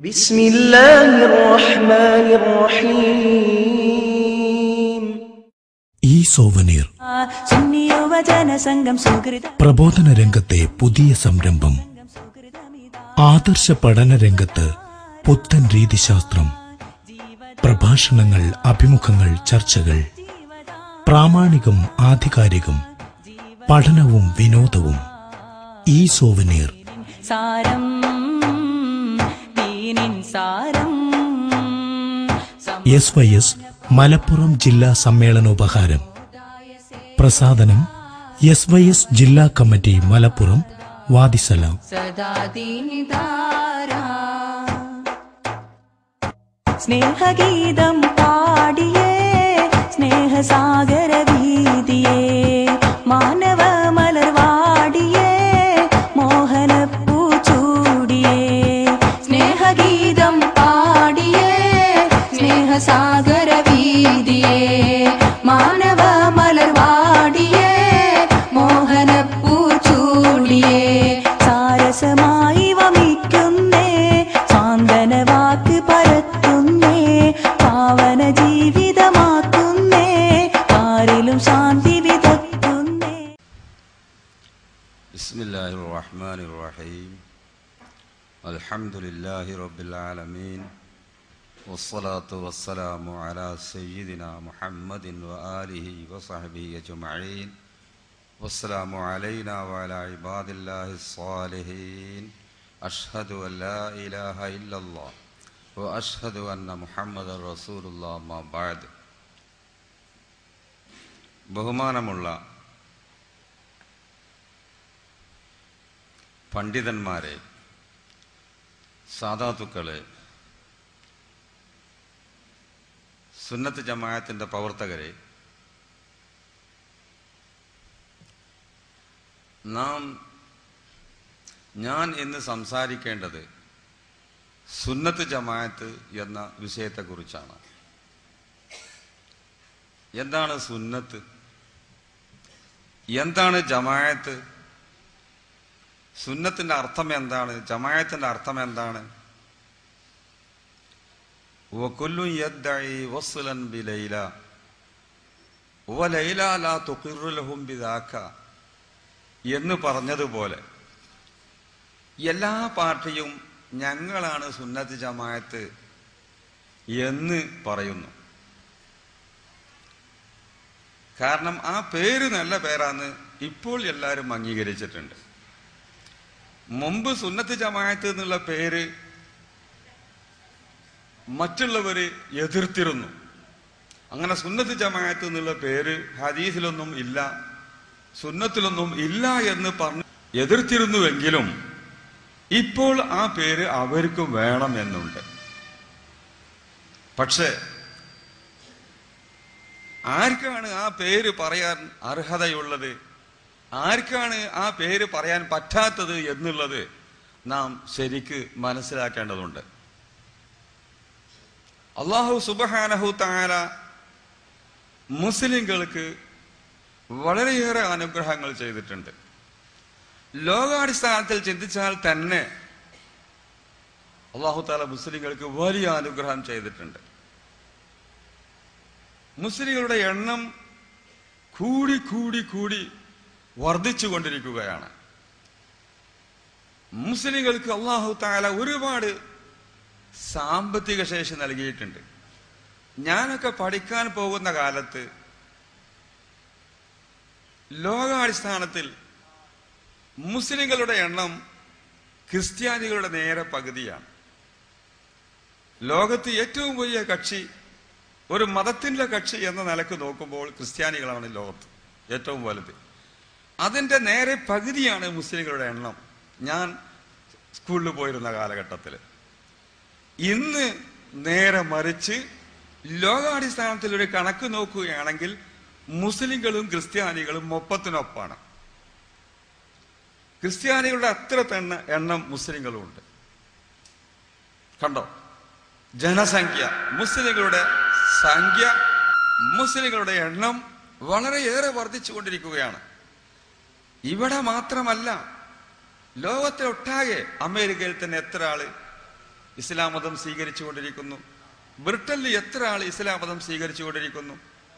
بسم الله الرحمن الرحيم ഈ സോവനീർ സുന്നി യുവജന സംഘം സുഹൃത പ്രബോധന രംഗത്തെ പുതിയ സംരംഭം ആദർശ പഠന രംഗത്ത് പുത്തൻ രീതിശാസ്ത്രം പ്രഭാഷണങ്ങൾ അഭിമുഖങ്ങൾ ചർച്ചകൾ പ്രാമാണികം ആധികാരികം പഠനവും വിനോദവും ഈ സോവനീർ സാരം ദീനിൻ സാരം സം- എസ് വൈ എസ് മലപ്പുറം ജില്ലാ സമ്മേളനോപഹാരം പ്രസാദനം എസ് വൈ എസ് ജില്ലാ കമ്മിറ്റി മലപ്പുറം വാദിസലാം സദാ ദീനിദാരാ. സ്നേഹഗീതം പാടിയേ സ്നേഹസാഗര വീതിയേ മാനവ മലർവാടിയേ മോഹനപ്പൂ ചൂടിയേ സ്നേഹഗീതം പാടിയേ സ്നേഹസാഗര വീതിയേ മാനവ മലർവാടിയേ മോഹനപ്പൂ ചൂടിയേ സാരസമായി വമിക്കുന്നേ സാന്ത്വന വാക്ക് പരത്തുന്നേ പാവന ജീവിതമാക്കുന്നേ ആരിലും ശാന്തി വിതക്കുന്നേ بسم الله الرحمن الرحيم الحمد لله رب العالمين والصلاة والسلام على سيدنا محمد وآله وصحبه أجمعين والسلام علينا وعلى عباد الله الصالحين أشهد أن لا إله إلا الله وأشهد أن محمد رسول الله ما بعد ബഹുമാനമുള്ള പണ്ഡിതന്മാരെ സാധാത്തുക്കളെ സുന്നത്ത് ജമാഅത്തിൻ്റെ പ്രവർത്തകരെ നാം ഞാൻ ഇന്ന് സംസാരിക്കേണ്ടത് സുന്നത്ത് ജമാഅത്ത് എന്ന വിഷയത്തെക്കുറിച്ചാണ് എന്താണ് സുന്നത്ത് എന്താണ് ജമാഅത്ത് സുന്നത്തിന്റെ അർത്ഥം എന്താണ് ജമായത്തിന്റെ അർത്ഥം എന്താണ് വകുല്ലു യദ്ദഈ വസ്ലൻ ബിലൈല വലൈല ലാ തുഖിറു ലഹും ബിദാക എന്ന് പറഞ്ഞതുപോലെ എല്ലാ പാർട്ടിയും ഞങ്ങളാണ് സുന്നത്ത് ജമായത്ത് എന്ന് പറയുന്നു കാരണം ആ പേര് നല്ല പേരാന്ന് ഇപ്പോൾ എല്ലാവരും അംഗീകരിച്ചിട്ടുണ്ട് മുമ്പ് സുന്നത്ത് ജമാഅത്ത് എന്നുള്ള പേര് മറ്റുള്ളവര് എതിർത്തിരുന്നു അങ്ങനെ സുന്നത്ത് ജമാഅത്ത് എന്നുള്ള പേര് ഹദീസിലൊന്നും ഇല്ല സുന്നത്തിലൊന്നും ഇല്ല എന്ന് പറഞ്ഞ് എതിർത്തിരുന്നുവെങ്കിലും ഇപ്പോൾ ആ പേര് അവർക്കും വേണം എന്നുണ്ട് പക്ഷേ ആർക്കാണ് ആ പേര് പറയാൻ അർഹതയുള്ളത് ആർക്കാണ് ആ പേര് പറയാൻ പറ്റാത്തത് എന്നുള്ളത് നാം ശരിക്ക് മനസ്സിലാക്കേണ്ടതുണ്ട് അള്ളാഹു സുബഹാനഹു താര മുസ്ലിങ്ങൾക്ക് വളരെയേറെ അനുഗ്രഹങ്ങൾ ചെയ്തിട്ടുണ്ട് ലോകാടിസ്ഥാനത്തിൽ ചിന്തിച്ചാൽ തന്നെ അള്ളാഹു താല മുസ്ലിങ്ങൾക്ക് വലിയ അനുഗ്രഹം ചെയ്തിട്ടുണ്ട് മുസ്ലിങ്ങളുടെ എണ്ണം കൂടി കൂടി കൂടി വർദ്ധിച്ചു കൊണ്ടിരിക്കുകയാണ് മുസ്ലിങ്ങൾക്ക് അള്ളാഹു താല ഒരുപാട് സാമ്പത്തിക ശേഷി നൽകിയിട്ടുണ്ട് ഞാനൊക്കെ പഠിക്കാൻ പോകുന്ന കാലത്ത് ലോകാടിസ്ഥാനത്തിൽ മുസ്ലിങ്ങളുടെ എണ്ണം ക്രിസ്ത്യാനികളുടെ നേരെ പകുതിയാണ് ലോകത്ത് ഏറ്റവും വലിയ കക്ഷി ഒരു മതത്തിന്റെ കക്ഷി എന്ന നിലക്ക് നോക്കുമ്പോൾ ക്രിസ്ത്യാനികളാണ് ലോകത്ത് ഏറ്റവും വലുത് അതിന്റെ നേരെ പകുതിയാണ് മുസ്ലിങ്ങളുടെ എണ്ണം ഞാൻ സ്കൂളിൽ പോയിരുന്ന കാലഘട്ടത്തിൽ ഇന്ന് നേരെ മറിച്ച് ലോകാടിസ്ഥാനത്തിൽ ഒരു കണക്ക് നോക്കുകയാണെങ്കിൽ മുസ്ലിങ്ങളും ക്രിസ്ത്യാനികളും ഒപ്പത്തിനൊപ്പാണ് ക്രിസ്ത്യാനികളുടെ അത്ര തന്നെ എണ്ണം മുസ്ലിങ്ങളും ഉണ്ട് കണ്ടോ ജനസംഖ്യ മുസ്ലിങ്ങളുടെ സംഖ്യ മുസ്ലിങ്ങളുടെ എണ്ണം വളരെയേറെ വർദ്ധിച്ചുകൊണ്ടിരിക്കുകയാണ് ഇവിടെ മാത്രമല്ല ലോകത്തെ ഒട്ടാകെ അമേരിക്കയിൽ തന്നെ എത്ര ആള് ഇസ്ലാം മതം സ്വീകരിച്ചുകൊണ്ടിരിക്കുന്നു ബ്രിട്ടനിൽ എത്ര ആൾ ഇസ്ലാം മതം സ്വീകരിച്ചുകൊണ്ടിരിക്കുന്നു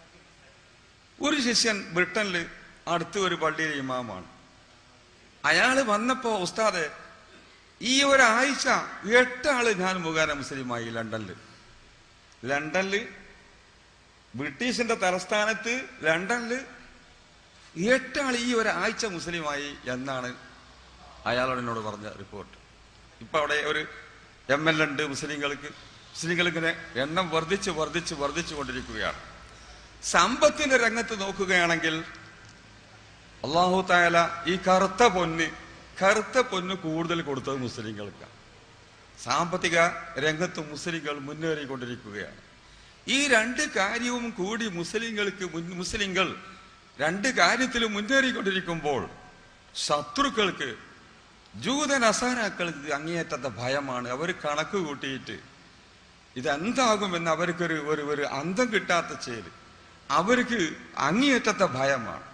ഒരു ശിഷ്യൻ ബ്രിട്ടനിൽ അടുത്ത ഒരു പള്ളിയിലെ ഇമാമാണ് അയാൾ വന്നപ്പോ ഉസ്താദ് ഈ ഒരാഴ്ച എട്ടാള് ഞാൻ മുഖേന മുസ്ലിമായി ലണ്ടനിൽ ലണ്ടനിൽ ബ്രിട്ടീഷിന്റെ തലസ്ഥാനത്ത് ലണ്ടനിൽ എട്ടാൾ ഈ ഒരാഴ്ച മുസ്ലിമായി എന്നാണ് അയാളോട് എന്നോട് പറഞ്ഞ റിപ്പോർട്ട് ഇപ്പൊ അവിടെ ഒരു എം എൽ ഉണ്ട് മുസ്ലിങ്ങൾക്ക് മുസ്ലിങ്ങൾ ഇങ്ങനെ എണ്ണം വർദ്ധിച്ച് വർദ്ധിച്ച് വർദ്ധിച്ചു കൊണ്ടിരിക്കുകയാണ് സമ്പത്തിന്റെ രംഗത്ത് നോക്കുകയാണെങ്കിൽ അള്ളാഹു തായാല ഈ കറുത്ത പൊന്ന് കറുത്ത പൊന്ന് കൂടുതൽ കൊടുത്തത് മുസ്ലിങ്ങൾക്കാണ് സാമ്പത്തിക രംഗത്ത് മുസ്ലിങ്ങൾ മുന്നേറിക്കൊണ്ടിരിക്കുകയാണ് ഈ രണ്ട് കാര്യവും കൂടി മുസ്ലിങ്ങൾക്ക് മുൻ- മുസ്ലിങ്ങൾ രണ്ട് കാര്യത്തിലും മുന്നേറിക്കൊണ്ടിരിക്കുമ്പോൾ ശത്രുക്കൾക്ക് ജൂത നസാരാക്കൾക്ക് അങ്ങേയറ്റത്തെ ഭയമാണ് അവർ കണക്ക് കൂട്ടിയിട്ട് ഇതെന്താകുമെന്ന് അവർക്കൊരു ഒരു ഒരു അന്തം കിട്ടാത്ത ചേര് അവർക്ക് അങ്ങേയറ്റത്തെ ഭയമാണ്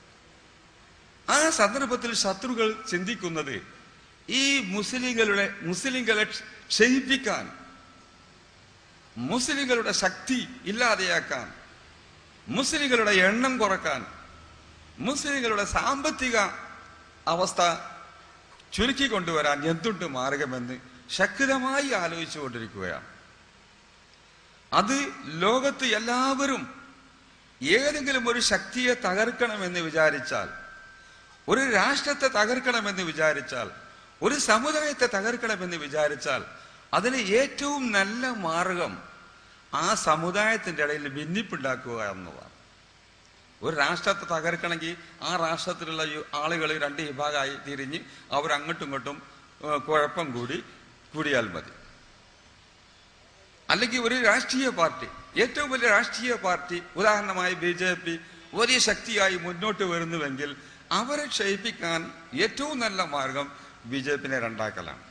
ആ സന്ദർഭത്തിൽ ശത്രുക്കൾ ചിന്തിക്കുന്നത് ഈ മുസ്ലിങ്ങളുടെ മുസ്ലിങ്ങളെ ക്ഷയിപ്പിക്കാൻ മുസ്ലിങ്ങളുടെ ശക്തി ഇല്ലാതെയാക്കാൻ മുസ്ലിങ്ങളുടെ എണ്ണം കുറക്കാൻ മുസ്ലിങ്ങളുടെ സാമ്പത്തിക അവസ്ഥ ചുരുക്കി കൊണ്ടുവരാൻ എന്തുണ്ട് മാർഗമെന്ന് ശക്തമായി ആലോചിച്ചു കൊണ്ടിരിക്കുകയാണ് അത് ലോകത്ത് എല്ലാവരും ഏതെങ്കിലും ഒരു ശക്തിയെ തകർക്കണമെന്ന് വിചാരിച്ചാൽ ഒരു രാഷ്ട്രത്തെ തകർക്കണമെന്ന് വിചാരിച്ചാൽ ഒരു സമുദായത്തെ തകർക്കണമെന്ന് വിചാരിച്ചാൽ അതിന് ഏറ്റവും നല്ല മാർഗം ആ സമുദായത്തിന്റെ ഇടയിൽ ഭിന്നിപ്പുണ്ടാക്കുക എന്നതാണ് ഒരു രാഷ്ട്രത്തെ തകർക്കണമെങ്കിൽ ആ രാഷ്ട്രത്തിലുള്ള ആളുകൾ രണ്ട് വിഭാഗമായി തിരിഞ്ഞ് അവർ അങ്ങോട്ടും ഇങ്ങോട്ടും ഏഹ്, കുഴപ്പം കൂടി കൂടിയാൽ മതി അല്ലെങ്കിൽ ഒരു രാഷ്ട്രീയ പാർട്ടി ഏറ്റവും വലിയ രാഷ്ട്രീയ പാർട്ടി ഉദാഹരണമായി ബി ജെ പി വലിയ ശക്തിയായി മുന്നോട്ട് വരുന്നുവെങ്കിൽ അവരെ ക്ഷയിപ്പിക്കാൻ ഏറ്റവും നല്ല മാർഗം ബി ജെ പിനെ രണ്ടാക്കലാണ്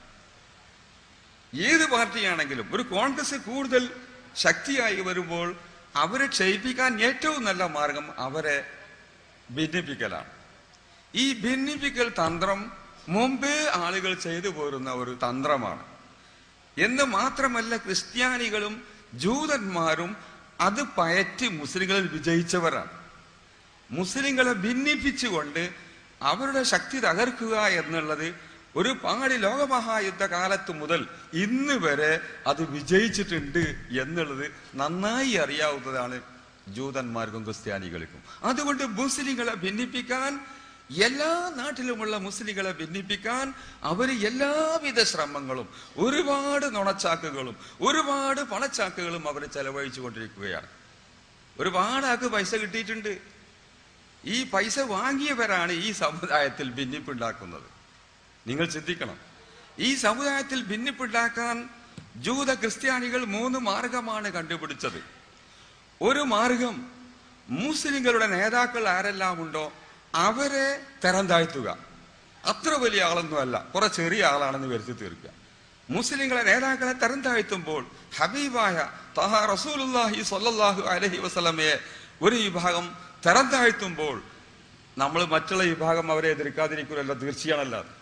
ഏത് പാർട്ടിയാണെങ്കിലും ഒരു കോൺഗ്രസ് കൂടുതൽ ശക്തിയായി വരുമ്പോൾ അവരെ ക്ഷയിപ്പിക്കാൻ ഏറ്റവും നല്ല മാർഗം അവരെ ഭിന്നിപ്പിക്കലാണ് ഈ ഭിന്നിപ്പിക്കൽ തന്ത്രം മുമ്പേ ആളുകൾ ചെയ്തു പോരുന്ന ഒരു തന്ത്രമാണ് എന്ന് മാത്രമല്ല ക്രിസ്ത്യാനികളും ജൂതന്മാരും അത് പയറ്റി മുസ്ലിങ്ങളിൽ വിജയിച്ചവരാണ് മുസ്ലിങ്ങളെ ഭിന്നിപ്പിച്ചുകൊണ്ട് അവരുടെ ശക്തി തകർക്കുക എന്നുള്ളത് ഒരുപാട് ലോകമഹായുദ്ധ കാലത്ത് മുതൽ ഇന്ന് വരെ അത് വിജയിച്ചിട്ടുണ്ട് എന്നുള്ളത് നന്നായി അറിയാവുന്നതാണ് ജൂതന്മാർക്കും ക്രിസ്ത്യാനികൾക്കും അതുകൊണ്ട് മുസ്ലിങ്ങളെ ഭിന്നിപ്പിക്കാൻ എല്ലാ നാട്ടിലുമുള്ള മുസ്ലിങ്ങളെ ഭിന്നിപ്പിക്കാൻ അവർ എല്ലാവിധ ശ്രമങ്ങളും ഒരുപാട് നുണച്ചാക്കുകളും ഒരുപാട് പണച്ചാക്കുകളും അവർ ചെലവഴിച്ചു കൊണ്ടിരിക്കുകയാണ് ഒരുപാട് ആൾക്ക് പൈസ കിട്ടിയിട്ടുണ്ട് ഈ പൈസ വാങ്ങിയവരാണ് ഈ സമുദായത്തിൽ ഭിന്നിപ്പുണ്ടാക്കുന്നത് നിങ്ങൾ ചിന്തിക്കണം ഈ സമുദായത്തിൽ ഭിന്നിപ്പുണ്ടാക്കാൻ ജൂത ക്രിസ്ത്യാനികൾ മൂന്ന് മാർഗമാണ് കണ്ടുപിടിച്ചത് ഒരു മാർഗം മുസ്ലിങ്ങളുടെ നേതാക്കൾ ആരെല്ലാം ഉണ്ടോ അവരെ തരം താഴ്ത്തുക അത്ര വലിയ ആളൊന്നുമല്ല കുറെ ചെറിയ ആളാണെന്ന് വരുത്തി തീർക്കുക മുസ്ലിങ്ങളെ നേതാക്കളെ തരം താഴ്ത്തുമ്പോൾ ഹബീബായ തഹ റസൂലുല്ലാഹി സ്വല്ലല്ലാഹു അലൈഹി വസല്ലമയെ ഒരു വിഭാഗം തരം താഴ്ത്തുമ്പോൾ നമ്മൾ മറ്റുള്ള വിഭാഗം അവരെ എതിർക്കാതിരിക്കില്ലല്ലോ തീർച്ചയാണല്ലോ അത്.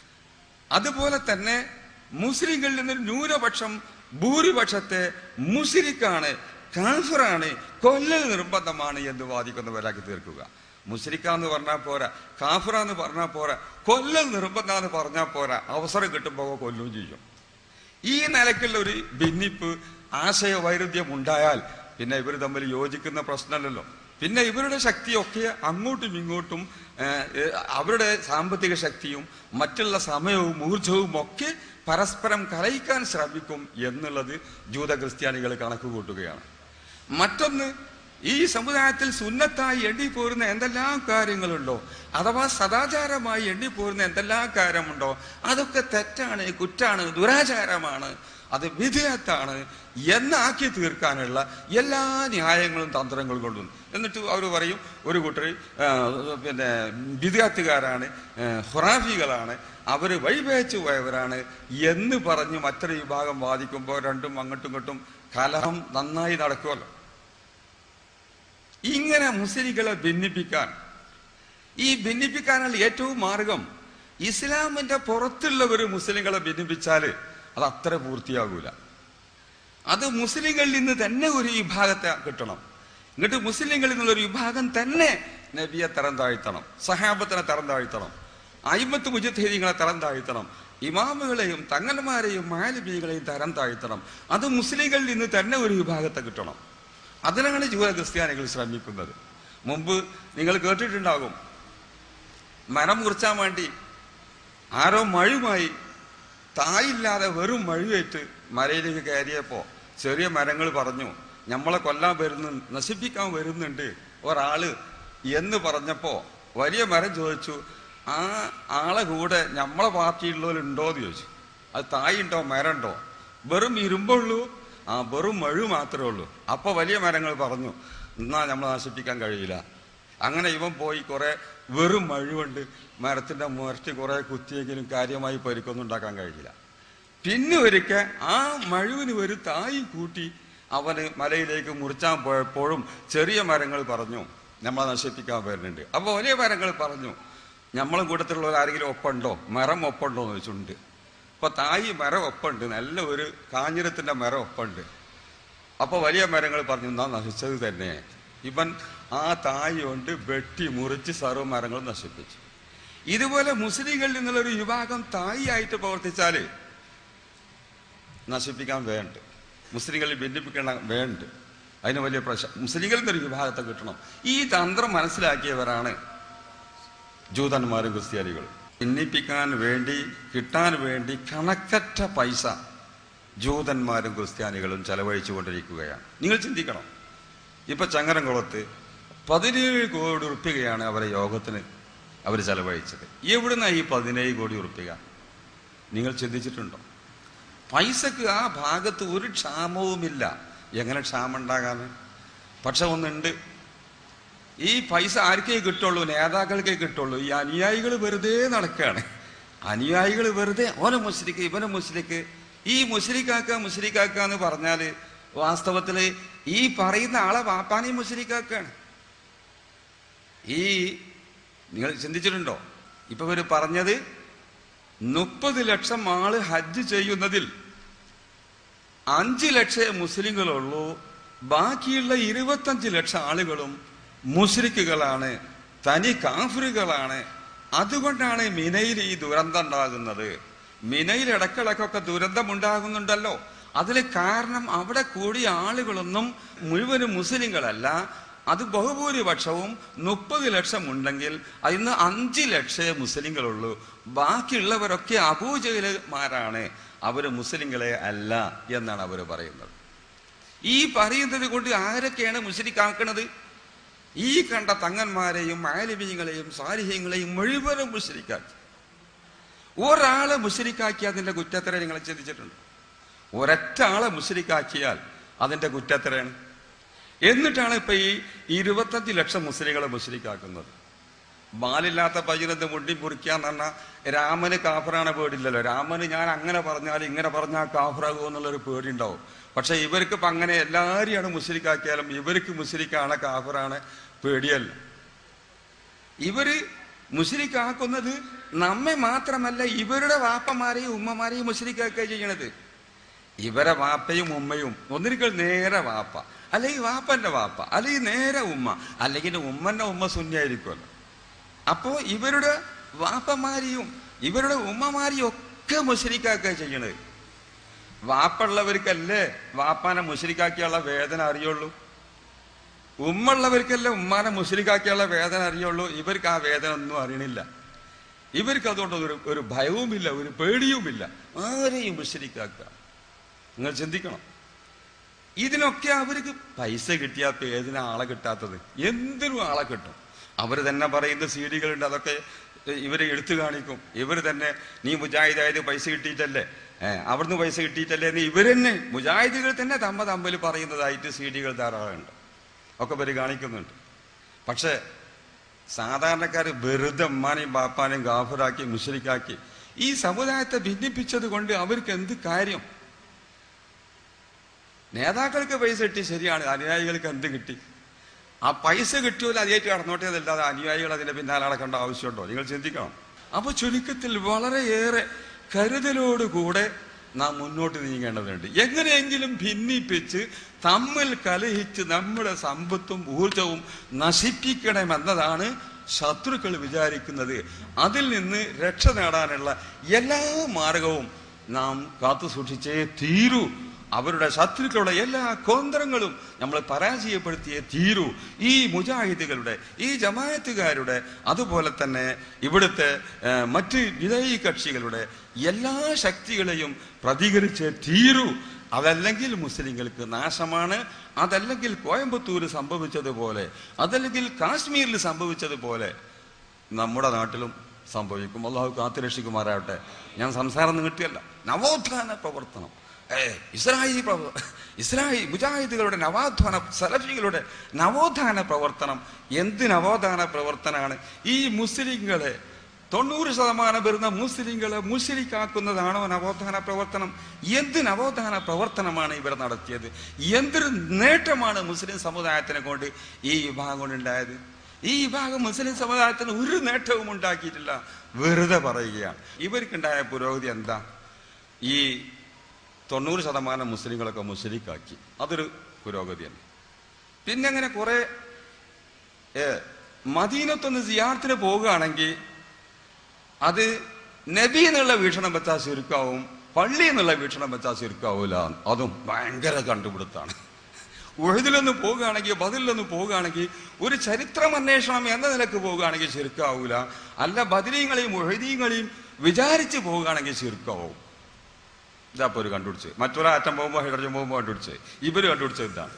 അതുപോലെ തന്നെ മുസ്ലിങ്ങളിൽ നിന്നൊരു ന്യൂനപക്ഷം ഭൂരിപക്ഷത്തെ മുസ്ലിക്കാണ് കാഫറാണ് കൊല്ലൽ നിർബന്ധമാണ് എന്ന് വാദിക്കുന്നവരാക്കി തീർക്കുക മുസ്ലിക്കാന്ന് പറഞ്ഞാൽ പോരാ കാഫറാന്ന് പറഞ്ഞാൽ പോരാ കൊല്ലൽ നിർബന്ധാന്ന് പറഞ്ഞാൽ പോരാ അവസരം കിട്ടുമ്പോൾ കൊല്ലുകയും ചെയ്യും ഈ നിലക്കുള്ള ഒരു ഭിന്നിപ്പ് ആശയ വൈരുദ്ധ്യം ഉണ്ടായാൽ പിന്നെ ഇവർ തമ്മിൽ യോജിക്കുന്ന പ്രശ്നമല്ലല്ലോ പിന്നെ ഇവരുടെ ശക്തിയൊക്കെ അങ്ങോട്ടും ഇങ്ങോട്ടും ഏഹ്, ഏഹ്, അവരുടെ സാമ്പത്തിക ശക്തിയും മറ്റുള്ള സമയവും ഊർജവും ഒക്കെ പരസ്പരം കലയിക്കാൻ ശ്രമിക്കും എന്നുള്ളത് ജൂത ക്രിസ്ത്യാനികൾ കണക്ക് കൂട്ടുകയാണ് മറ്റൊന്ന് ഈ സമുദായത്തിൽ സുന്നത്തായി എണ്ണിപ്പോരുന്ന എന്തെല്ലാം കാര്യങ്ങളുണ്ടോ അഥവാ സദാചാരമായി എണ്ണിപ്പോരുന്ന എന്തെല്ലാം കാര്യമുണ്ടോ അതൊക്കെ തെറ്റാണ് കുറ്റാണ് ദുരാചാരമാണ് അത് വിധേയത്താണ് എന്നാക്കി തീർക്കാനുള്ള എല്ലാ ന്യായങ്ങളും തന്ത്രങ്ങളും കൊണ്ടും എന്നിട്ട് അവർ പറയും ഒരു കൂട്ടർ ആ, പിന്നെ വിദ്യാർത്ഥികാരാണ് ഹൊറാഫികളാണ് അവർ വഴിപേച്ചു പോയവരാണ് എന്ന് പറഞ്ഞ് മറ്റൊരു വിഭാഗം വാദിക്കുമ്പോൾ രണ്ടും അങ്ങോട്ടും ഇങ്ങോട്ടും കലഹം നന്നായി നടക്കുമല്ലോ ഇങ്ങനെ മുസ്ലിങ്ങളെ ഭിന്നിപ്പിക്കാൻ ഈ ഭിന്നിപ്പിക്കാനുള്ള ഏറ്റവും മാർഗം ഇസ്ലാമിന്റെ പുറത്തുള്ളവർ മുസ്ലിങ്ങളെ ഭിന്നിപ്പിച്ചാല് അത് അത്ര പൂർത്തിയാകൂല അത് മുസ്ലിങ്ങളിൽ നിന്ന് തന്നെ ഒരു വിഭാഗത്തെ കിട്ടണം എന്നിട്ട് മുസ്ലിങ്ങളിൽ നിന്നുള്ള ഒരു വിഭാഗം തന്നെ നബിയെ തരം താഴ്ത്തണം സഹാബത്തിനെ തരം താഴ്ത്തണം അയിമത്ത് മുജത്തേരികളെ തരം താഴ്ത്തണം ഇമാമുകളെയും തങ്ങന്മാരെയും മാലിബികളെയും തരം താഴ്ത്തണം അത് മുസ്ലിങ്ങളിൽ നിന്ന് തന്നെ ഒരു വിഭാഗത്തെ കിട്ടണം അതിനാണ് ജൂത ക്രിസ്ത്യാനികൾ ശ്രമിക്കുന്നത് മുമ്പ് നിങ്ങൾ കേട്ടിട്ടുണ്ടാകും മരം മുറിച്ചാൻ വേണ്ടി ആരോ മഴുമായി തായില്ലാതെ വെറും മഴുവേറ്റ് മലയിലേക്ക് കയറിയപ്പോ ചെറിയ മരങ്ങൾ പറഞ്ഞു നമ്മളെ കൊല്ലാൻ വരുന്നു നശിപ്പിക്കാൻ വരുന്നുണ്ട് ഒരാള് എന്ന് പറഞ്ഞപ്പോ വലിയ മരം ചോദിച്ചു ആ ആളെ കൂടെ നമ്മളെ പാർട്ടിയിലുള്ളവരുണ്ടോ എന്ന് ചോദിച്ചു അത് തായുണ്ടോ മരണ്ടോ വെറും ഇരുമ്പുള്ളൂ ആ വെറും മഴു മാത്രമേ ഉള്ളൂ അപ്പൊ വലിയ മരങ്ങൾ പറഞ്ഞു എന്നാ നമ്മൾ നശിപ്പിക്കാൻ കഴിയില്ല അങ്ങനെ ഇവൻ പോയി കുറെ വെറും മഴുകൊണ്ട് മരത്തിന്റെ മുരട്ടി കുറെ കുത്തിയെങ്കിലും കാര്യമായി പരിക്കൊന്നും ഉണ്ടാക്കാൻ കഴിയില്ല പിന്നെ ഒരിക്കൽ ആ മഴുവിന് ഒരു തായി കൂട്ടി അവന് മലയിലേക്ക് മുറിച്ചാൻ പോയപ്പോഴും ചെറിയ മരങ്ങൾ പറഞ്ഞു നമ്മളെ നശിപ്പിക്കാൻ വരുന്നുണ്ട് അപ്പൊ വലിയ മരങ്ങൾ പറഞ്ഞു നമ്മളെ കൂട്ടത്തിലുള്ള ആരെങ്കിലും ഒപ്പുണ്ടോ മരം ഒപ്പുണ്ടോ എന്ന് ചോദിച്ചിട്ടുണ്ട് അപ്പൊ തായി മരം ഒപ്പുണ്ട് നല്ല ഒരു കാഞ്ഞിരത്തിന്റെ മരം ഒപ്പുണ്ട് അപ്പൊ വലിയ മരങ്ങൾ പറഞ്ഞു എന്നാ നശിച്ചത് തന്നെ ഇവൻ ആ തായി കൊണ്ട് വെട്ടി മുറിച്ച് സർവ്വ മരങ്ങളും നശിപ്പിച്ചു ഇതുപോലെ മുസ്ലിങ്ങളിൽ നിന്നുള്ള ഒരു വിഭാഗം തായി ആയിട്ട് പ്രവർത്തിച്ചാല് നശിപ്പിക്കാൻ വേണ്ട മുസ്ലിങ്ങളിൽ ഭിന്നിപ്പിക്കണം വേണ്ട അതിന് വലിയ പ്രശ്ന മുസ്ലിങ്ങളിൽ നിന്നൊരു വിഭാഗത്തെ കിട്ടണം ഈ തന്ത്രം മനസ്സിലാക്കിയവരാണ് ജൂതന്മാരും ക്രിസ്ത്യാനികളും ഭിന്നിപ്പിക്കാൻ വേണ്ടി കിട്ടാൻ വേണ്ടി കണക്കറ്റ പൈസ ജൂതന്മാരും ക്രിസ്ത്യാനികളും ചെലവഴിച്ചു കൊണ്ടിരിക്കുകയാണ് നിങ്ങൾ ചിന്തിക്കണം ഇപ്പൊ ചങ്ങരംകുളത്ത് പതിനേഴ് കോടി ഉറുപ്പികയാണ് അവരെ യോഗത്തിന് അവർ ചെലവഴിച്ചത് എവിടുന്ന ഈ പതിനേഴ് കോടി ഉറുപ്പിക നിങ്ങൾ ചിന്തിച്ചിട്ടുണ്ടോ പൈസക്ക് ആ ഭാഗത്ത് ഒരു ക്ഷാമവുമില്ല എങ്ങനെ ക്ഷാമം ഉണ്ടാകാൻ പക്ഷെ ഒന്നുണ്ട് ഈ പൈസ ആർക്കേ കിട്ടുള്ളൂ നേതാക്കൾക്കേ കിട്ടുള്ളൂ ഈ അനുയായികൾ വെറുതെ നടക്കുകയാണ് അനുയായികൾ വെറുതെ ഓനെ മുസ്ലിക്ക് ഇവനെ മുസ്ലിക്ക് ഈ മുസ്ലിക്കാക്ക മുസ്ലിക്കാക്ക എന്ന് പറഞ്ഞാല് വാസ്തവത്തില് ഈ പറയുന്ന ആളെ വാപ്പാനെയും മുസ്ലിക്കാക്കാണ് ഈ നിങ്ങൾ ചിന്തിച്ചിട്ടുണ്ടോ ഇപ്പൊ ഇവര് പറഞ്ഞത് മുപ്പത് ലക്ഷം ആള് ഹജ്ജ് ചെയ്യുന്നതിൽ അഞ്ച് ലക്ഷം മുസ്ലിങ്ങളുള്ളൂ ബാക്കിയുള്ള ഇരുപത്തഞ്ച് ലക്ഷം ആളുകളും മുസ്ലിക്കുകളാണ് തനി കാഫറുകളാണ് അതുകൊണ്ടാണ് മിനയിൽ ഈ ദുരന്തം ഉണ്ടാകുന്നത് മിനയിൽ ഇടക്കിടക്കൊക്കെ ദുരന്തം ഉണ്ടാകുന്നുണ്ടല്ലോ അതിന് കാരണം അവിടെ കൂടിയ ആളുകളൊന്നും മുഴുവനും മുസ്ലിങ്ങളല്ല അത് ബഹുഭൂരിപക്ഷവും മുപ്പത് ലക്ഷം ഉണ്ടെങ്കിൽ അതിന്ന് അഞ്ച് ലക്ഷമേ മുസ്ലിങ്ങളുള്ളൂ ബാക്കിയുള്ളവരൊക്കെ അബൂജയിലമാരാണ് അവര് മുസ്ലിങ്ങളെ അല്ല എന്നാണ് അവർ പറയുന്നത് ഈ പറയുന്നത് കൊണ്ട് ആരൊക്കെയാണ് മുസ്ലിക്കാക്കണത് ഈ കണ്ട തങ്ങന്മാരെയും ആലിമീങ്ങളെയും സാരിഹ്യങ്ങളെയും മുഴുവനും മുസ്ലിക്കാക്കി ഒരാളെ മുസ്ലിക്കാക്കി അതിന്റെ കുറ്റത്തര നിങ്ങൾ ചിന്തിച്ചിട്ടുണ്ട് ഒരൊറ്റ ആളെ മുസ്ലിക്കാക്കിയാൽ അതിന്റെ കുറ്റത്തരയാണ് എന്നിട്ടാണ് ഇപ്പൊ ഈ ഇരുപത്തഞ്ച് ലക്ഷം മുസ്ലിങ്ങളെ മുസ്ലിക്കാക്കുന്നത് ബാലില്ലാത്ത പയ്യനത്ത് മുണ്ടി മുറിക്കാന്ന് പറഞ്ഞാൽ രാമന് കാഫറാണ് പേടില്ലല്ലോ രാമന് ഞാൻ അങ്ങനെ പറഞ്ഞാൽ ഇങ്ങനെ പറഞ്ഞാൽ കാഫറാകുമോ എന്നുള്ളൊരു പേടി ഉണ്ടാവും പക്ഷെ ഇവർക്ക് ഇപ്പൊ അങ്ങനെ എല്ലാരെയാണ് മുസ്ലിക്കാക്കിയാലും ഇവർക്ക് മുസ്ലിക്കാണ് കാഫറാണ് പേടിയല്ല ഇവര് മുസ്ലിക്കാക്കുന്നത് നമ്മെ മാത്രമല്ല ഇവരുടെ വാപ്പമാരെയും ഉമ്മമാരെയും മുസ്ലിക്കാക്കുക ചെയ്യണത് ഇവരെ വാപ്പയും ഉമ്മയും ഒന്നിരിക്കൽ നേരെ വാപ്പ അല്ലെങ്കിൽ വാപ്പന്റെ വാപ്പ അല്ലെങ്കിൽ നേരെ ഉമ്മ അല്ലെങ്കിൽ ഉമ്മന്റെ ഉമ്മ ശൂന്യായിരിക്കുമല്ലോ അപ്പോ ഇവരുടെ വാപ്പമാരെയും ഇവരുടെ ഉമ്മമാരെയും ഒക്കെ മുസ്ലിക്കാക്കുക ചെയ്യണത് വാപ്പുള്ളവർക്കല്ലേ വാപ്പാനെ മുസ്ലിക്കാക്കിയുള്ള വേദന അറിയുള്ളൂ ഉമ്മുള്ളവർക്കല്ലേ ഉമ്മാനെ മുസ്ലിക്കാക്കിയുള്ള വേദന അറിയുള്ളൂ ഇവർക്ക് ആ വേദന ഒന്നും അറിയണില്ല ഇവർക്ക് അതുകൊണ്ട് ഒരു ഒരു ഭയവുമില്ല ഒരു പേടിയുമില്ല ആരെയും മുസ്ലിക്കാക്കുക നിങ്ങൾ ചിന്തിക്കണം ഇതിനൊക്കെ അവർക്ക് പൈസ കിട്ടിയാത്ത ഏതിനാ ആളെ കിട്ടാത്തത് എന്തിനും ആളെ കിട്ടും അവർ തന്നെ പറയുന്ന സീഡികളുണ്ട് അതൊക്കെ ഇവർ എടുത്തു കാണിക്കും ഇവർ തന്നെ നീ മുജാഹിദായത് പൈസ കിട്ടിയിട്ടല്ലേ ഏഹ് അവിടുന്ന് പൈസ കിട്ടിയിട്ടല്ലേ എന്ന് ഇവർ തന്നെ മുജാഹിദുകൾ തന്നെ തമ്മ തമ്മിൽ പറയുന്നതായിട്ട് സീഡികൾ ധാരാളമുണ്ട് ഒക്കെ ഇവർ കാണിക്കുന്നുണ്ട് പക്ഷേ സാധാരണക്കാർ വെറുതെ ഉമ്മാനെയും ബാപ്പാനെയും ഗാഫറാക്കി മുഷരിക്കാക്കി ഈ സമുദായത്തെ ഭിന്നിപ്പിച്ചത് കൊണ്ട് അവർക്ക് എന്ത് കാര്യം നേതാക്കൾക്ക് പൈസ കിട്ടി ശരിയാണ് അനുയായികൾക്ക് എന്ത് കിട്ടി ആ പൈസ കിട്ടിയല്ലോ അതിയായിട്ട് കടന്നോട്ടേതല്ലാതെ അനുയായികൾ അതിന്റെ പിന്നാലെ നടക്കേണ്ട ആവശ്യമുണ്ടോ നിങ്ങൾ ചിന്തിക്കണം അപ്പൊ ചുരുക്കത്തിൽ വളരെയേറെ കരുതലോടുകൂടെ നാം മുന്നോട്ട് നീങ്ങേണ്ടതുണ്ട് എങ്ങനെയെങ്കിലും ഭിന്നിപ്പിച്ച് തമ്മിൽ കലഹിച്ച് നമ്മുടെ സമ്പത്തും ഊർജവും നശിപ്പിക്കണമെന്നതാണ് ശത്രുക്കൾ വിചാരിക്കുന്നത് അതിൽ നിന്ന് രക്ഷ നേടാനുള്ള എല്ലാ മാർഗവും നാം കാത്തു സൂക്ഷിച്ചേ തീരൂ അവരുടെ ശത്രുക്കളുടെ എല്ലാ കോന്തരങ്ങളും നമ്മൾ പരാജയപ്പെടുത്തിയേ തീരൂ ഈ മുജാഹിദുകളുടെ ഈ ജമായത്തുകാരുടെ അതുപോലെ തന്നെ ഇവിടുത്തെ ഏഹ്, മറ്റ് വിധേയി കക്ഷികളുടെ എല്ലാ ശക്തികളെയും പ്രതികരിച്ചേ തീരൂ അതല്ലെങ്കിൽ മുസ്ലിങ്ങൾക്ക് നാശമാണ് അതല്ലെങ്കിൽ കോയമ്പത്തൂർ സംഭവിച്ചതുപോലെ അതല്ലെങ്കിൽ കാശ്മീരിൽ സംഭവിച്ചതുപോലെ നമ്മുടെ നാട്ടിലും സംഭവിക്കും അള്ളാഹു കാത്തുരക്ഷിക്കുമാറാവട്ടെ ഞാൻ സംസാരം നീട്ടിയല്ല നവോത്ഥാന പ്രവർത്തനം ഏ ഇസ്രായേൽ പ്രവ- ഇസ്രായേൽ മുജാഹിദുകളുടെ നവോത്ഥാന സലഫികളുടെ നവോത്ഥാന പ്രവർത്തനം എന്ത് നവോത്ഥാന പ്രവർത്തനമാണ് ഈ മുസ്ലിങ്ങളെ തൊണ്ണൂറ് ശതമാനം വരുന്ന മുസ്ലിങ്ങളെ മുസ്ലിക്കാക്കുന്നതാണോ നവോത്ഥാന പ്രവർത്തനം എന്ത് നവോത്ഥാന പ്രവർത്തനമാണ് ഇവർ നടത്തിയത് എന്തൊരു നേട്ടമാണ് മുസ്ലിം സമുദായത്തിനെ കൊണ്ട് ഈ വിഭാഗം കൊണ്ടുണ്ടായത് ഈ വിഭാഗം മുസ്ലിം സമുദായത്തിന് ഒരു നേട്ടവും ഉണ്ടാക്കിയിട്ടില്ല വെറുതെ പറയുകയാണ് ഇവർക്കുണ്ടായ പുരോഗതി എന്താ ഈ തൊണ്ണൂറ് ശതമാനം മുസ്ലിങ്ങളൊക്കെ മുസ്ലിക്കാക്കി അതൊരു പുരോഗതിയാണ് പിന്നെ അങ്ങനെ കുറെ ഏ, മദീനത്തൊന്ന് സിയാർത്തിന് പോവുകയാണെങ്കിൽ അത് നബി എന്നുള്ള വീക്ഷണം വെച്ചാൽ ചുരുക്കാവും പള്ളി എന്നുള്ള വീക്ഷണം വെച്ചാൽ ചുരുക്കാവൂല അതും ഭയങ്കര കണ്ടുപിടുത്താണ് ഉഴുതിലൊന്ന് പോവുകയാണെങ്കിൽ ബദിലൊന്ന് പോവുകയാണെങ്കിൽ ഒരു ചരിത്രം അന്വേഷണം എന്ന നിലക്ക് പോവുകയാണെങ്കിൽ ചുരുക്കാവൂല അല്ല ബദിലീങ്ങളെയും ഉഴുതീങ്ങളെയും വിചാരിച്ച് പോവുകയാണെങ്കിൽ ചുരുക്കാവും ഇതാ ഒരു കണ്ടുപിടിച്ച് മറ്റൊരാറ്റം പോകുമ്പോൾ ഹൈഡ്രജൻ പോകുമ്പോൾ കണ്ടുപിടിച്ച് ഇവര് കണ്ടുപിടിച്ചത് ഇതാണ്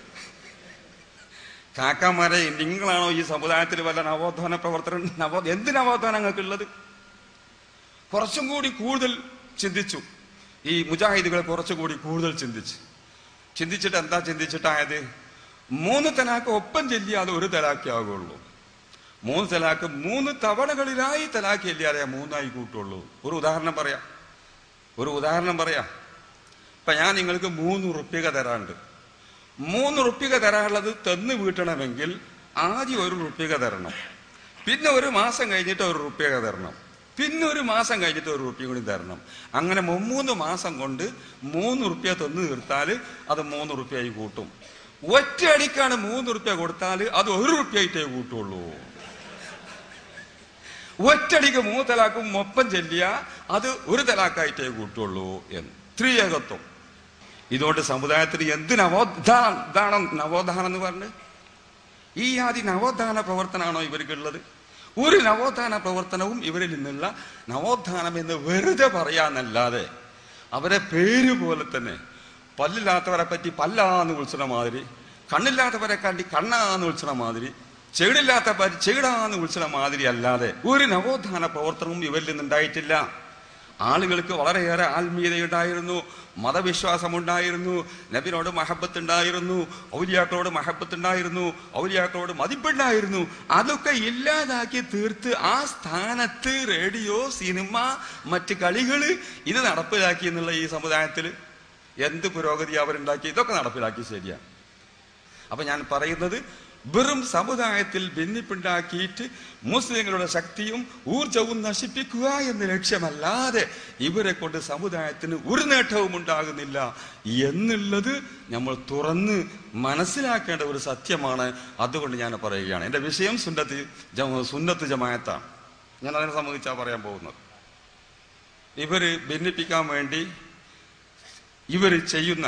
കാക്കാമാരെ നിങ്ങളാണോ ഈ സമുദായത്തിൽ വല്ല നവോത്ഥാന പ്രവർത്തനം നവോ എന്ത് നവോത്ഥാനം നിങ്ങൾക്കുള്ളത് കുറച്ചും കൂടി കൂടുതൽ ചിന്തിച്ചു ഈ മുജാഹിദുകൾ കുറച്ചും കൂടി കൂടുതൽ ചിന്തിച്ചു ചിന്തിച്ചിട്ട് എന്താ ചിന്തിച്ചിട്ടായത് മൂന്ന് തലാക്ക് ഒപ്പം ചെല്ലിയാതെ ഒരു തലാക്കേ ആകുള്ളൂ മൂന്ന് തലാക്ക് മൂന്ന് തവണകളിലായി തലാക്ക് ചെല്ലിയാലേ മൂന്നായി കൂട്ടുള്ളൂ ഒരു ഉദാഹരണം പറയാം ഒരു ഉദാഹരണം പറയാം ഇപ്പൊ ഞാൻ നിങ്ങൾക്ക് മൂന്ന് റുപ്യക തരാണ്ട് മൂന്ന് റുപ്യക തരാനുള്ളത് തന്ന് വീട്ടണമെങ്കിൽ ആദ്യം ഒരു റുപ്യക തരണം പിന്നെ ഒരു മാസം കഴിഞ്ഞിട്ട് ഒരു റുപ്യക തരണം പിന്നെ ഒരു മാസം കഴിഞ്ഞിട്ട് ഒരു റുപ്യ കൂടി തരണം അങ്ങനെ മുമ്മൂന്ന് മാസം കൊണ്ട് മൂന്ന് റുപ്യ തന്നു തീർത്താൽ അത് മൂന്ന് റുപ്യയായി കൂട്ടും ഒറ്റയടിക്കാണ് മൂന്ന് റുപ്യ കൊടുത്താൽ അത് ഒരു റുപ്യയായിട്ടേ കൂട്ടുള്ളൂ ഒറ്റടിക്ക് മൂന്ന് തലാക്കും ഒപ്പം ചെല്ലിയ അത് ഒരു തലാക്കായിട്ടേ കൂട്ടുള്ളൂ എന്ന് ത്രിയേകത്വം ഇതുകൊണ്ട് സമുദായത്തിന് എന്ത് നവോത്ഥാനം ഇതാണ് നവോത്ഥാനം എന്ന് പറഞ്ഞ് ഈ ആദി നവോത്ഥാന പ്രവർത്തനമാണോ ഇവർക്കുള്ളത് ഒരു നവോത്ഥാന പ്രവർത്തനവും ഇവരിൽ നിന്നുള്ള നവോത്ഥാനം എന്ന് വെറുതെ പറയാന്നല്ലാതെ അവരെ പേര് പോലെ തന്നെ പല്ലില്ലാത്തവരെ പറ്റി പല്ലാന്ന് വിളിച്ചണ മാതിരി കണ്ണില്ലാത്തവരെ കണ്ടി കണ്ണാന്ന് വിളിച്ചണ മാതിരി ചെകിടില്ലാത്ത പറ്റി ചെകിടാന്ന് വിളിച്ചണ മാതിരി അല്ലാതെ ഒരു നവോത്ഥാന പ്രവർത്തനവും ഇവരിൽ നിന്നുണ്ടായിട്ടില്ല ആളുകൾക്ക് വളരെയേറെ ആത്മീയതയുണ്ടായിരുന്നു മതവിശ്വാസമുണ്ടായിരുന്നു നബിനോട് മഹബത്ത് ഉണ്ടായിരുന്നു ഔലിയാക്കളോട് മഹബത്ത് ഉണ്ടായിരുന്നു ഔലിയാക്കളോട് മതിപ്പുണ്ടായിരുന്നു അതൊക്കെ ഇല്ലാതാക്കി തീർത്ത് ആ സ്ഥാനത്ത് റേഡിയോ സിനിമ മറ്റ് കളികൾ ഇത് നടപ്പിലാക്കി എന്നുള്ള ഈ സമുദായത്തിൽ എന്ത് പുരോഗതി അവരുണ്ടാക്കി ഇതൊക്കെ നടപ്പിലാക്കി ശരിയാണ് അപ്പൊ ഞാൻ പറയുന്നത് വെറും സമുദായത്തിൽ ഭിന്നിപ്പുണ്ടാക്കിയിട്ട് മുസ്ലിങ്ങളുടെ ശക്തിയും ഊർജവും നശിപ്പിക്കുക എന്ന ലക്ഷ്യമല്ലാതെ ഇവരെ കൊണ്ട് സമുദായത്തിന് ഒരു നേട്ടവും ഉണ്ടാകുന്നില്ല എന്നുള്ളത് നമ്മൾ തുറന്ന് മനസ്സിലാക്കേണ്ട ഒരു സത്യമാണ് അതുകൊണ്ട് ഞാൻ പറയുകയാണ് എൻ്റെ വിഷയം സുന്നത്ത് ജമ- സുന്നത്ത് ജമായത്താണ് ഞാൻ അതിനെ സംബന്ധിച്ചാണ് പറയാൻ പോകുന്നത് ഇവര് ഭിന്നിപ്പിക്കാൻ വേണ്ടി ഇവർ ചെയ്യുന്ന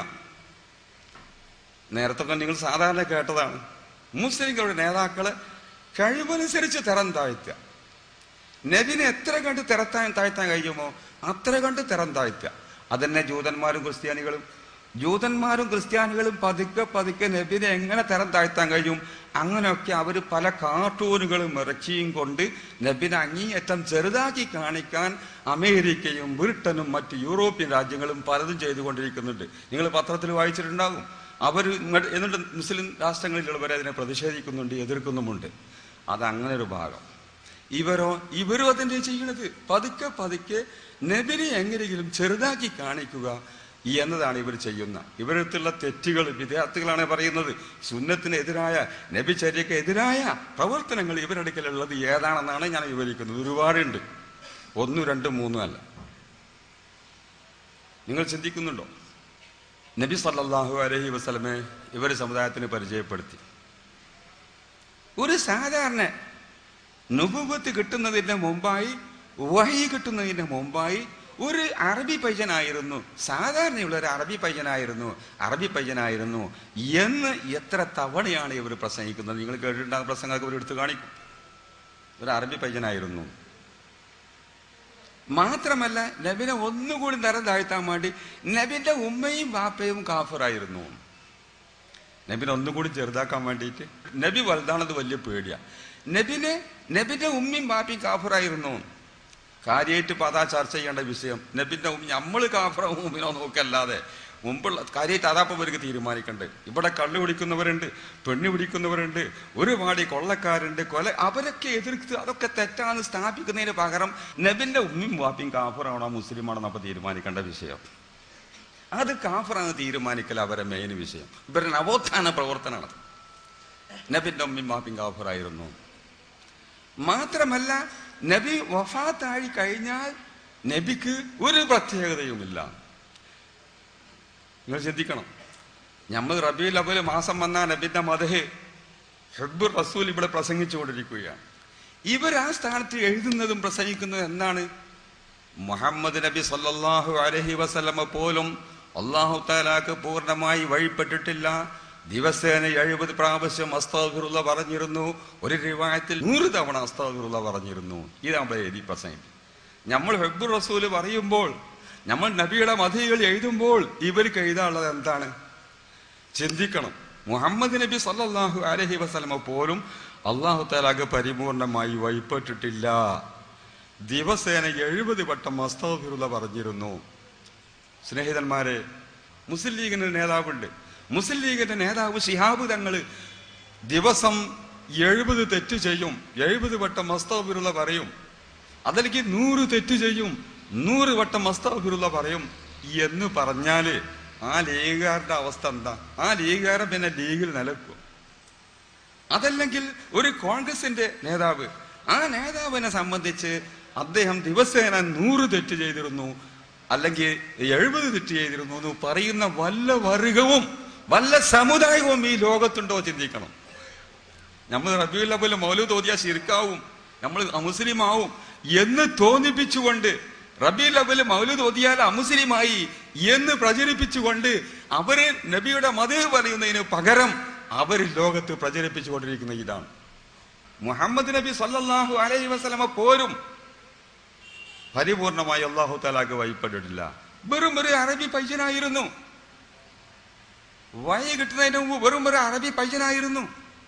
നേരത്തെ നിങ്ങൾ സാധാരണ കേട്ടതാണ് മുസ്ലിങ്ങളുടെ നേതാക്കളെ കഴിവനുസരിച്ച് തരം താഴ്ത്തുക നബിനെ എത്ര കണ്ട് തിരത്താൻ താഴ്ത്താൻ കഴിയുമോ അത്ര കണ്ട് തരം താഴ്ത്തുക അതന്നെ ജൂതന്മാരും ക്രിസ്ത്യാനികളും ജൂതന്മാരും ക്രിസ്ത്യാനികളും പതുക്കെ പതുക്കെ നബിനെ എങ്ങനെ തരം താഴ്ത്താൻ കഴിയും അങ്ങനെയൊക്കെ അവർ പല കാർട്ടൂണുകളും ഇറച്ചിയും കൊണ്ട് നബിനെ അങ്ങേയറ്റം ചെറുതാക്കി കാണിക്കാൻ അമേരിക്കയും ബ്രിട്ടനും മറ്റ് യൂറോപ്യൻ രാജ്യങ്ങളും പലതും ചെയ്തുകൊണ്ടിരിക്കുന്നുണ്ട് നിങ്ങൾ പത്രത്തിൽ വായിച്ചിട്ടുണ്ടാകും അവർ ഇങ്ങോട്ട് എന്നിട്ട് മുസ്ലിം രാഷ്ട്രങ്ങളിലുള്ളവരെ അതിനെ പ്രതിഷേധിക്കുന്നുണ്ട് എതിർക്കുന്നുമുണ്ട് അതങ്ങനെ ഒരു ഭാഗം ഇവരോ ഇവരും അതിൻ്റെ ചെയ്യണത് പതുക്കെ പതുക്കെ നബിനെ എങ്ങനെയെങ്കിലും ചെറുതാക്കി കാണിക്കുക എന്നതാണ് ഇവർ ചെയ്യുന്ന ഇവരടുത്തുള്ള തെറ്റുകൾ വിദ്യാർത്ഥികളാണ് പറയുന്നത് സുന്നത്തിനെതിരായ നബിചര്യക്ക് എതിരായ പ്രവർത്തനങ്ങൾ ഇവരടുക്കലുള്ളത് ഏതാണെന്നാണ് ഞാൻ വിവരിക്കുന്നത് ഒരുപാടുണ്ട് ഒന്നും രണ്ടും മൂന്നും അല്ല നിങ്ങൾ ചിന്തിക്കുന്നുണ്ടോ നബി സല്ലല്ലാഹു അലൈഹി വസല്ലമെ ഇവർ സമുദായത്തിന് പരിചയപ്പെടുത്തി ഒരു സാധാരണ നുപുവത്ത് കിട്ടുന്നതിന് മുമ്പായി വഹി കിട്ടുന്നതിന് മുമ്പായി ഒരു അറബി പൈജനായിരുന്നു സാധാരണയുള്ള ഒരു അറബി പൈജനായിരുന്നു അറബി പൈജനായിരുന്നു എന്ന് എത്ര തവണയാണ് ഇവർ പ്രസംഗിക്കുന്നത് നിങ്ങൾ കേട്ടിട്ടുണ്ടാകുന്ന പ്രസംഗമൊക്കെ ഇവർ എടുത്തു കാണിക്കും ഒരു അറബി പൈജനായിരുന്നു മാത്രമല്ല നബിനെ ഒന്നുകൂടി തരം താഴ്ത്താൻ വേണ്ടി നബിന്റെ ഉമ്മയും ബാപ്പയും കാഫറായിരുന്നു നബിനെ ഒന്നുകൂടി ചെറുതാക്കാൻ വേണ്ടിയിട്ട് നബി വലുതാണത് വലിയ പേടിയാ നബിനെ നബിന്റെ ഉമ്മയും ബാപ്പയും കാഫറായിരുന്നു കാര്യമായിട്ട് ഇപ്പൊ അതാ ചർച്ച ചെയ്യേണ്ട വിഷയം നബിന്റെ ഉമ്മ നമ്മൾ കാഫറോ ഉമ്മിനോ നോക്കല്ലാതെ മുമ്പുള്ള കാര്യമായിട്ട് അതാപ്പം ഇവർക്ക് തീരുമാനിക്കണ്ട് ഇവിടെ കള്ളു പിടിക്കുന്നവരുണ്ട് പെണ്ണു പിടിക്കുന്നവരുണ്ട് ഒരുപാട് കൊള്ളക്കാരുണ്ട് കൊല അവരൊക്കെ എതിർത്ത് അതൊക്കെ തെറ്റാന്ന് സ്ഥാപിക്കുന്നതിന് പകരം നബിന്റെ ഉമ്മയും വാപ്പിയും കാഫറാണോ മുസ്ലിമാണോ അപ്പൊ തീരുമാനിക്കേണ്ട വിഷയം അത് കാഫറാണ് തീരുമാനിക്കൽ അവരെ മെയിൻ വിഷയം ഇവരുടെ നവോത്ഥാന പ്രവർത്തനമാണ് നബിന്റെ ഉമ്മയും വാപ്പിയും കാഫറായിരുന്നു മാത്രമല്ല നബി വഫാത്തായി കഴിഞ്ഞാൽ നബിക്ക് ഒരു പ്രത്യേകതയുമില്ല നിങ്ങൾ ചിന്തിക്കണം നമ്മൾ റബീൽ അവല് മാസം വന്ന നബിന്റെ മതഹ് ഹെബ് റസൂൽ ഇവിടെ പ്രസംഗിച്ചുകൊണ്ടിരിക്കുകയാണ് ഇവർ ആ സ്ഥാനത്ത് എഴുതുന്നതും പ്രസംഗിക്കുന്നതും എന്താണ് മുഹമ്മദ് നബി സല്ലല്ലാഹു അലൈഹി വസല്ലമ പോലും അള്ളാഹു താലാക്ക് പൂർണ്ണമായി വഴിപ്പെട്ടിട്ടില്ല ദിവസേന എഴുപത് പ്രാവശ്യം അസ്താഫിറുള്ള പറഞ്ഞിരുന്നു ഒരു റിവായത്തിൽ നൂറ് തവണ അസ്താഫിറുള്ള പറഞ്ഞിരുന്നു ഇതാണ് എഴുതി പ്രസംഗിക്കും നമ്മൾ ഹെബ് റസൂല് പറയുമ്പോൾ നമ്മൾ നബിയുടെ മതികൾ എഴുതുമ്പോൾ ഇവർക്ക് എഴുതാനുള്ളത് എന്താണ് ചിന്തിക്കണം മുഹമ്മദ് നബി സല്ലല്ലാഹു അലൈഹി വസല്ലമ പോലും അള്ളാഹു താലാക്ക് പരിപൂർണമായി വഴിപ്പെട്ടിട്ടില്ല ദിവസേന എഴുപത് വട്ടം അസ്താഫിറുള്ള പറഞ്ഞിരുന്നു സ്നേഹിതന്മാരെ മുസ്ലിം ലീഗിന്റെ നേതാവുണ്ട് മുസ്ലിം ലീഗിന്റെ നേതാവ് ശിഹാബ് തങ്ങള് ദിവസം എഴുപത് തെറ്റ് ചെയ്യും എഴുപത് വട്ടം അസ്താഫിറുള്ള പറയും അതിലേക്ക് നൂറ് തെറ്റ് ചെയ്യും നൂറ് വട്ടം അസ്താഫിറുള്ള പറയും എന്ന് പറഞ്ഞാല് ആ ലീഗുകാരുടെ അവസ്ഥ എന്താ ആ ലീഗുകാരൻ പിന്നെ ലീഗിൽ നിലക്കും അതല്ലെങ്കിൽ ഒരു കോൺഗ്രസിന്റെ നേതാവ് ആ നേതാവിനെ സംബന്ധിച്ച് അദ്ദേഹം ദിവസേന നൂറ് തെറ്റ് ചെയ്തിരുന്നു അല്ലെങ്കിൽ എഴുപത് തെറ്റ് ചെയ്തിരുന്നു എന്ന് പറയുന്ന വല്ല വർഗവും വല്ല സമുദായവും ഈ ലോകത്തുണ്ടോ ചിന്തിക്കണം നമ്മൾ റബിയുൽ അവല് മൗലൂദ് ഓതിയാൽ ശിർക്കാവും നമ്മൾ അമുസ്ലിം ആവും എന്ന് തോന്നിപ്പിച്ചുകൊണ്ട് റബിയുൽ അവല് മൗലൂദ് ഓതിയാൽ അമുസ്ലിമായി എന്ന് പ്രചരിപ്പിച്ചുകൊണ്ട് അവര് നബിയുടെ മത പറയുന്നതിന് പകരം അവർ ലോകത്ത് പ്രചരിപ്പിച്ചുകൊണ്ടിരിക്കുന്ന ഇതാണ് മുഹമ്മദ് നബി സല്ലല്ലാഹു അലൈഹി വസല്ലമ പോരും പരിപൂർണമായി അള്ളാഹു താലാക്ക് വഴിപ്പെട്ടിട്ടില്ല വെറും ഒരു അറബി പൈസനായിരുന്നു വഴി കിട്ടുന്നതിന് മുമ്പ് വെറും ഒരു അറബി പൈസനായിരുന്നു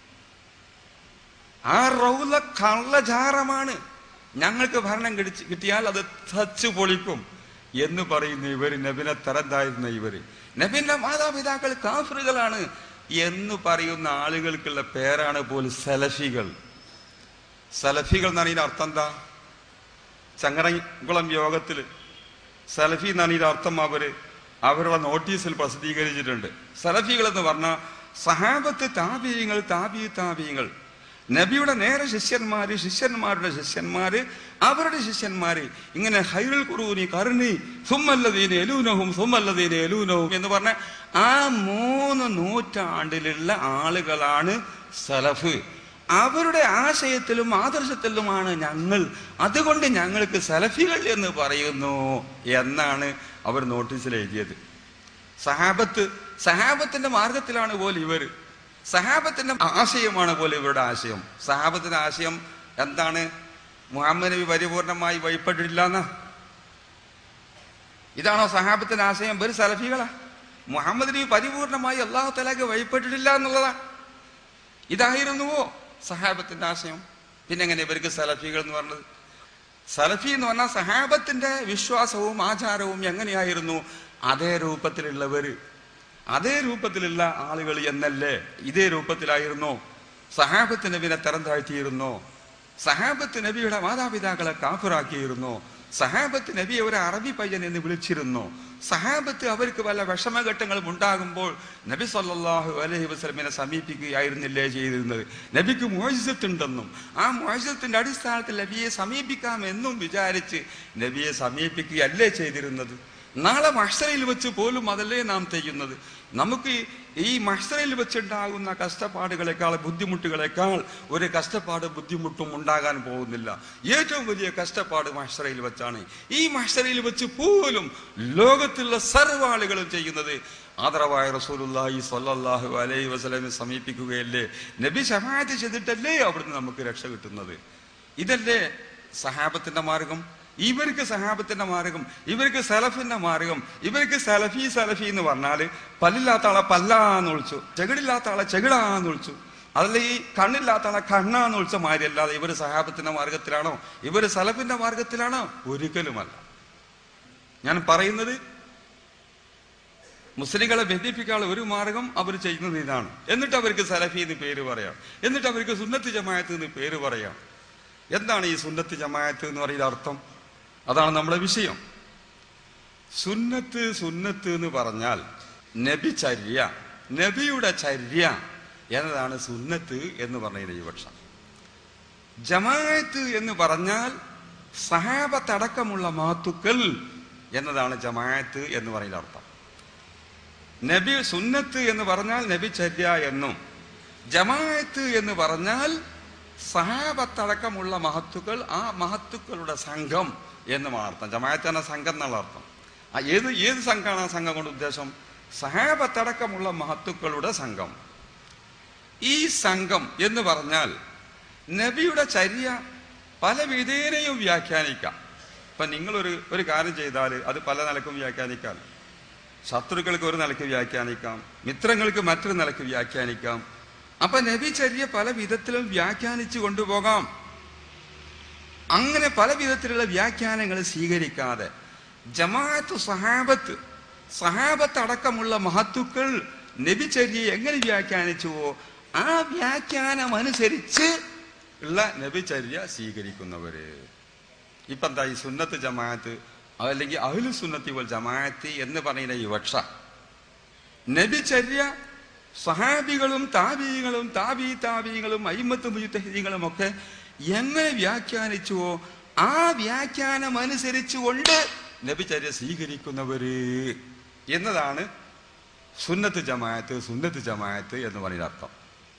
ആ റൗല കള്ളജാറമാണ് ഞങ്ങൾക്ക് ഭരണം കിടിച്ച് കിട്ടിയാൽ അത് തച്ചു പൊളിക്കും എന്ന് പറയുന്ന ഇവര് നബിനെ തരന്തായിരുന്ന ഇവര് നബിന്റെ മാതാപിതാക്കൾ കാഫറുകളാണ് എന്ന് പറയുന്ന ആളുകൾക്കുള്ള പേരാണ് പോലും സലഫികൾ സലഫികൾ എന്നാണ് ഇതിന്റെ അർത്ഥം എന്താ ചങ്ങരംകുളം യോഗത്തിൽ സലഫി എന്നാണ് ഇതിന്റെ അർത്ഥം അവര് അവരുടെ നോട്ടീസിൽ പ്രസിദ്ധീകരിച്ചിട്ടുണ്ട് സലഫികൾ എന്ന് പറഞ്ഞാൽ സഹാബത്ത് താപീയങ്ങൾ താപീ താപീയങ്ങൾ നബിയുടെ നേരെ ശിഷ്യന്മാര് ശിഷ്യന്മാരുടെ ശിഷ്യന്മാര് അവരുടെ ശിഷ്യന്മാര് ഇങ്ങനെ ഹൈറുൽ കുറൂനി കരുണി സുമ്മല്ലതീന് എലൂനവും സുമ്മല്ലതീന് എലൂനവും എന്ന് പറഞ്ഞ ആ മൂന്ന് നൂറ്റാണ്ടിലുള്ള ആളുകളാണ് സലഫ് അവരുടെ ആശയത്തിലും ആദർശത്തിലുമാണ് ഞങ്ങൾ അതുകൊണ്ട് ഞങ്ങൾക്ക് സലഫികൾ എന്ന് പറയുന്നു എന്നാണ് അവർ നോട്ടീസിൽ എഴുതിയത് സഹാബത്ത് സഹാബത്തിന്റെ മാർഗത്തിലാണ് പോലും ഇവർ സഹാബത്തിന്റെ ആശയമാണ് പോലും ഇവരുടെ ആശയം സഹാബത്തിന്റെ ആശയം എന്താണ് മുഹമ്മദ് നബി പരിപൂർണമായി വഴിപ്പെട്ടിട്ടില്ല എന്നാ ഇതാണോ സഹാബത്തിന്റെ ആശയം ഇവർ സലഫികളാ മുഹമ്മദ് നബി പരിപൂർണമായി അള്ളാഹു തലാക്ക് വഴിപ്പെട്ടിട്ടില്ല എന്നുള്ളതാ ഇതായിരുന്നുവോ സഹാബത്തിന്റെ ആശയം പിന്നെ എങ്ങനെ ഇവർക്ക് സലഫികൾ എന്ന് പറഞ്ഞത് സലഫി എന്ന് പറഞ്ഞാൽ സഹാബത്തിന്റെ വിശ്വാസവും ആചാരവും എങ്ങനെയായിരുന്നു അതേ രൂപത്തിലുള്ളവര് അതേ രൂപത്തിലുള്ള ആളുകൾ എന്നല്ലേ ഇതേ രൂപത്തിലായിരുന്നോ സഹാബത്ത് നബിനെ തരം താഴ്ത്തിയിരുന്നോ സഹാബത്ത് നബിയുടെ മാതാപിതാക്കളെ കാഫിറാക്കിയിരുന്നോ സഹാബത്ത് നബിയെ ഒരു അറബി പയ്യൻ എന്ന് വിളിച്ചിരുന്നോ സഹാബത്ത് അവർക്ക് വല്ല വിഷമഘട്ടങ്ങളും ഉണ്ടാകുമ്പോൾ നബി സല്ലല്ലാഹു അലൈഹി വസല്ലമിനെ സമീപിക്കുകയായിരുന്നില്ലേ ചെയ്തിരുന്നത് നബിക്ക് മോചിതത്തുണ്ടെന്നും ആ മോചിതത്തിന്റെ അടിസ്ഥാനത്തിൽ നബിയെ സമീപിക്കാമെന്നും വിചാരിച്ച് നബിയെ സമീപിക്കുകയല്ലേ ചെയ്തിരുന്നത് നാളെ മഹ്സരയിൽ വെച്ച് പോലും അതല്ലേ നാം ചെയ്യുന്നത് നമുക്ക് ഈ മഹ്സരയിൽ വെച്ചുണ്ടാകുന്ന കഷ്ടപ്പാടുകളെക്കാൾ ബുദ്ധിമുട്ടുകളെക്കാൾ ഒരു കഷ്ടപ്പാട് ബുദ്ധിമുട്ടും ഉണ്ടാകാൻ പോകുന്നില്ല ഏറ്റവും വലിയ കഷ്ടപ്പാട് മഹ്സരയിൽ വെച്ചാണ് ഈ മഹ്സരയിൽ വെച്ച് പോലും ലോകത്തുള്ള സർവ്വ ആളുകളും ചെയ്യുന്നത് ആദരവായ റസൂലുള്ളാഹി സ്വല്ലല്ലാഹു അലൈഹി വസല്ലമെ സമീപിക്കുകയല്ലേ നബി ശഫാഅത്ത് ചെയ്തിട്ടല്ലേ അവിടുന്ന് നമുക്ക് രക്ഷ കിട്ടുന്നത് ഇതല്ലേ സഹാബത്തിന്റെ മാർഗം ഇവർക്ക് സഹാബത്തിന്റെ മാർഗം ഇവർക്ക് സലഫിന്റെ മാർഗം ഇവർക്ക് സലഫി സലഫി എന്ന് പറഞ്ഞാല് പല്ലില്ലാത്ത ആളെ പല്ലാന്ന് വിളിച്ചു ചെകിടില്ലാത്ത ആളെ ചെകിടാന്ന് വിളിച്ചു അതല്ല ഈ കണ്ണില്ലാത്ത ആളെ കണ്ണാന്ന് വിളിച്ച മാതിരി അല്ലാതെ ഇവര് സഹാബത്തിന്റെ മാർഗത്തിലാണോ ഇവര് സലഫിന്റെ മാർഗത്തിലാണോ ഒരിക്കലുമല്ല ഞാൻ പറയുന്നത് മുസ്ലിങ്ങളെ ബന്ധിപ്പിക്കാനുള്ള ഒരു മാർഗം അവർ ചെയ്യുന്നത് ഇതാണ് എന്നിട്ട് അവർക്ക് സലഫി എന്ന് പേര് പറയാം എന്നിട്ട് അവർക്ക് സുന്നത്ത് ജമായത്ത് എന്ന് പേര് പറയാം എന്താണ് ഈ സുന്നത്ത് ജമായത്ത് എന്ന് പറയുന്ന അർത്ഥം അതാണ് നമ്മുടെ വിഷയം സുന്നത്ത് സുന്നത്ത് എന്ന് പറഞ്ഞാൽ നബി ചര്യ നബിയുടെ ചര്യ എന്നതാണ് സുന്നത്ത് എന്ന് പറഞ്ഞതിന് ഈ പക്ഷം ജമായത്ത് എന്ന് പറഞ്ഞാൽ സഹാബത്തടക്കമുള്ള മാത്തുക്കൾ എന്നതാണ് ജമായത്ത് എന്ന് പറയുന്ന അർത്ഥം നബി സുന്നത്ത് എന്ന് പറഞ്ഞാൽ നബി ചര്യ എന്നും ജമായത്ത് എന്ന് പറഞ്ഞാൽ സഹാബത്തടക്കമുള്ള മഹത്തുക്കൾ ആ മഹത്തുക്കളുടെ സംഘം എന്നുമാണ് അർത്ഥം ജമായത്ത് എന്ന സംഘം എന്നുള്ള അർത്ഥം ആ ഏത് ഏത് സംഘമാണ് ആ സംഘം കൊണ്ട് ഉദ്ദേശം സഹാബത്തടക്കമുള്ള മഹത്തുക്കളുടെ സംഘം ഈ സംഘം എന്ന് പറഞ്ഞാൽ നബിയുടെ ചര്യ പല വിധേനയും വ്യാഖ്യാനിക്കാം ഇപ്പൊ നിങ്ങളൊരു ഒരു കാര്യം ചെയ്താൽ അത് പല നിലക്കും വ്യാഖ്യാനിക്കാം ശത്രുക്കൾക്ക് ഒരു നിലയ്ക്ക് വ്യാഖ്യാനിക്കാം മിത്രങ്ങൾക്ക് മറ്റൊരു നിലയ്ക്ക് വ്യാഖ്യാനിക്കാം അപ്പൊ നബി ചര്യ പല വിധത്തിലും വ്യാഖ്യാനിച്ചു കൊണ്ടുപോകാം അങ്ങനെ പല വിധത്തിലുള്ള വ്യാഖ്യാനങ്ങൾ സ്വീകരിക്കാതെ ജമാഅത്ത് സഹാബത്ത് സഹാബത്ത് അടക്കമുള്ള മഹത്തുക്കൾ നബിചര്യയെ എങ്ങനെ വ്യാഖ്യാനിച്ചുവോ ആ വ്യാഖ്യാനം അനുസരിച്ച് ഉള്ള നബിചര്യ സ്വീകരിക്കുന്നവര് ഇപ്പൊ എന്താ ഈ സുന്നത്ത് ജമാഅത്ത് അല്ലെങ്കിൽ അഹ്ലു സുന്നത്തി വൽ ജമാഅത്ത് എന്ന് പറയുന്ന ഈ വക്ഷ നബിചര്യ സഹാബികളും താബീകളും താബി താബികളും അയിമത്ത് മുജുത്തഹിദികളും ഒക്കെ എങ്ങനെ വ്യാഖ്യാനിച്ചുവോ ആ വ്യാഖ്യാനം അനുസരിച്ചുകൊണ്ട് നബിചര്യ സ്വീകരിക്കുന്നവര് എന്നതാണ് സുന്നത്ത് ജമാഅത്ത് സുന്നത്ത് ജമാഅത്ത് എന്ന് പറയുന്ന അർത്ഥം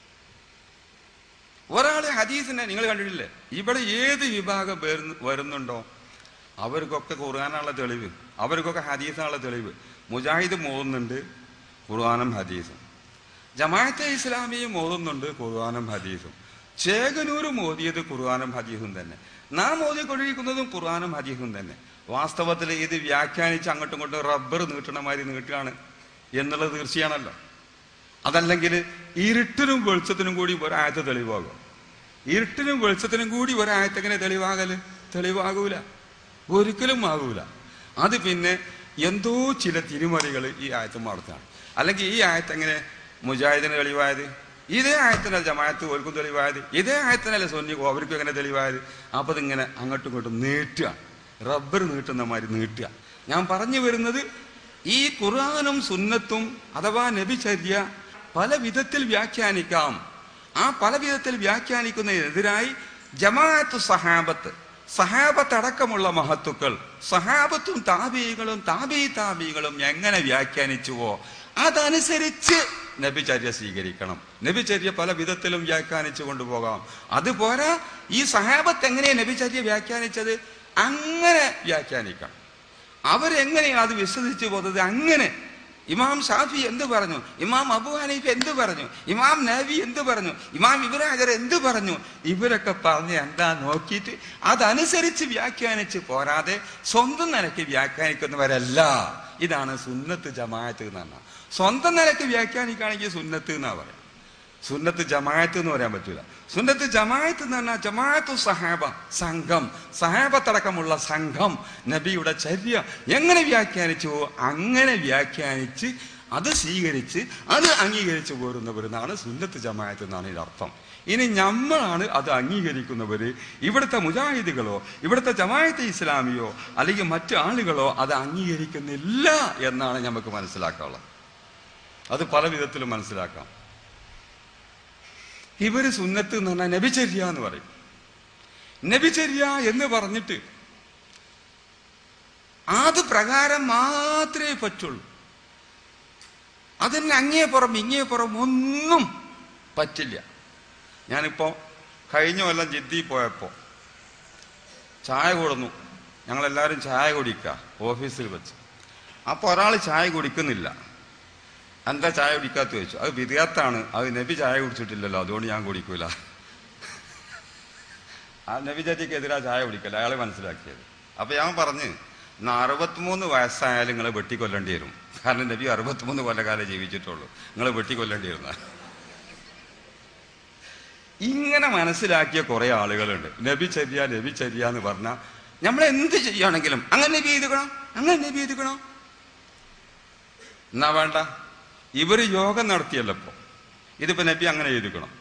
ഒരാള് ഹദീസിനെ നിങ്ങൾ കണ്ടിട്ടില്ലേ ഇവിടെ ഏത് വിഭാഗം വരുന്നു- വരുന്നുണ്ടോ അവർക്കൊക്കെ ഖുർആാനുള്ള തെളിവ് അവർക്കൊക്കെ ഹദീസാനുള്ള തെളിവ് മുജാഹിദ് മോതുന്നുണ്ട് ഖുർആാനും ഹദീസും ജമാഅത്തെ ഇസ്ലാമിയും മോതുന്നുണ്ട് ഖുർആാനും ഹദീസും ചേകനൂർ മോദിയത് ഖുർആാനും ഹദീസും തന്നെ നാം മോദിക്കൊണ്ടിരിക്കുന്നതും ഖുർആാനും ഹദീസും തന്നെ വാസ്തവത്തിൽ ഇത് വ്യാഖ്യാനിച്ച് അങ്ങോട്ടും ഇങ്ങോട്ടും റബ്ബർ നീട്ടണ മാതിരി നീട്ടുകയാണ് എന്നുള്ളത് തീർച്ചയാണല്ലോ അതല്ലെങ്കിൽ ഇരുട്ടിനും വെളിച്ചത്തിനും കൂടി ഒരായത്ത് തെളിവാകും ഇരുട്ടിനും വെളിച്ചത്തിനും കൂടി ഒരായത്ത് എങ്ങനെ തെളിവാകല് തെളിവാകൂല ഒരിക്കലും ആകൂല അത് പിന്നെ എന്തോ ചില തിരിമറികൾ ഈ ആയത്ത് നടത്താണ് അല്ലെങ്കിൽ ഈ ആയത്ത് എങ്ങനെ മുജാഹിദിന് തെളിവായത് ഇതേ ആയത്തിനല്ല ജമാഅത്ത് ഓർക്കും തെളിവായത് ഇതേ ആയത്തിനല്ല സൊന്നിക്കോ അവർക്കും എങ്ങനെ തെളിവായത് അപ്പൊ ഇതിങ്ങനെ അങ്ങോട്ടും ഇങ്ങോട്ടും നീട്ടുക റബ്ബർ നീട്ടുന്ന മാതിരി നീട്ടുക ഞാൻ പറഞ്ഞു വരുന്നത് ഈ ഖുർആാനും സുന്നത്തും അഥവാ നബിചര്യ പല വിധത്തിൽ വ്യാഖ്യാനിക്കാം ആ പല വിധത്തിൽ വ്യാഖ്യാനിക്കുന്നതിനെതിരായി ജമാഅത്ത് സഹാബത്ത് സഹാബത്ത് അടക്കമുള്ള മഹത്തുക്കൾ സഹാബത്തും താബികളും താബി താബികളും എങ്ങനെ വ്യാഖ്യാനിച്ചുവോ അതനുസരിച്ച് നബിചര്യ സ്വീകരിക്കണം നബിചര്യ പല വിധത്തിലും വ്യാഖ്യാനിച്ചു കൊണ്ടുപോകാം അതുപോരാ ഈ സഹാബത്ത് എങ്ങനെയാ നബിചര്യ വ്യാഖ്യാനിച്ചത് അങ്ങനെ വ്യാഖ്യാനിക്കണം അവരെങ്ങനെയാണ് അത് വിശ്വസിച്ചു പോകുന്നത് അങ്ങനെ ഇമാം ഷാഫി എന്ത് പറഞ്ഞു ഇമാം അബു ഹനീഫ് എന്ത് പറഞ്ഞു ഇമാം നബി എന്ത് പറഞ്ഞു ഇമാം ഇബ്രാഹിർ എന്ത് പറഞ്ഞു ഇവരൊക്കെ പറഞ്ഞ് എന്താ നോക്കിയിട്ട് അതനുസരിച്ച് വ്യാഖ്യാനിച്ച് പോരാതെ സ്വന്തം നിലയ്ക്ക് വ്യാഖ്യാനിക്കുന്നവരല്ല ഇതാണ് സുന്നത്ത് ജമാഅത്ത് എന്ന് പറഞ്ഞാൽ സ്വന്തം നിലയ്ക്ക് വ്യാഖ്യാനിക്കുകയാണെങ്കിൽ സുന്നത്ത് എന്നാ പറയാം സുന്നത്ത് ജമാഅത്ത് എന്ന് പറയാൻ പറ്റൂല സുന്നത്ത് ജമാഅത്ത് എന്ന് പറഞ്ഞാൽ ജമാഅത്തു സഹാബ സംഘം സഹാബത്തടക്കമുള്ള സംഘം നബിയുടെ ചര്യ എങ്ങനെ വ്യാഖ്യാനിച്ചുവോ അങ്ങനെ വ്യാഖ്യാനിച്ച് അത് സ്വീകരിച്ച് അത് അംഗീകരിച്ചു പോരുന്നവരെന്നാണ് സുന്നത്ത് ജമാഅത്ത് എന്നാണ് ഇതിന്റെ അർത്ഥം ഇനി നമ്മളാണ് അത് അംഗീകരിക്കുന്നവര് ഇവിടുത്തെ മുജാഹിദുകളോ ഇവിടുത്തെ ജമാഅത്തെ ഇസ്ലാമിയോ അല്ലെങ്കിൽ മറ്റു ആളുകളോ അത് അംഗീകരിക്കുന്നില്ല എന്നാണ് നമുക്ക് മനസ്സിലാക്കാനുള്ളത് അത് പല വിധത്തിലും മനസ്സിലാക്കാം ഇവര് സുന്നത്ത് എന്ന് പറഞ്ഞാൽ നബിചര്യ എന്ന് പറയും നബിചര്യ എന്ന് പറഞ്ഞിട്ട് അത് പ്രകാരം മാത്രമേ പറ്റുള്ളൂ അതിന് അങ്ങേപ്പുറം ഇങ്ങേപ്പുറം ഒന്നും പറ്റില്ല ഞാനിപ്പോ കഴിഞ്ഞ കൊല്ലം ജിദ്ദി പോയപ്പോ ചായ കൊടുന്നു ഞങ്ങളെല്ലാവരും ചായ കുടിക്കുക ഓഫീസിൽ വെച്ച് അപ്പോൾ ഒരാൾ ചായ കുടിക്കുന്നില്ല എന്താ ചായ കുടിക്കാത്ത ചോദിച്ചു അത് വിദ്യാർത്ഥാണ് അത് നബി ചായ കുടിച്ചിട്ടില്ലല്ലോ അതുകൊണ്ട് ഞാൻ കുടിക്കൂല ആ നബി ചാറ്റിക്കെതിരാ ചായ കുടിക്കല്ല അയാളെ മനസ്സിലാക്കിയത് അപ്പൊ ഞാൻ പറഞ്ഞ് എന്നാ അറുപത്തിമൂന്ന് വയസ്സായാലും നിങ്ങൾ വെട്ടിക്കൊല്ലേണ്ടി വരും കാരണം നബി അറുപത്തിമൂന്ന് കൊല്ലക്കാലം ജീവിച്ചിട്ടുള്ളൂ നിങ്ങൾ വെട്ടിക്കൊല്ലേണ്ടി വരുന്ന ഇങ്ങനെ മനസ്സിലാക്കിയ കുറെ ആളുകളുണ്ട് നബി ചര്യ നബി ചര്യ എന്ന് പറഞ്ഞാൽ നമ്മൾ എന്ത് ചെയ്യുകയാണെങ്കിലും അങ്ങനെ നബി ചെയ്തുക്കണോ അങ്ങനെ നബി ചെയ്തുക്കണോ എന്നാ വേണ്ട ഇവര് യോഗം നടത്തിയല്ലോ ഇപ്പൊ ഇതിപ്പോ നബി അങ്ങനെ ചെയ്തുക്കണം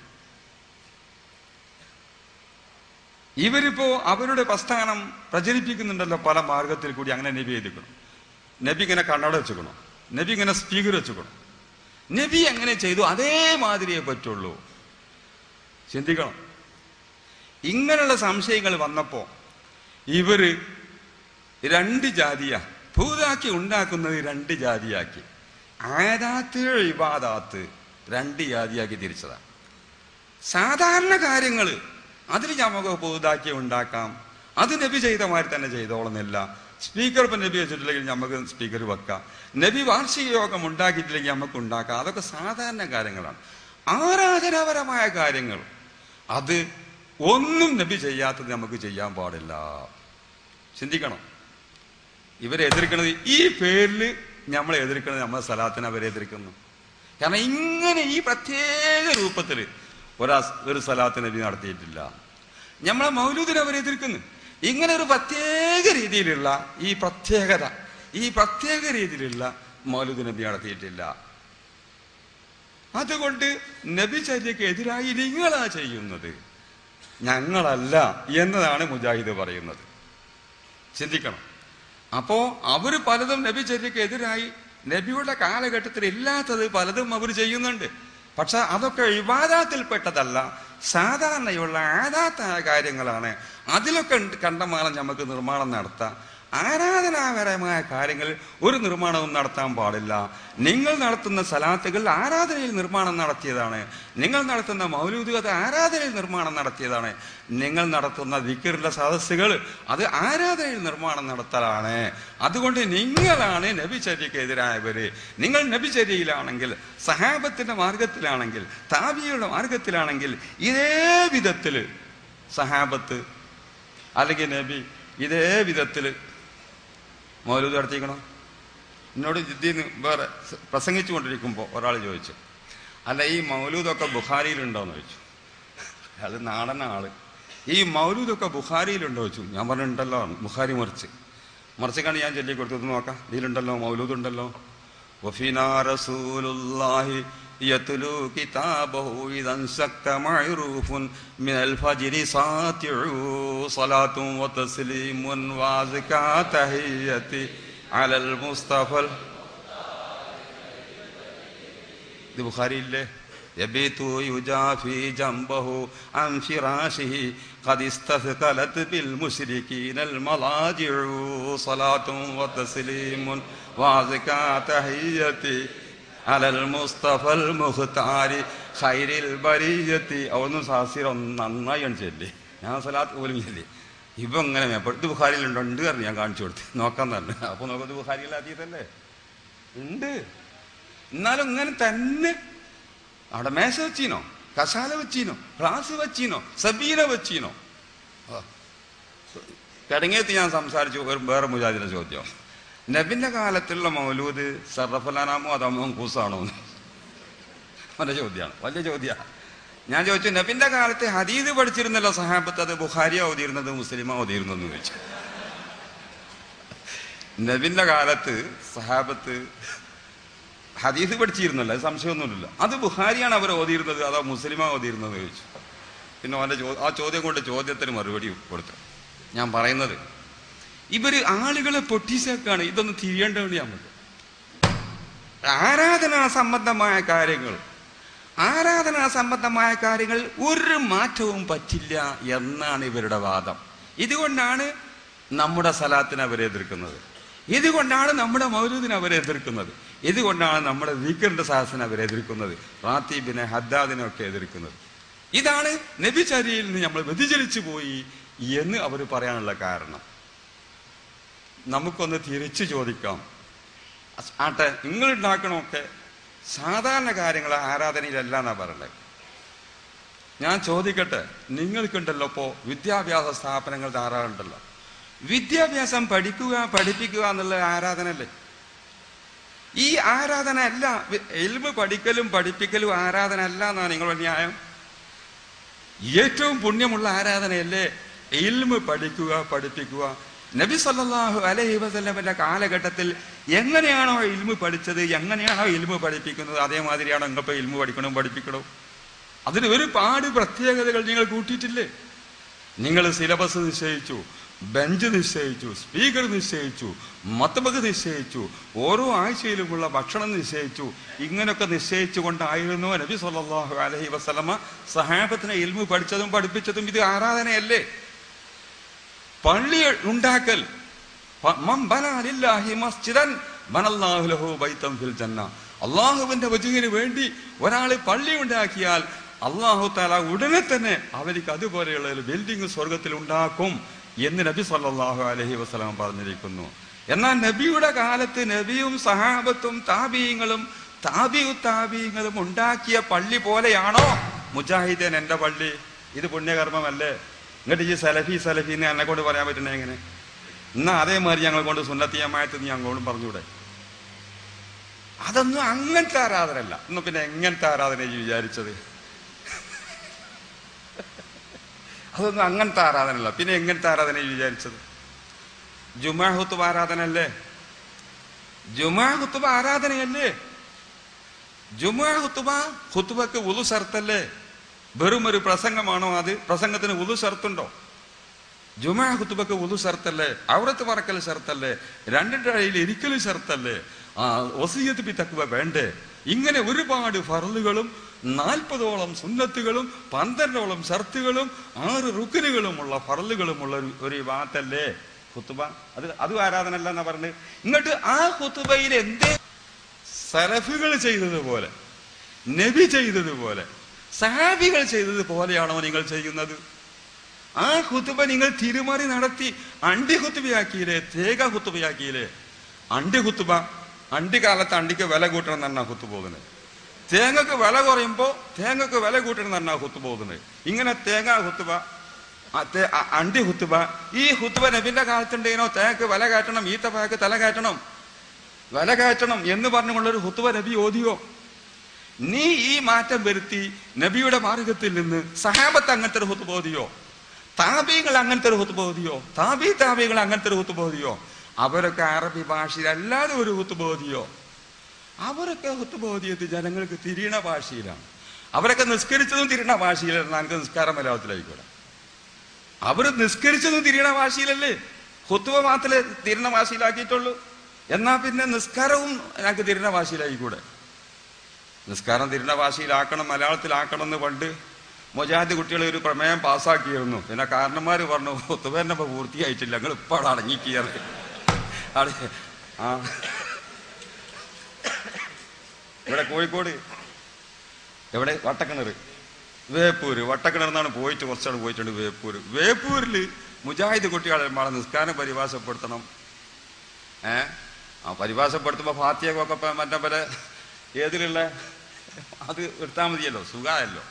ഇവരിപ്പോ അവരുടെ പ്രസ്ഥാനം പ്രചരിപ്പിക്കുന്നുണ്ടല്ലോ പല മാർഗത്തിൽ കൂടി അങ്ങനെ നബി ചെയ്തിക്കണം നബി ഇങ്ങനെ കണ്ണട വെച്ചുക്കണം നബി ഇങ്ങനെ സ്പീക്കർ വെച്ചുക്കണം നബി എങ്ങനെ ചെയ്തു അതേമാതിരിയേ പറ്റുള്ളൂ ചിന്തിക്കണം ഇങ്ങനെയുള്ള സംശയങ്ങൾ വന്നപ്പോ ഇവര് രണ്ട് ജാതിയാ ഭൂതാക്കി ഉണ്ടാക്കുന്നത് രണ്ട് ജാതിയാക്കി ആദാത്ത് ഇബാദാത്ത് രണ്ട് ജാതിയാക്കി തിരിച്ചതാണ് സാധാരണ കാര്യങ്ങൾ അതിൽ നമുക്ക് പുതുതാക്കി ഉണ്ടാക്കാം അത് നബി ചെയ്ത മാതിരി തന്നെ ചെയ്തോളുന്നില്ല സ്പീക്കർ ഇപ്പം നബി വെച്ചിട്ടില്ലെങ്കിൽ നമുക്ക് സ്പീക്കർ വെക്കാം നബി വാർഷിക യോഗം ഉണ്ടാക്കിയിട്ടില്ലെങ്കിൽ നമുക്ക് ഉണ്ടാക്കാം അതൊക്കെ സാധാരണ കാര്യങ്ങളാണ് ആരാധനാപരമായ കാര്യങ്ങൾ അത് ഒന്നും നബി ചെയ്യാത്തത് നമുക്ക് ചെയ്യാൻ പാടില്ല ചിന്തിക്കണം ഇവരെ എതിർക്കുന്നത് ഈ പേരിൽ നമ്മളെ എതിർക്കുന്നത് നമ്മളെ സ്ഥലത്തിന് അവരെ എതിർക്കുന്നു കാരണം ഇങ്ങനെ ഈ പ്രത്യേക രൂപത്തിൽ ഒരാ ഒരു സ്ഥലത്ത് നബി നടത്തിയിട്ടില്ല നമ്മളെ മൗലൂദിനെ അവരെ എതിർക്കുന്നു ഇങ്ങനെ ഒരു പ്രത്യേക രീതിയിലുള്ള ഈ പ്രത്യേകത ഈ പ്രത്യേക രീതിയിലുള്ള മൗലൂദ് നബി നടത്തിയിട്ടില്ല അതുകൊണ്ട് നബിചര്യക്ക് എതിരായി നിങ്ങളാ ചെയ്യുന്നത് ഞങ്ങളല്ല എന്നതാണ് മുജാഹിദ് പറയുന്നത് ചിന്തിക്കണം അപ്പോ അവര് പലതും നബിചര്യക്ക് എതിരായി നബിയുടെ കാലഘട്ടത്തിൽ ഇല്ലാത്തത് പലതും അവർ ചെയ്യുന്നുണ്ട് പക്ഷെ അതൊക്കെ വിവാദത്തിൽപ്പെട്ടതല്ല സാധാരണയുള്ള ആദാത്തായ കാര്യങ്ങളാണ് അതിലൊക്കെ ഉണ്ട് കണ്ടമാനം നമുക്ക് നിർമ്മാണം നടത്താം ആരാധനാപരമായ കാര്യങ്ങളിൽ ഒരു നിർമ്മാണവും നടത്താൻ പാടില്ല നിങ്ങൾ നടത്തുന്ന സലാത്തുകൾ ആരാധനയിൽ നിർമ്മാണം നടത്തിയതാണ് നിങ്ങൾ നടത്തുന്ന മൗലൂദുകത ആരാധനയിൽ നിർമ്മാണം നടത്തിയതാണ് നിങ്ങൾ നടത്തുന്ന വിക്കറിന്റെ സദസ്സുകൾ അത് ആരാധനയിൽ നിർമ്മാണം നടത്തലാണ് അതുകൊണ്ട് നിങ്ങളാണ് നബിചര്യക്കെതിരായവര് നിങ്ങൾ നബിചര്യയിലാണെങ്കിൽ സഹാബത്തിന്റെ മാർഗത്തിലാണെങ്കിൽ താബിയുടെ മാർഗത്തിലാണെങ്കിൽ ഇതേ വിധത്തില് സഹാബത്ത് അല്ലെങ്കിൽ നബി ഇതേ വിധത്തില് മൗലൂദ് നടത്തിക്കണം എന്നോട് ജിദ്ദീന്ന് വേറെ സ- പ്രസംഗിച്ചു കൊണ്ടിരിക്കുമ്പോൾ ഒരാൾ ചോദിച്ചു അല്ല ഈ മൗലൂദൊക്കെ ബുഖാരിയിലുണ്ടോന്ന് ചോദിച്ചു അത് നാടൻ ആള് ഈ മൗലൂദൊക്കെ ബുഖാരിയിലുണ്ടോ ചോദിച്ചു ഞാൻ പറഞ്ഞിട്ടുണ്ടല്ലോ ബുഖാരി മറിച്ച് മറിച്ചൊക്കെയാണ് ഞാൻ ചൊല്ലിക്കൊടുത്തത് നോക്കാം ഇതിലുണ്ടല്ലോ മൗലൂദ് ഉണ്ടല്ലോ വഫീനാ റസൂലുള്ളാഹി يتلو كتابه إذا انشق معروف من الفجر ساطع صلاة وتسليم وازكى تحيتي على المصطفى ഇത് ബുഖാരിയില്ലേ يبيت يجافي جنبه عن فراشه قد استثقلت بالمشركين المضاجع صلاة وتسليم وازكى تحيتي على المصطفى المختار خير البرية അവിടുന്ന് സാസിരം നന്നായി ചൊല്ലി ഞാൻ സലാത്ത് പോലും ചൊല്ലി ഇപ്പൊ ഇങ്ങനെ മേപ്പ- ഇത് ബുഖാരിയിലുണ്ടോ ഉണ്ട് പറഞ്ഞു ഞാൻ കാണിച്ചു കൊടുത്തു നോക്കാൻ പറഞ്ഞു അപ്പൊ നോക്കുന്നത് ബുഖാരിയിലാക്കിയതല്ലേ ഉണ്ട് എന്നാലും ഇങ്ങനെ തന്നെ അവിടെ മേശ വെച്ചീനോ കസാല വെച്ചീനോ ക്ലാസ് വെച്ചീനോ സബീന വെച്ചീനോ കിടങ്ങിയത്ത് ഞാൻ സംസാരിച്ചു ഒരു വേറെ മുജാദിന്റെ ചോദ്യം നബിന്റെ കാലത്തുള്ള മൗലൂദ് സർറഫലാനാമോ അതോ കൂസാണോ എന്റെ ചോദ്യമാണ് വലിയ ചോദ്യമാണ് ഞാൻ ചോദിച്ചു നബിന്റെ കാലത്ത് ഹദീദ് പഠിച്ചിരുന്നല്ലോ സഹാബത്ത് അത് ബുഖാരിയ ഓതിയിരുന്നത് മുസ്ലിമ ഓതിയിരുന്നത് എന്ന് ചോദിച്ചു നബിന്റെ കാലത്ത് സഹാബത്ത് ഹദീസ് പഠിച്ചിരുന്നല്ലോ അത് സംശയമൊന്നുമില്ല അത് ബുഹാരിയാണ് അവർ ഓതിയിരുന്നത് അതോ മുസ്ലിമ ഓതിയിരുന്നത് എന്ന് ചോദിച്ചു പിന്നെ അവന്റെ ചോ ആ ചോദ്യം കൊണ്ട് ചോദ്യത്തിന് മറുപടി കൊടുത്തു ഞാൻ പറയുന്നത് ഇവര് ആളുകളെ പൊട്ടിച്ചേക്കാണ് ഇതൊന്ന് തിരിയേണ്ടത് ഞാൻ പറഞ്ഞു ആരാധനാ സംബന്ധമായ കാര്യങ്ങൾ ആരാധനാ സംബന്ധമായ കാര്യങ്ങൾ ഒരു മാറ്റവും പറ്റില്ല എന്നാണ് ഇവരുടെ വാദം ഇതുകൊണ്ടാണ് നമ്മുടെ സലാത്തിനെ അവരെ എതിർക്കുന്നത് ഇതുകൊണ്ടാണ് നമ്മുടെ മൗലൂദിനെ അവരെ എതിർക്കുന്നത് ഇതുകൊണ്ടാണ് നമ്മുടെ വീക്കറിന്റെ സാഹസിനെ അവരെ എതിർക്കുന്നത് റാത്തീബിനെ ഹദ്ദാദിനെ ഒക്കെ എതിർക്കുന്നത് ഇതാണ് നബിചര്യയിൽ നിന്ന് നമ്മൾ വ്യതിചലിച്ചു പോയി എന്ന് അവർ പറയാനുള്ള കാരണം നമുക്കൊന്ന് തിരിച്ചു ചോദിക്കാം അസ്- ആട്ടെ നിങ്ങൾ ഉണ്ടാക്കണമൊക്കെ സാധാരണ കാര്യങ്ങൾ ആരാധനയിലല്ല എന്നാ പറയണ്ടേ ഞാൻ ചോദിക്കട്ടെ നിങ്ങൾക്കുണ്ടല്ലോ ഇപ്പോ വിദ്യാഭ്യാസ സ്ഥാപനങ്ങൾ ധാരാളമുണ്ടല്ലോ വിദ്യാഭ്യാസം പഠിക്കുക പഠിപ്പിക്കുക എന്നുള്ള ആരാധനയല്ലേ ഈ ആരാധന അല്ല എൽമ് പഠിക്കലും പഠിപ്പിക്കലും ആരാധന അല്ല എന്നാണ് നിങ്ങളുടെ ന്യായം ഏറ്റവും പുണ്യമുള്ള ആരാധനയല്ലേ ഇൽമ് പഠിക്കുക പഠിപ്പിക്കുക നബി സല്ലല്ലാഹു അലൈഹി വസല്ലമയുടെ കാലഘട്ടത്തിൽ എങ്ങനെയാണോ ഇൽമ് പഠിച്ചത് എങ്ങനെയാണോ ഇൽമ് പഠിപ്പിക്കുന്നത് അതേമാതിരിയാണോ ഇങ്ങപ്പോ ഇൽമ് പഠിക്കണം പഠിപ്പിക്കണം അതിന് ഒരുപാട് പ്രത്യേകതകൾ നിങ്ങൾ കൂട്ടിയിട്ടില്ലേ നിങ്ങൾ സിലബസ് നിശ്ചയിച്ചു ബെഞ്ച് നിശ്ചയിച്ചു സ്പീക്കർ നിശ്ചയിച്ചു മത്തബക്ക് നിശ്ചയിച്ചു ഓരോ ആഴ്ചയിലുമുള്ള ഭക്ഷണം നിശ്ചയിച്ചു ഇങ്ങനൊക്കെ നിശ്ചയിച്ചു കൊണ്ടായിരുന്നു നബി സല്ലല്ലാഹു അലൈഹി വസല്ലമ സഹാബത്തിനെ ഇൽമു പഠിച്ചതും പഠിപ്പിച്ചതും ഇത് ആരാധനയല്ലേ പള്ളി ഉണ്ടാക്കൽ പ- മൻ ബനാ ലില്ലാഹി മസ്ജിദൻ ബനല്ലാഹു ലഹു ബൈത്തൻ ഫിൽ ജന്ന അള്ളാഹുവിന്റെ വജുവിന് വേണ്ടി ഒരാൾ പള്ളി ഉണ്ടാക്കിയാൽ അള്ളാഹു താല ഉടനെ തന്നെ അവർക്ക് അതുപോലെയുള്ള ഒരു ബിൽഡിംഗ് സ്വർഗത്തിൽ ഉണ്ടാക്കും എന്ന് നബി സല്ലല്ലാഹു അലൈഹി വസല്ലം പറഞ്ഞിരിക്കുന്നു എന്നാൽ നബിയുടെ കാലത്ത് നബിയും സഹാബത്തും താബീങ്ങളും താബിയു താബീങ്ങളും ഉണ്ടാക്കിയ പള്ളി പോലെയാണോ മുജാഹിദൻ എന്റെ പള്ളി ഇത് പുണ്യകർമ്മമല്ലേ എന്നിട്ട് ഈ സലഫി സലഫി എന്ന് എന്നെ കൊണ്ട് പറയാൻ പറ്റണേ എങ്ങനെ എന്നാ അതേമാതിരി ഞങ്ങളെ കൊണ്ട് സുന്നത്തിയമായത്ത് നീ അങ്ങോട്ടും പറഞ്ഞൂടെ അതൊന്നും അങ്ങനത്തെ ആരാധനയല്ല ഇന്ന് പിന്നെ എങ്ങനത്തെ ആരാധന ഈ വിചാരിച്ചത് അതൊന്നും അങ്ങനത്തെ ആരാധനയല്ല പിന്നെ എങ്ങനത്തെ ആരാധന ഈ വിചാരിച്ചത് ജുമാ ഹുത്തുബ ആരാധന അല്ലേ ജുമാ ഹുത്തുബ ആരാധനയല്ലേ ജുമാ ഹുത്തുബ ഹുത്തുബക്ക് ഉളു ഷർത്തല്ലേ വെറും ഒരു പ്രസംഗമാണോ അത് പ്രസംഗത്തിന് ഉളു ഷർത്തുണ്ടോ ജുമാ ഹുത്തുബക്ക് ഉളു ഷർത്തല്ലേ ഔറത്ത് പറക്കൽ ഷർത്തല്ലേ രണ്ടിന്റെ ഇടയിൽ ഇരിക്കലും ഷർത്തല്ലേ ആ ഒസിയത്ത് പി തക്കുവ വേണ്ടേ ഇങ്ങനെ ഒരുപാട് ഫറലുകളും നാൽപ്പതോളം സുന്നത്തുകളും പന്ത്രണ്ടോളം ഷർത്തുകളും ആറ് റുക്കനുകളുമുള്ള ഫറലുകളുമുള്ള ഒരു ഒരു വാത്തല്ലേ ഹുത്തുബ അത് അതും ആരാധന അല്ല എന്നാ പറഞ്ഞത് ഇങ്ങോട്ട് ആ ഹുത്തുബയിൽ എന്തേ സലഫുകൾ ചെയ്തതുപോലെ നബി ചെയ്തതുപോലെ സഹാബികൾ ചെയ്തതുപോലെയാണോ നിങ്ങൾ ചെയ്യുന്നത് ആ ഹുത്തുബ നിങ്ങൾ തിരുമറി നടത്തി അണ്ടി ഹുത്തുബയാക്കിയില്ലേ തേക ഹുത്തുബയാക്കിയില്ലേ അണ്ടി ഹുത്തുബ അണ്ടി കാലത്ത് അണ്ടിക്ക് വില കൂട്ടണം എന്നാണ് ഹുത്തു പോകുന്നത് തേങ്ങക്ക് വില കുറയുമ്പോ തേങ്ങക്ക് വില കൂട്ടണം എന്നാണ് ഹുത്തു പോകുന്നത് ഇങ്ങനെ തേങ്ങ ഹുത്തുബ ആ തേ- ആ അണ്ടി ഹുത്തുബ ഈ ഹുത്തുബ നബിന്റെ കാലത്തുണ്ടേനോ തേങ്ങക്ക് വില കയറ്റണം ഈത്തപ്പാക്ക് തല കയറ്റണം വില കയറ്റണം എന്ന് പറഞ്ഞുകൊണ്ടൊരു ഹുത്തുബ നബി ഓതിയോ നീ ഈ മാറ്റം വരുത്തി നബിയുടെ മാർഗത്തിൽ നിന്ന് സഹാബത്ത് അങ്ങനത്തെ ഒരു ഹുത്തുബ ഓതിയോ താബികൾ അങ്ങനത്തെ ഒരു ഹുത്തുബ ഓതിയോ താബി താബികൾ അങ്ങനത്തെ ഒരു ഹുത്തുബ ഓതിയോ അവരൊക്കെ അറബി ഭാഷയിൽ അല്ലാതെ ഒരു ഹുത്തുബ ഓതിയോ അവരൊക്കെ ഹുത്തുബ ഓതിയത് ജനങ്ങൾക്ക് തിരിയണ ഭാഷയിലാണ് അവരൊക്കെ നിസ്കരിച്ചതും തിരിയണ ഭാഷയിലാണ് എനിക്ക് നിസ്കാരം മലയാളത്തിലായിക്കൂടെ അവർ നിസ്കരിച്ചതും തിരിയണ ഭാഷയിലല്ലേ ഹുത്തുബ മാത്രമേ തിരിയണ ഭാഷയിലാക്കിയിട്ടുള്ളൂ എന്നാ പിന്നെ നിസ്കാരവും ഞങ്ങൾക്ക് തിരിയണ ഭാഷയിലായിക്കൂടെ നിസ്കാരം തിരുന്ന ഭാഷയിലാക്കണം മലയാളത്തിലാക്കണം എന്ന് പണ്ട് മൊജാദ് കുട്ടികൾ ഒരു പ്രമേയം പാസ്സാക്കിയിരുന്നു പിന്നെ കാരണന്മാർ പറഞ്ഞു ഒത്തുപേരനെ ഇപ്പൊ പൂർത്തിയായിട്ടില്ല ഞങ്ങൾ ഇപ്പോൾ അടങ്ങിക്കിയത് അവിടെ ആ ഇവിടെ കോഴിക്കോട് എവിടെ വട്ടക്കിണർ വേപ്പൂര് വട്ടക്കിണർ എന്നാണ് പോയിട്ട് കുറച്ചാൾ പോയിട്ടുണ്ട് വേപ്പൂര് വേപ്പൂരില് മുജാഹിദ് കുട്ടികളെ നമ്മളെ നിസ്കാരം പരിഭാഷപ്പെടുത്തണം ഏ ആ പരിഭാഷപ്പെടുത്തുമ്പോ ഫാത്തിയൊക്കെ ഇപ്പൊ മറ്റേ പോലെ ഏതിലുള്ള അത് എടുത്താൽ മതിയല്ലോ സുഖമായല്ലോ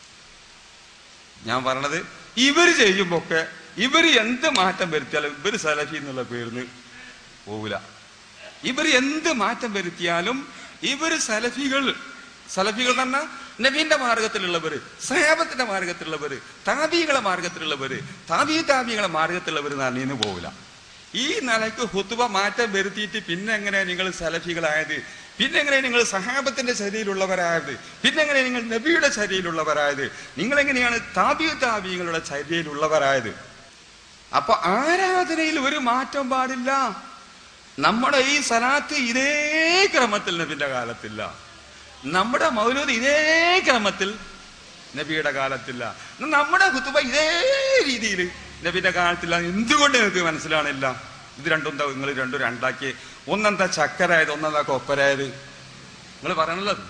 ഞാൻ പറഞ്ഞത് ഇവര് ചെയ്യുമ്പൊക്കെ ഇവര് എന്ത് മാറ്റം വരുത്തിയാലും ഇവര് സലഫി എന്നുള്ള പേരിന് പോവില്ല ഇവര് എന്ത് മാറ്റം വരുത്തിയാലും ഇവര് സലഫികൾ സലഫികൾ തന്നെ നബീന്റെ മാർഗത്തിലുള്ളവര് സഹാബത്തിന്റെ മാർഗത്തിലുള്ളവര് താബികളെ മാർഗത്തിലുള്ളവര് താബി താബികളെ മാർഗത്തിലുള്ളവര് നന്നീന്ന് പോവില്ല ഈ നിലയ്ക്ക് ഹുത്തുബ മാറ്റം വരുത്തിയിട്ട് പിന്നെ എങ്ങനെ നിങ്ങൾ സലഫികളായത് പിന്നെ എങ്ങനെ നിങ്ങൾ സഹാബത്തിന്റെ ചര്യയിലുള്ളവരായത് പിന്നെ എങ്ങനെ നിങ്ങൾ നബിയുടെ ചര്യയിലുള്ളവരായത് നിങ്ങൾ എങ്ങനെയാണ് താബി താബികളുടെ ചര്യയിലുള്ളവരായത് അപ്പൊ ആരാധനയിൽ ഒരു മാറ്റം പാടില്ല നമ്മുടെ ഈ സലാത്ത് ഇതേ ക്രമത്തിൽ നബിന്റെ കാലത്തില്ല നമ്മുടെ മൗലൂദ് ഇതേ ക്രമത്തിൽ നബിയുടെ കാലത്തില്ല നമ്മുടെ കുത്തുബ ഇതേ രീതിയിൽ നബിന്റെ കാലത്തില്ല എന്തുകൊണ്ട് നിങ്ങൾക്ക് മനസ്സിലാണില്ല ഇത് രണ്ടും എന്താ നിങ്ങൾ രണ്ടും രണ്ടാക്കി ഒന്നെന്താ ചക്കരായത് ഒന്നെന്താ കൊപ്പരായത് നിങ്ങൾ പറയണല്ലോ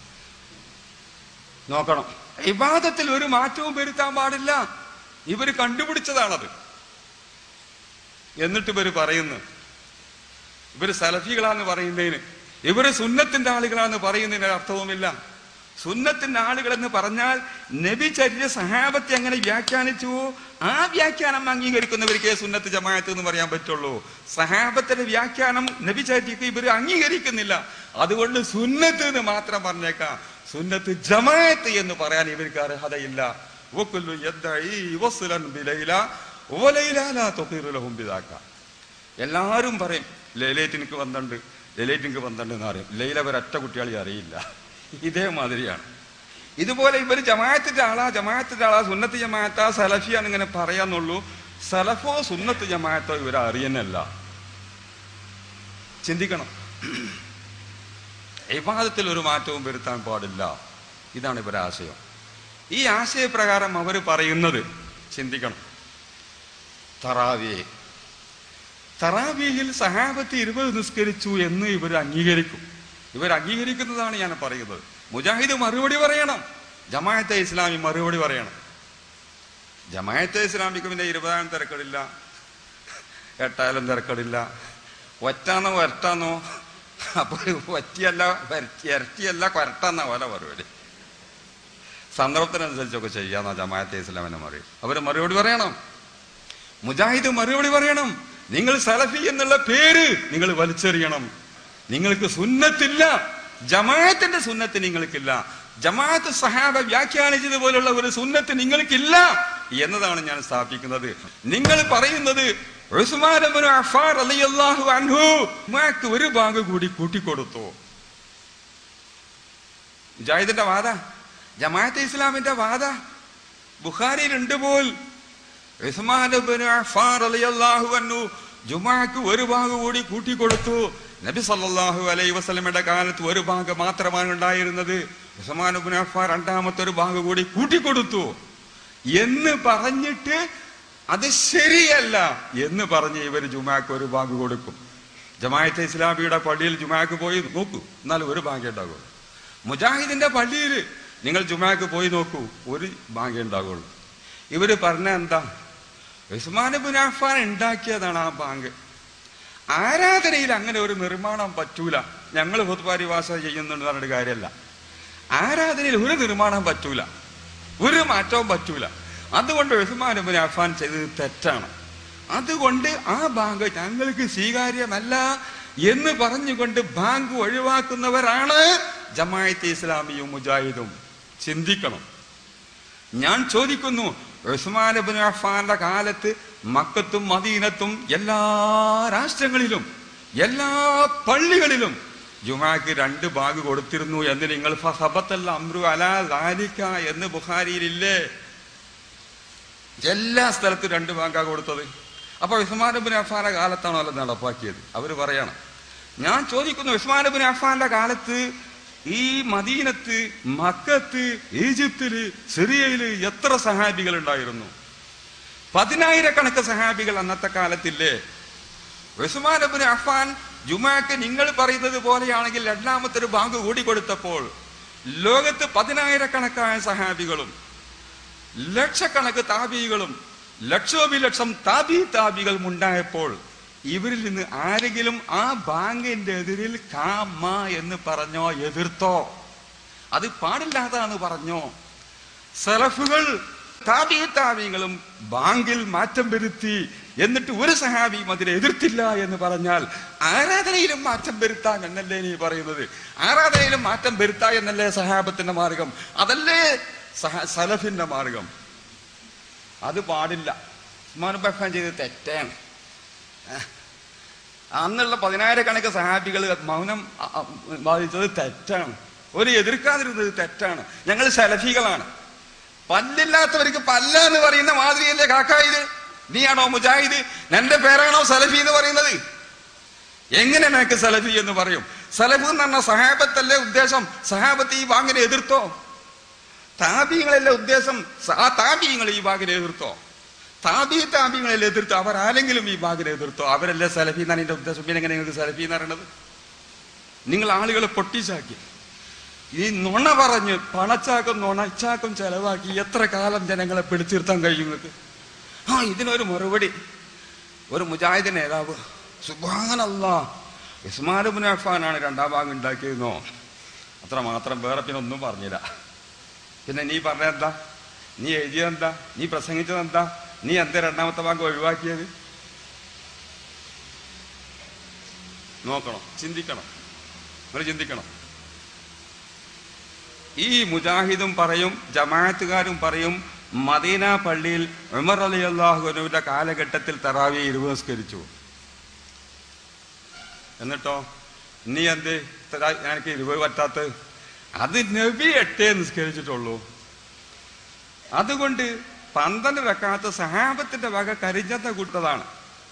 നോക്കണം ഇബാദത്തിൽ ഒരു മാറ്റവും വരുത്താൻ പാടില്ല ഇവര് കണ്ടുപിടിച്ചതാണത് എന്നിട്ട് ഇവര് പറയുന്നു ഇവര് സലഫികളാന്ന് പറയുന്നതിന് ഇവര് സുന്നത്തിന്റെ ആളുകളാന്ന് പറയുന്നതിന് അർത്ഥവുമില്ല സുന്നത്തിന്റെ ആളുകൾ എന്ന് പറഞ്ഞാൽ നബി ചര്യ സഹാബത്തെ എങ്ങനെ വ്യാഖ്യാനിച്ചുവോ ആ വ്യാഖ്യാനം അംഗീകരിക്കുന്നവർക്ക് സുന്നത്ത് ജമാഅത്ത് എന്ന് പറയാൻ പറ്റുള്ളൂ സഹാബത്തിന്റെ വ്യാഖ്യാനം നബി ചര്യക്ക് ഇവർ അംഗീകരിക്കുന്നില്ല അതുകൊണ്ട് സുന്നത്ത് എന്ന് മാത്രം പറഞ്ഞേക്കാം സുന്നത്ത് ജമാഅത്ത് എന്ന് പറയാൻ ഇവർക്ക് അർഹതയില്ല വക്കുല്ലു യദ്ദഈ വസ്ലൻ ബിലൈല വലൈല ലാ തുഖീറു ലഹും ബിദാക എല്ലാവരും പറയും ലൈലേറ്റ് എനിക്ക് വന്നിട്ടുണ്ട് ലൈലേറ്റ് എനിക്ക് വന്നിട്ടുണ്ട് എന്ന് പറയും ലൈല ഒരൊറ്റ കുട്ടികളെ അറിയില്ല ഇതേമാതിരിയാണ് ഇതുപോലെ ഇവർ ജമാഅത്തിന്റെ ആളാ ജമാഅത്തിന്റെ ആളാ സുന്നത്ത് ജമാഅത്താ സലഫിയാന്ന് ഇങ്ങനെ പറയാന്നുള്ളൂ സലഫോ സുന്നത്ത് ജമാഅത്തോ ഇവർ അറിയുന്നല്ല ചിന്തിക്കണം വിവാദത്തിൽ ഒരു മാറ്റവും വരുത്താൻ പാടില്ല ഇതാണ് ഇവരുടെ ആശയം ഈ ആശയപ്രകാരം അവർ പറയുന്നത് ചിന്തിക്കണം തറാവിയെ തറാവിയിൽ സഹാബത്ത് ഇരുപത് നിസ്കരിച്ചു എന്ന് ഇവർ അംഗീകരിക്കും ഇവർ അംഗീകരിക്കുന്നതാണ് ഞാൻ പറയുന്നത് മുജാഹിദ് മറുപടി പറയണം ജമാഅത്തെ ഇസ്ലാമി മറുപടി പറയണം ജമാഅത്തെ ഇസ്ലാമിക്ക് പിന്നെ ഇരുപതാം തിരക്കടില്ല എട്ടായാലും തിരക്കടില്ല ഒറ്റാന്നോ വരട്ടാന്നോ അപ്പൊ ഒറ്റയല്ല വരട്ടി ഇരട്ടിയല്ല കൊരട്ടാന്ന പോലെ പരിപാടി സന്ദർഭത്തിനനുസരിച്ചൊക്കെ ചെയ്യാന്ന ജമാഅത്തെ ഇസ്ലാമിനെ മറുപടി അവര് മറുപടി പറയണം മുജാഹിദ് മറുപടി പറയണം നിങ്ങൾ സലഫി എന്നുള്ള പേര് നിങ്ങൾ വലിച്ചെറിയണം നിങ്ങൾക്ക് സുന്നത്തില്ല ജമാഅത്തിന്റെ സുന്നത്ത് നിങ്ങൾക്കില്ല ജമാഅത്ത് സഹാബ വ്യാഖ്യാനിച്ചതുപോലുള്ള ഒരു സുന്നത്ത് നിങ്ങൾക്കില്ല എന്നതാണ് ഞാൻ സ്ഥാപിക്കുന്നത് നിങ്ങൾ പറയുന്നത് ഉസ്മാൻ ഇബ്നു അഫ്ഫാൻ റളിയല്ലാഹു അൻഹു ഉമ്മാക്ക് ഒരു ഭാഗം കൂടി കൂട്ടിക്കൊടുത്തു മുജാഹിദിന്റെ വാദ ജമാഅത്തെ ഇസ്ലാമിന്റെ വാദ ബുഖാരിയിലുണ്ട് പോൽ ഉസ്മാൻ ഇബ്നു അഫ്ഫാൻ റളിയല്ലാഹു അൻഹു ജുമാക്ക് ഒരു ഭാഗം കൂടി കൂട്ടിക്കൊടുത്തു നബി സല്ലല്ലാഹു അലൈഹി വസല്ലമയുടെ കാലത്ത് ഒരു ഭാഗം മാത്രമാണ് ഉണ്ടായിരുന്നത് ഉസ്മാൻ ഇബ്നു അഫ്ഫാൻ രണ്ടാമത്തെ ഒരു ഭാഗം കൂടി കൂട്ടിക്കൊടുത്തു എന്ന് പറഞ്ഞിട്ട് അത് ശരിയല്ല എന്ന് പറഞ്ഞ് ഇവർ ജുമാക്ക് ഒരു ഭാഗം കൊടുക്കും ജമാഅത്തെ ഇസ്ലാമിയുടെ പള്ളിയിൽ ജുമാക്ക് പോയി നോക്കൂ എന്നാലും ഒരു ഭാഗ്യം ഉണ്ടാകുള്ളൂ മുജാഹിദിന്റെ പള്ളിയിൽ നിങ്ങൾ ജുമാക്ക് പോയി നോക്കൂ ഒരു ഭാഗ്യം ഉണ്ടാകുള്ളൂ ഇവര് പറഞ്ഞ എന്താ ഉസ്മാൻ ബിൻ അഫ്ഫാൻ ഉണ്ടാക്കിയതാണ് ആ ബാങ്ക് ആരാധനയിൽ അങ്ങനെ ഒരു നിർമ്മാണം പറ്റൂല ഞങ്ങൾ ഹുദ്പാരിവാസ ചെയ്യുന്നുണ്ട് പറഞ്ഞിട്ട് കാര്യമല്ല ആരാധനയിൽ ഒരു നിർമ്മാണം പറ്റൂല ഒരു മാറ്റവും പറ്റൂല അതുകൊണ്ട് ഉസ്മാൻ ബിൻ അഫ്ഫാൻ ചെയ്തത് തെറ്റാണ് അതുകൊണ്ട് ആ ബാങ്ക് ഞങ്ങൾക്ക് സ്വീകാര്യമല്ല എന്ന് പറഞ്ഞുകൊണ്ട് ബാങ്ക് ഒഴിവാക്കുന്നവരാണ് ജമായത്തെ ഇസ്ലാമിയും മുജാഹിദും ചിന്തിക്കണം ഞാൻ ചോദിക്കുന്നു ഉസ്മാൻ ഇബ്നു അഫ്ഫാന്റെ കാലത്ത് മക്കത്തും മദീനത്തും എല്ലാ രാഷ്ട്രങ്ങളിലും എല്ലാ പള്ളികളിലും ജുമാക്ക് രണ്ട് ബാഗ് കൊടുത്തിരുന്നു എന്ന് നിങ്ങൾ ഫസബത്തൽ അമ്രു അല ദാലിക എന്ന് ബുഖാരിയിലില്ലേ എല്ലാ സ്ഥലത്തും രണ്ട് ബാങ്കാ കൊടുത്തത് അപ്പൊ ഉസ്മാൻ ഇബ്നു അഫ്ഫാന്റെ കാലത്താണോ അത് നടപ്പാക്കിയത് അവര് പറയണം ഞാൻ ചോദിക്കുന്നു ഉസ്മാൻ ഇബ്നു അഫ്ഫാന്റെ കാലത്ത് ഈ മദീനത്ത് മക്കത്ത് ഈജിപ്തില് സിറിയയില് എത്ര സഹാബികൾ ഉണ്ടായിരുന്നു പതിനായിരക്കണക്ക് സഹാബികൾ അന്നത്തെ കാലത്തില്ലേ ഉസ്മാൻ ഇബ്നു അഫ്ഫാൻ ജുമാക്ക് നിങ്ങൾ പറയുന്നത് പോലെയാണെങ്കിൽ രണ്ടാമത്തെ ഒരു ബാങ്ക് കൂടി കൊടുത്തപ്പോൾ ലോകത്ത് പതിനായിരക്കണക്കായ സഹാബികളും ലക്ഷക്കണക്ക് താബികളും ലക്ഷോപിലക്ഷം താബി താബികളും ഉണ്ടായപ്പോൾ ഇവരിൽ നിന്ന് ആരെങ്കിലും ആ ബാങ്കിന്റെ എതിരിൽ കാമ എന്ന് പറഞ്ഞോ എതിർത്തോ അത് പാടില്ലാതാന്ന് പറഞ്ഞോ സലഫുകൾ താബി താബികളും ബാങ്കിൽ മാറ്റം വരുത്തി എന്നിട്ട് ഒരു സഹാബിയും അതിനെ എതിർത്തില്ല എന്ന് പറഞ്ഞാൽ ആരാധനയിലും മാറ്റം വരുത്താൻ എന്നല്ലേ നീ പറയുന്നത് ആരാധനയിലും മാറ്റം വരുത്താ എന്നല്ലേ സഹാബത്തിന്റെ മാർഗം അതല്ലേ സഹ- സലഫിന്റെ മാർഗം അത് പാടില്ല ഉസ്മാൻ ബഫാൻ ചെയ്ത് തെറ്റാണ് അന്നുള്ള പതിനായിരക്കണക്ക് സഹാബികൾ മൗനം അ, അ, ബാധിച്ചത് തെറ്റാണ് ഒരു എതിർക്കാതിരുന്നത് തെറ്റാണ് ഞങ്ങൾ സലഫികളാണ് പല്ലില്ലാത്തവർക്ക് പല്ല എന്ന് പറയുന്ന മാതിരിയല്ലേ കാക്കായത് നീയാണോ മുജാഹിദ് എന്റെ പേരാണോ സലഫി എന്ന് പറയുന്നത് എങ്ങനെ നിനക്ക് സലഫി എന്ന് പറയും സലഫ് എന്ന് പറഞ്ഞ സഹാബത്തല്ലേ ഉദ്ദേശം സഹാബത്ത് ഈ വാങ്ങിനെ എതിർത്തോ താപീയങ്ങളല്ല ഉദ്ദേശം സ- ആ താപീയങ്ങൾ ഈ വാങ്ങിനെ എതിർത്തോ താബി താബികളെ എതിർത്തു അവർ ആരെങ്കിലും ഈ ബാഗിനെ എതിർത്തോ അവരല്ലേ സലഫി എന്നാണ് എന്റെ ഉദ്ദേശം പിന്നെ എങ്ങനെ നിങ്ങൾക്ക് സലഫി എന്ന് പറയണത് നിങ്ങൾ ആളുകളെ പൊട്ടിച്ചാക്കി ഈ നുണ പറഞ്ഞ് പണച്ചാക്കും നുണച്ചാക്കും ചെലവാക്കി എത്ര കാലം ജനങ്ങളെ പിടിച്ചിരുത്താൻ കഴിയും നിങ്ങൾക്ക് ആ ഇതിനൊരു മറുപടി ഒരു മുജാഹിദ് നേതാവ് സുബാനല്ല ഇസ്മാലുബിൻ അഫാനാണ് രണ്ടാം ഭാഗം ഉണ്ടാക്കിയതെന്നോ അത്ര മാത്രം വേറെ പിന്നെ ഒന്നും പറഞ്ഞില്ല പിന്നെ നീ പറഞ്ഞതെന്താ നീ എഴുതിയതെന്താ നീ പ്രസംഗിച്ചതെന്താ നീ എന്താ രണ്ടാമത്തെ ഭാഗം ഒഴിവാക്കിയത് നോക്കണം ചിന്തിക്കണം നിങ്ങൾ ചിന്തിക്കണം ഈ മുജാഹിദും പറയും ജമാഅത്തുകാരും പറയും മദീന പള്ളിയിൽ ഉമർ അലി അള്ളാഹുവിന്റെ കാലഘട്ടത്തിൽ തറാവി ഇരുപസ്കരിച്ചു എന്നിട്ടോ നീ എന്ത് തരാ- എനിക്ക് ഇരുപത് പറ്റാത്ത അത് നബി എട്ടേ നിസ്കരിച്ചിട്ടുള്ളൂ അതുകൊണ്ട് പന്ത്രണ്ട് റക്കാത്ത് സഹാബത്തിന്റെ വക കരിഞ്ചന്ത കൂട്ടതാണ്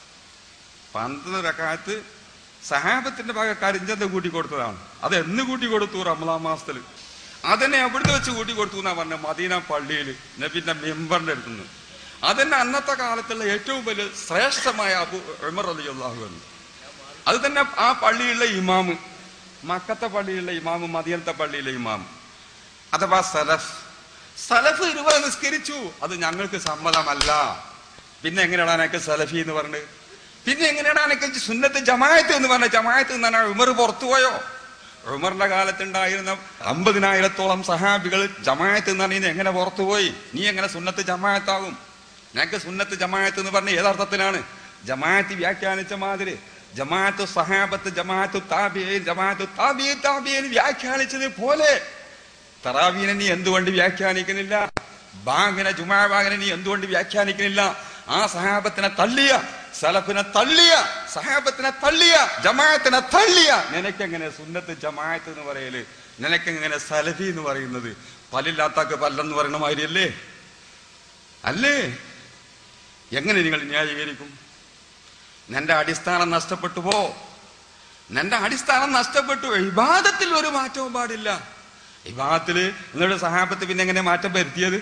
പന്ത്രണ്ട് റക്കാത്ത് സഹാബത്തിന്റെ വക കരിഞ്ചന്ത കൂട്ടി കൊടുത്തതാണ് അത് എന്ന് കൂട്ടി കൊടുത്തു റമലാം മാസത്തിൽ അതിനെ എവിടുന്ന് വെച്ച് കൂട്ടി കൊടുത്തു എന്നാ പറഞ്ഞ മദീന പള്ളിയിൽ നബിന്റെ മെമ്പറിന്റെ അടുത്തുനിന്ന് അതന്നെ അന്നത്തെ കാലത്തുള്ള ഏറ്റവും വലിയ ശ്രേഷ്ഠമായ അബു ഉമർ അലി അള്ളാഹു അത് തന്നെ ആ പള്ളിയിലുള്ള ഇമാമ് മക്കത്തെ പള്ളിയിലുള്ള ഇമാമ് മദീനത്തെ പള്ളിയിലെ ഇമാമ് അഥവാ സലഫ് സലഫ് ഇരുപത് നിസ്കരിച്ചു അത് ഞങ്ങൾക്ക് സമ്മതമല്ല പിന്നെ എങ്ങനെയാണ് എനിക്ക് സലഫി എന്ന് പറഞ്ഞത് പിന്നെ എങ്ങനെയാണ് എനിക്ക് സുന്നത്ത് ജമായത്ത് എന്ന് പറഞ്ഞ ജമായത്ത് എന്നാണ് ഉമർ പുറത്തുപോയോ ഉമറിന്റെ കാലത്തുണ്ടായിരുന്ന അമ്പതിനായിരത്തോളം സഹാബികൾ ജമായത്ത് എന്ന് പറഞ്ഞാൽ എങ്ങനെ പുറത്തുപോയി നീ എങ്ങനെ സുന്നത്ത് ജമായത്താകും ഞങ്ങൾക്ക് സുന്നത്ത് ജമായത്ത് എന്ന് പറഞ്ഞ ഏതർത്ഥത്തിലാണ് ജമാഅത്ത് വ്യാഖ്യാനിച്ച മാതിരി ജമാഅത്ത് സഹാബത്ത് ജമാഅത്ത് താബിയൻ ജമാഅത്ത് താബിയ താബിയൻ വ്യാഖ്യാനിച്ചത് പോലെ തറാവീനെ നീ എന്തുകൊണ്ട് വ്യാഖ്യാനിക്കുന്നില്ല ബാങ്ങിനെ ജുമാ ബാങ്ങിനെ നീ എന്തുകൊണ്ട് വ്യാഖ്യാനിക്കുന്നില്ല ആ സഹാബത്തിനെ തള്ളിയ സലഫിനെ തള്ളിയ സഹാബത്തിനെ തള്ളിയ ജമാഅത്തിനെ തള്ളിയ നിനക്കെങ്ങനെ സുന്നത്ത് ജമാഅത്ത് എന്ന് പറയല് നിനക്കെങ്ങനെ സലഫി എന്ന് പറയുന്നത് പല്ലില്ലാത്താക്ക് പല്ലെന്ന് പറയുന്ന മാതിരിയല്ലേ അല്ലേ എങ്ങനെ നിങ്ങൾ ന്യായീകരിക്കും നിന്റെ അടിസ്ഥാനം നഷ്ടപ്പെട്ടു പോ നിന്റെ അടിസ്ഥാനം നഷ്ടപ്പെട്ടു ഇബാദത്തിൽ ഒരു മാറ്റവും പാടില്ല ഇബാദത്തില് നിങ്ങളുടെ സഹാബത്ത് പിന്നെ എങ്ങനെ മാറ്റം വരുത്തിയത്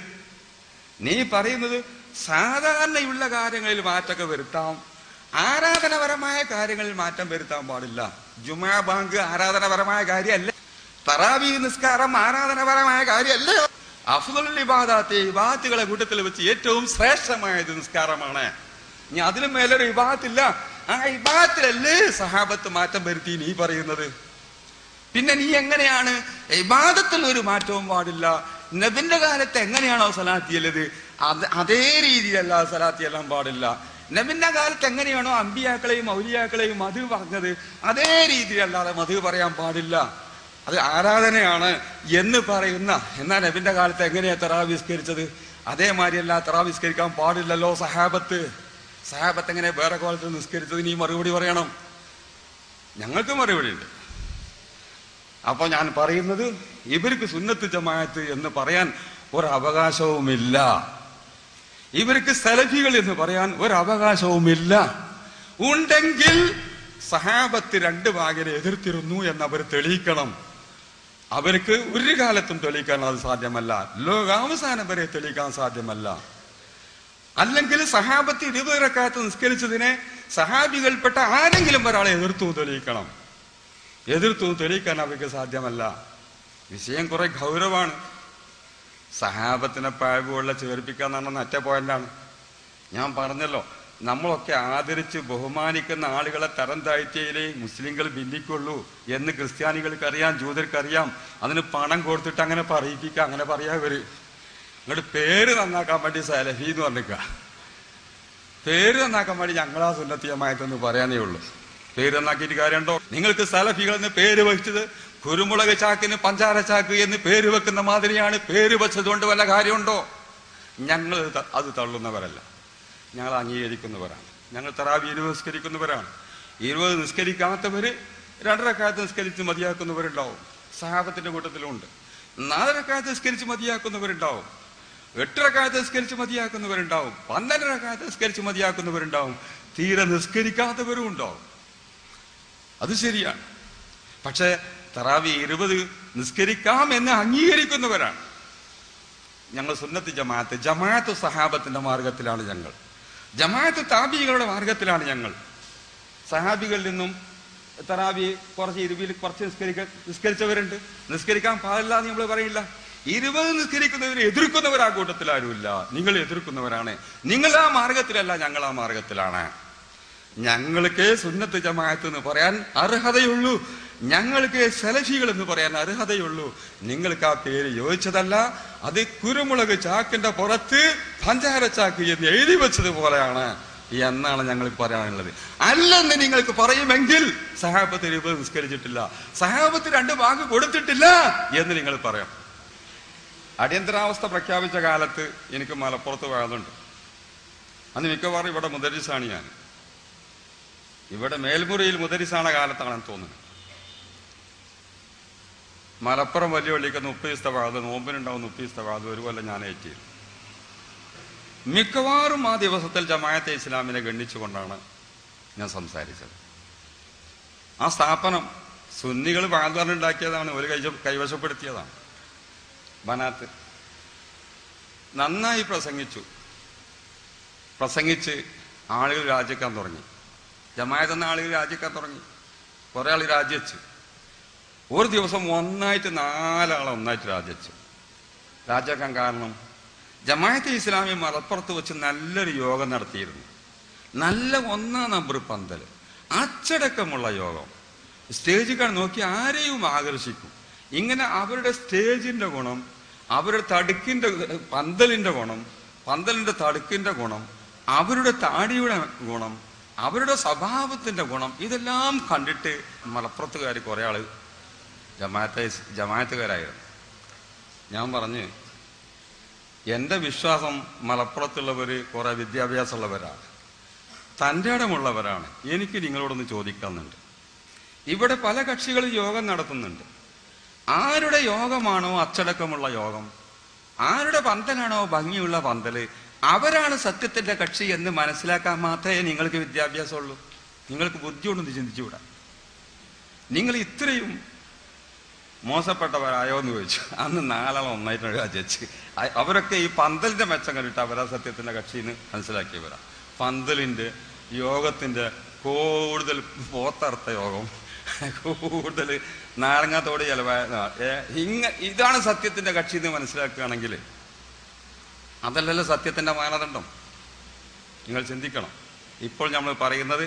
നീ പറയുന്നത് സാധാരണയുള്ള കാര്യങ്ങളിൽ മാറ്റമൊക്കെ വരുത്താം ആരാധനപരമായ കാര്യങ്ങളിൽ മാറ്റം വരുത്താൻ പാടില്ല ജുമാ ബാങ്ക് ആരാധനപരമായ കാര്യമല്ല തറാവി നിസ്കാരം ആരാധനപരമായ കാര്യമല്ല അഫ്ദുൽ ഇബാദാത്ത് ഇബാത്തുകളെ കൂട്ടത്തിൽ വെച്ച് ഏറ്റവും ശ്രേഷ്ഠമായത് നിസ്കാരമാണ് ഇനി അതിലും മേലൊരു ഇബാത്തില്ല ആ ഇബാത്തിലല്ലേ സഹാബത്ത് മാറ്റം വരുത്തി നീ പറയുന്നത് പിന്നെ നീ എങ്ങനെയാണ് ഇബാദത്തിൽ ഒരു മാറ്റവും പാടില്ല നബിന്റെ കാലത്ത് എങ്ങനെയാണോ സലാത്ത് ചെയ്യലത് അത് അതേ രീതിയിലല്ല സലാത്ത് ചെയ്യാൻ പാടില്ല നബിന്റെ കാലത്ത് എങ്ങനെയാണോ അമ്പിയാക്കളെയും ഔലിയാക്കളെയും മധു പറഞ്ഞത് അതേ രീതിയിലല്ലാതെ മധു പറയാൻ പാടില്ല അത് ആരാധനയാണ് എന്ന് പറയുന്ന എന്നാ നബിന്റെ കാലത്ത് എങ്ങനെയാ തറാവിസ്കരിച്ചത് അതേമാതിരിയല്ല തറാവിസ്കരിക്കാൻ പാടില്ലല്ലോ സഹാബത്ത് സഹാബത്ത് എങ്ങനെ വേറെ കോലത്ത് നിസ്കരിച്ചത് നീ മറുപടി പറയണം ഞങ്ങൾക്ക് മറുപടി ഉണ്ട് അപ്പൊ ഞാൻ പറയുന്നത് ഇവർക്ക് സുന്നത്ത് ജമാഅത്ത് എന്ന് പറയാൻ ഒരു അവകാശവുമില്ല ഇവർക്ക് സലഫികൾ എന്ന് പറയാൻ ഒരു അവകാശവുമില്ല ഉണ്ടെങ്കിൽ സഹാബത്ത് രണ്ട് ഭാഗരെ എതിർത്തിരുന്നു എന്ന് അവർ തെളിയിക്കണം അവർക്ക് ഒരു കാലത്തും തെളിയിക്കാൻ അത് സാധ്യമല്ല ലോകാവസാനം വരെ തെളിയിക്കാൻ സാധ്യമല്ല അല്ലെങ്കിൽ സഹാബത്ത് ഇരുപതിരക്കാലത്ത് നിസ്കരിച്ചതിനെ സഹാബികൾപ്പെട്ട ആരെങ്കിലും ഒരാളെ എതിർത്തു തെളിയിക്കണം എതിർത്തു തെളിയിക്കാൻ അവർക്ക് സാധ്യമല്ല വിഷയം കുറെ ഗൗരവമാണ് സഹാബത്തിനെ പാഴ്വുള്ള ചേർപ്പിക്കാൻ പറഞ്ഞ ഒറ്റ പോയിന്റാണ് ഞാൻ പറഞ്ഞല്ലോ നമ്മളൊക്കെ ആദരിച്ച് ബഹുമാനിക്കുന്ന ആളുകളെ തരം താഴ്ചയിലേ മുസ്ലിങ്ങൾ ഭിന്നിക്കുള്ളൂ എന്ന് ക്രിസ്ത്യാനികൾക്കറിയാം ജൂതർക്കറിയാം അതിന് പണം കൊടുത്തിട്ട് അങ്ങനെ പറയിപ്പിക്കുക അങ്ങനെ പറയാ ഇവര് ഇങ്ങോട്ട് പേര് നന്നാക്കാൻ വേണ്ടി സലഫി എന്ന് പറഞ്ഞിക്ക പേര് നന്നാക്കാൻ വേണ്ടി ഞങ്ങളാ സുന്നത്തിയമായിട്ടെന്ന് പറയാനേ ഉള്ളൂ പേര് നന്നാക്കിയിട്ട് കാര്യമുണ്ടോ നിങ്ങൾക്ക് സലഫികൾ എന്ന് പേര് വെച്ചത് കുരുമുളക് ചാക്കിന് പഞ്ചാര ചാക്ക് എന്ന് പേര് വെക്കുന്ന മാതിരിയാണ് പേര് വെച്ചത് കൊണ്ട് വല്ല കാര്യമുണ്ടോ ഞങ്ങൾ ത- അത് തള്ളുന്നവരല്ല ഞങ്ങൾ അംഗീകരിക്കുന്നവരാണ് ഞങ്ങൾ തറാവി ഇരുപത് നിസ്കരിക്കുന്നവരാണ് ഇരുപത് നിസ്കരിക്കാത്തവര് രണ്ടരക്കാലത്ത് നിസ്കരിച്ച് മതിയാക്കുന്നവരുണ്ടാവും സഹാബത്തിന്റെ കൂട്ടത്തിലുണ്ട് നാലരക്കാലത്ത് നിസ്കരിച്ച് മതിയാക്കുന്നവരുണ്ടാവും എട്ടരക്കാലത്ത് നിസ്കരിച്ച് മതിയാക്കുന്നവരുണ്ടാവും പന്ത്രണ്ടരക്കാലത്ത് നിസ്കരിച്ച് മതിയാക്കുന്നവരുണ്ടാവും തീരെ നിസ്കരിക്കാത്തവരും ഉണ്ടാവും അത് ശരിയാണ് പക്ഷേ തറാവി ഇരുപത് നിസ്കരിക്കാം എന്ന് അംഗീകരിക്കുന്നവരാണ് ഞങ്ങൾ സുന്നത്ത് ജമാഅത്ത് ജമാഅത്ത് സഹാബത്തിന്റെ മാർഗത്തിലാണ് ഞങ്ങൾ ജമാഅത്ത് താബികളുടെ മാർഗത്തിലാണ് ഞങ്ങൾ സഹാബികളിൽ നിന്നും തറാബി കുറച്ച് ഇരുവിൽ കുറച്ച് നിസ്കരിക്ക നിസ്കരിച്ചവരുണ്ട് നിസ്കരിക്കാൻ പാടില്ല എന്ന് നമ്മൾ പറയില്ല ഇരുപത് നിസ്കരിക്കുന്നവരെ എതിർക്കുന്നവർ ആ കൂട്ടത്തിൽ ആരുമില്ല നിങ്ങൾ എതിർക്കുന്നവരാണ് നിങ്ങൾ ആ മാർഗത്തിലല്ല ഞങ്ങൾ ആ മാർഗത്തിലാണ് ഞങ്ങൾക്ക് സുന്നത്ത് ജമാഅത്ത് എന്ന് പറയാൻ അർഹതയുള്ളൂ ഞങ്ങൾക്ക് സലഫികൾ എന്ന് പറയാൻ അർഹതയുള്ളൂ നിങ്ങൾക്ക് ആ പേര് യോജിച്ചതല്ല അത് കുരുമുളക് ചാക്കിന്റെ പുറത്ത് പഞ്ചാര ചാക്ക് എന്ന് എഴുതി വെച്ചതുപോലെയാണ് എന്നാണ് ഞങ്ങൾ പറയാനുള്ളത് അല്ലെന്ന് നിങ്ങൾക്ക് പറയുമെങ്കിൽ സഹാബത്ത് ഇരുപത് നിസ്കരിച്ചിട്ടില്ല സഹാബത്ത് രണ്ട് ഭാഗം കൊടുത്തിട്ടില്ല എന്ന് നിങ്ങൾ പറയാം അടിയന്തരാവസ്ഥ പ്രഖ്യാപിച്ച കാലത്ത് എനിക്ക് മലപ്പുറത്ത് പോയതുണ്ട് അന്ന് മിക്കവാറും ഇവിടെ മുദരിസാണ് ഞാൻ ഇവിടെ മേൽമുറിയിൽ മുദരിസാണ കാലത്താണെന്ന് തോന്നുന്നത് മലപ്പുറം വലിയ പള്ളിക്ക് മുപ്പത് ദിവസത്തെ വാത് നോമ്പിനുണ്ടാവും മുപ്പത് ദിവസത്തെ വാത് ഒരു കൊല്ലം ഞാൻ ഏറ്റിയത് മിക്കവാറും ആ ദിവസത്തിൽ ജമായത്തെ ഇസ്ലാമിനെ ഗണ്ണിച്ചുകൊണ്ടാണ് ഞാൻ സംസാരിച്ചത് ആ സ്ഥാപനം സുന്നികൾ വാഗ്ദാനുണ്ടാക്കിയതാണ് ഒരു കൈ കൈവശപ്പെടുത്തിയതാണ് ബനാത്ത് നന്നായി പ്രസംഗിച്ചു പ്രസംഗിച്ച് ആളുകൾ രാജിക്കാൻ തുടങ്ങി ജമായത്ത് എന്ന ആളുകൾ രാജിക്കാൻ തുടങ്ങി കുറെ ആൾ രാജിച്ചു ഒരു ദിവസം ഒന്നായിട്ട് നാലാൾ ഒന്നായിട്ട് രാജിച്ചു രാജിക്കാൻ കാരണം ജമായത്തെ ഇസ്ലാമി മലപ്പുറത്ത് വെച്ച് നല്ലൊരു യോഗം നടത്തിയിരുന്നു നല്ല ഒന്നാം നമ്പർ പന്തൽ അച്ചടക്കമുള്ള യോഗം സ്റ്റേജുകൾ നോക്കി ആരെയും ആകർഷിക്കും ഇങ്ങനെ അവരുടെ സ്റ്റേജിന്റെ ഗുണം അവരുടെ തടുക്കിന്റെ പന്തലിന്റെ ഗുണം പന്തലിന്റെ തടുക്കിന്റെ ഗുണം അവരുടെ താടിയുടെ ഗുണം അവരുടെ സ്വഭാവത്തിന്റെ ഗുണം ഇതെല്ലാം കണ്ടിട്ട് മലപ്പുറത്തുകാർ കുറെ ആള് ജമാഅത്തെ ജമാഅത്തുകാരായിരുന്നു ഞാൻ പറഞ്ഞ് എൻ്റെ വിശ്വാസം മലപ്പുറത്തുള്ളവർ കുറെ വിദ്യാഭ്യാസമുള്ളവരാണ് തൻ്റെ ഇടമുള്ളവരാണ് എനിക്ക് നിങ്ങളോടൊന്ന് ചോദിക്കുന്നുണ്ട് ഇവിടെ പല കക്ഷികളും യോഗം നടത്തുന്നുണ്ട് ആരുടെ യോഗമാണോ അച്ചടക്കമുള്ള യോഗം ആരുടെ പന്തലാണോ ഭംഗിയുള്ള പന്തല് അവരാണ് സത്യത്തിന്റെ കക്ഷി എന്ന് മനസ്സിലാക്കാൻ മാത്രമേ നിങ്ങൾക്ക് വിദ്യാഭ്യാസമുള്ളൂ നിങ്ങൾക്ക് ബുദ്ധിയുണ്ടെന്ന് ചിന്തിച്ചുകൂടാ നിങ്ങൾ ഇത്രയും മോശപ്പെട്ടവരായോ എന്ന് ചോദിച്ചു അന്ന് നാലാളം ഒന്നായിട്ട് രാജിച്ച് അവരൊക്കെ ഈ പന്തലിന്റെ മെച്ചം കണ്ടിട്ട് അവരാ സത്യത്തിന്റെ കക്ഷിന്ന് മനസ്സിലാക്കിയവരാ പന്തലിന്റെ യോഗത്തിന്റെ കൂടുതൽ പോത്തർത്ത യോഗം കൂടുതൽ നാരങ്ങാത്തോട് ചെലവായ ഏ, ഇങ്ങ ഇതാണ് സത്യത്തിന്റെ കക്ഷി എന്ന് മനസ്സിലാക്കുകയാണെങ്കിൽ അതല്ലല്ലോ സത്യത്തിന്റെ മാനദണ്ഡം നിങ്ങൾ ചിന്തിക്കണം ഇപ്പോൾ നമ്മൾ പറയുന്നത്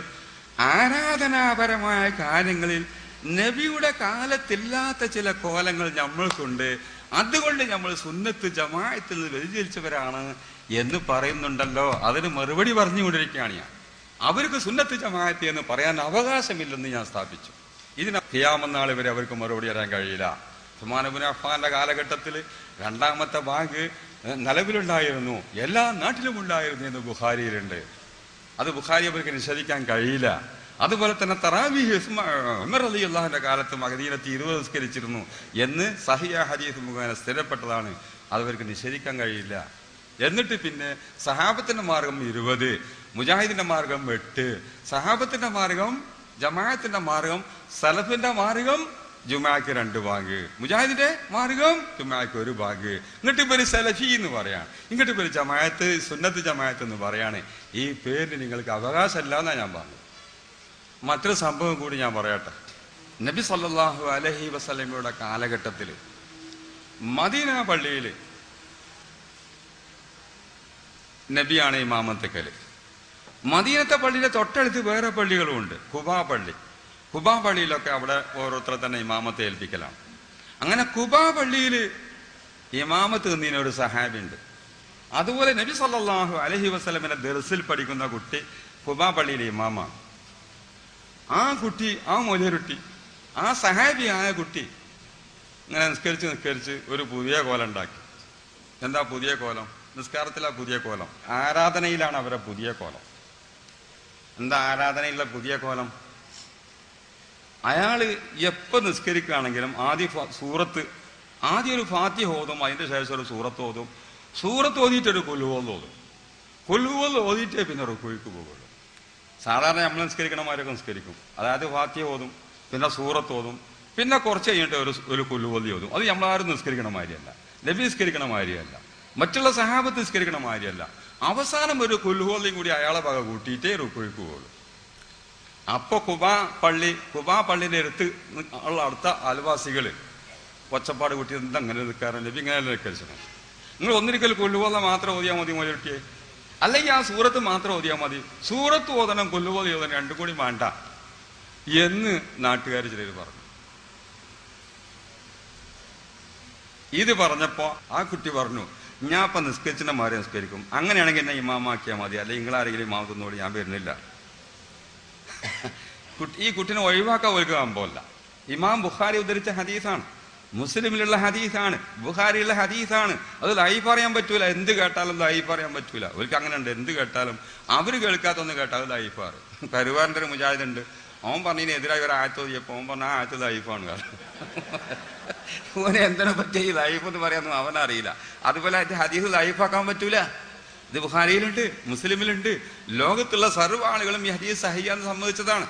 ആരാധനാപരമായ കാര്യങ്ങളിൽ നബിയുടെ കാലത്തില്ലാത്ത ചില കോലങ്ങൾ നമ്മൾക്കുണ്ട് അതുകൊണ്ട് നമ്മൾ സുന്നത്ത് ജമായത്തിൽ നിന്ന് വ്യതിചലിച്ചവരാണ് എന്ന് പറയുന്നുണ്ടല്ലോ അതിന് മറുപടി പറഞ്ഞുകൊണ്ടിരിക്കുകയാണ് ഞാൻ അവർക്ക് സുന്നത്ത് ജമാഅത്ത് എന്ന് പറയാൻ അവകാശമില്ലെന്ന് ഞാൻ സ്ഥാപിച്ചു ഇതിന് ഖിയാമന്നാൾ വരെ അവർക്ക് മറുപടി തരാൻ കഴിയില്ല ഉസ്മാനബുൻ അഫ്ഫാന്റെ കാലഘട്ടത്തിൽ രണ്ടാമത്തെ ബാങ്ക് ഏഹ്, നിലവിലുണ്ടായിരുന്നു എല്ലാ നാട്ടിലും ഉണ്ടായിരുന്നു എന്ന് ബുഖാരിയിലുണ്ട് അത് ബുഖാരി അവർക്ക് നിഷേധിക്കാൻ കഴിയില്ല അതുപോലെ തന്നെ തറാവി ഉമർ അലി അള്ളാഹിന്റെ കാലത്ത് മകദീനത്ത് ഇരുപത് നിസ്കരിച്ചിരുന്നു എന്ന് സഹിയ ഹദീസ് മുഖേന സ്ഥിരപ്പെട്ടതാണ് അതവർക്ക് നിഷേധിക്കാൻ കഴിയില്ല എന്നിട്ട് പിന്നെ സഹാബത്തിന്റെ മാർഗം ഇരുപത് മുജാഹിദിന്റെ മാർഗം എട്ട് സഹാബത്തിന്റെ മാർഗം ജമാഅത്തിന്റെ മാർഗം സലഫിന്റെ മാർഗം ജുമാക്ക് രണ്ട് ബാങ്ക് മുജാഹിദിന്റെ മാർഗം ജുമാക്ക് ഒരു ബാങ്ക് ഇങ്ങോട്ട് പേര് സലഫി എന്ന് പറയാം ഇങ്ങോട്ട് പേര് ജമാഅത്ത് സുന്നത്ത് ജമാഅത്ത് എന്ന് പറയാണ് ഈ പേരിന് നിങ്ങൾക്ക് അവകാശമല്ല എന്നാ ഞാൻ പറഞ്ഞു മറ്റൊരു സംഭവം കൂടി ഞാൻ പറയട്ടെ നബി സല്ലല്ലാഹു അലൈഹി വസല്ലമയുടെ കാലഘട്ടത്തിൽ മദീന പള്ളിയിൽ നബിയാണ് ഇമാമത്തക്കല് മദീനത്തെ പള്ളിയുടെ തൊട്ടടുത്ത് വേറെ പള്ളികളും ഉണ്ട് കുബാ പള്ളി കുബാ പള്ളിയിലൊക്കെ അവിടെ ഓരോരുത്തരെ തന്നെ ഇമാമത്തെ ഏൽപ്പിക്കലാണ് അങ്ങനെ കുബാ പള്ളിയിൽ ഇമാമത്ത് നിന്നീന ഒരു സഹാബി ഉണ്ട് അതുപോലെ നബി സല്ലല്ലാഹു അലൈഹി വസല്ലമിന്റെ ദർസിൽ പഠിക്കുന്ന കുട്ടി കുബാ പള്ളിയിലെ ഇമാമാണ് ആ കുട്ടി ആ മൊലരുട്ടി ആ സഹാബിയായ കുട്ടി ഇങ്ങനെ നിസ്കരിച്ച് നിസ്കരിച്ച് ഒരു പുതിയ കോലം ഉണ്ടാക്കി എന്താ പുതിയ കോലം നിസ്കാരത്തിലാ പുതിയ കോലം ആരാധനയിലാണ് അവരെ പുതിയ കോലം എന്താ ആരാധനയിലുള്ള പുതിയ കോലം അയാള് എപ്പോ നിസ്കരിക്കുകയാണെങ്കിലും ആദ്യ ഫ- സൂറത്ത് ആദ്യം ഒരു ഫാത്തി ഓതും അതിന്റെ ശേഷം ഒരു സൂറത്ത് ഓതും സൂറത്ത് ഓതിയിട്ടൊരു കൊല്ലുവോൽ ഓതും കൊല്ലുവോൽ ഓതിയിട്ടേ പിന്നെ റുക്കുഴിക്ക് പോകുള്ളൂ സാധാരണ നമ്മൾ നിസ്കരിക്കണമാരൊക്കെ നിസ്കരിക്കും അതായത് ഫാത്തിയ ഓതും പിന്നെ സൂറത്ത് ഓതും പിന്നെ കുറച്ച് കഴിഞ്ഞിട്ട് ഒരു ഒരു കൊല്ലുവോതി ഓതും അത് നമ്മളാരും നിസ്കരിക്കണ മാതിരിയല്ല നബി നിസ്കരിക്കണ മാതിരിയല്ല മറ്റുള്ള സഹാബത്ത് നിസ്കരിക്കണ മാതിരിയല്ല അവസാനം ഒരു കുൽഹോലിയും കൂടി അയാളെ വക കൂട്ടിയിട്ടേ റുക്കുഴിക്ക് പോകുള്ളൂ അപ്പൊ കുബാ പള്ളി കുബാ പള്ളിന്റെ അടുത്ത് നി- ഉള്ള അടുത്ത അയൽവാസികള് ഒച്ചപ്പാട് കൂട്ടി എന്താ അങ്ങനെ നിൽക്കാറുണ്ട് നബി ഇങ്ങനെ നിൽക്കണം നിങ്ങൾ ഒന്നിരിക്കൽ കൊല്ലുപോല മാത്രം ഓതിയാൽ മതി മൊഴിയൊട്ടിയെ അല്ലെങ്കിൽ ആ സൂറത്ത് മാത്രം ഓതിയാൽ മതി സൂറത്ത് ഓതണം കൊല്ലുപോലെ ഓതണം രണ്ടും കൂടി വേണ്ട എന്ന് നാട്ടുകാർ ചിലർ പറഞ്ഞു ഇത് പറഞ്ഞപ്പോ ആ കുട്ടി പറഞ്ഞു ഞാൻ ഇപ്പൊ നിസ്കരിച്ചിന്റെ മാറി നിസ്കരിക്കും അങ്ങനെയാണെങ്കിൽ എന്നെ ഇമാമാക്കിയാൽ മതി അല്ലെങ്കിൽ നിങ്ങളാരെങ്കിലും ഇമാം തിന്നോട് ഞാൻ വരുന്നില്ല കുട്ടി- ഈ കുട്ടിനെ ഒഴിവാക്കാൻ ഒരു സംഭവമല്ല ഇമാം ബുഖാരി ഉദ്ധരിച്ച ഹദീസാണ് മുസ്ലിമിലുള്ള ഹദീസാണ് ബുഖാരിയുള്ള ഹദീസാണ് അത് ലൈഫ് പറയാൻ പറ്റൂല എന്ത് കേട്ടാലും ലൈഫ് പറയാൻ പറ്റൂല അവർക്ക് അങ്ങനെ ഉണ്ട് എന്ത് കേട്ടാലും അവർ കേൾക്കാത്തൊന്ന് കേട്ടാൽ അത് ലൈഫാറ് കരുവാറിന്റെ ഒരു മുജാഹിദ് ഉണ്ട് അവൻ പറഞ്ഞതിന് എതിരായി ഒരു ആയത്ത് ഓതിയപ്പോ അവൻ പറഞ്ഞ ആ ആയത്ത് ലൈഫാണ് കാരണം ഓനെ എന്തിനെ പറ്റിയ ഈ ലൈഫ് എന്ന് പറയാനൊന്നും അവനറിയില്ല അതുപോലെ അതിന്റെ ഹദീസ് ലൈഫാക്കാൻ പറ്റൂല ഇത് ബുഖാരിയിലുണ്ട് മുസ്ലിമിലുണ്ട് ലോകത്തുള്ള സർവ്വ ആളുകളും ഈ ഹദീസ് സഹിയാന്ന് സമ്മതിച്ചതാണ്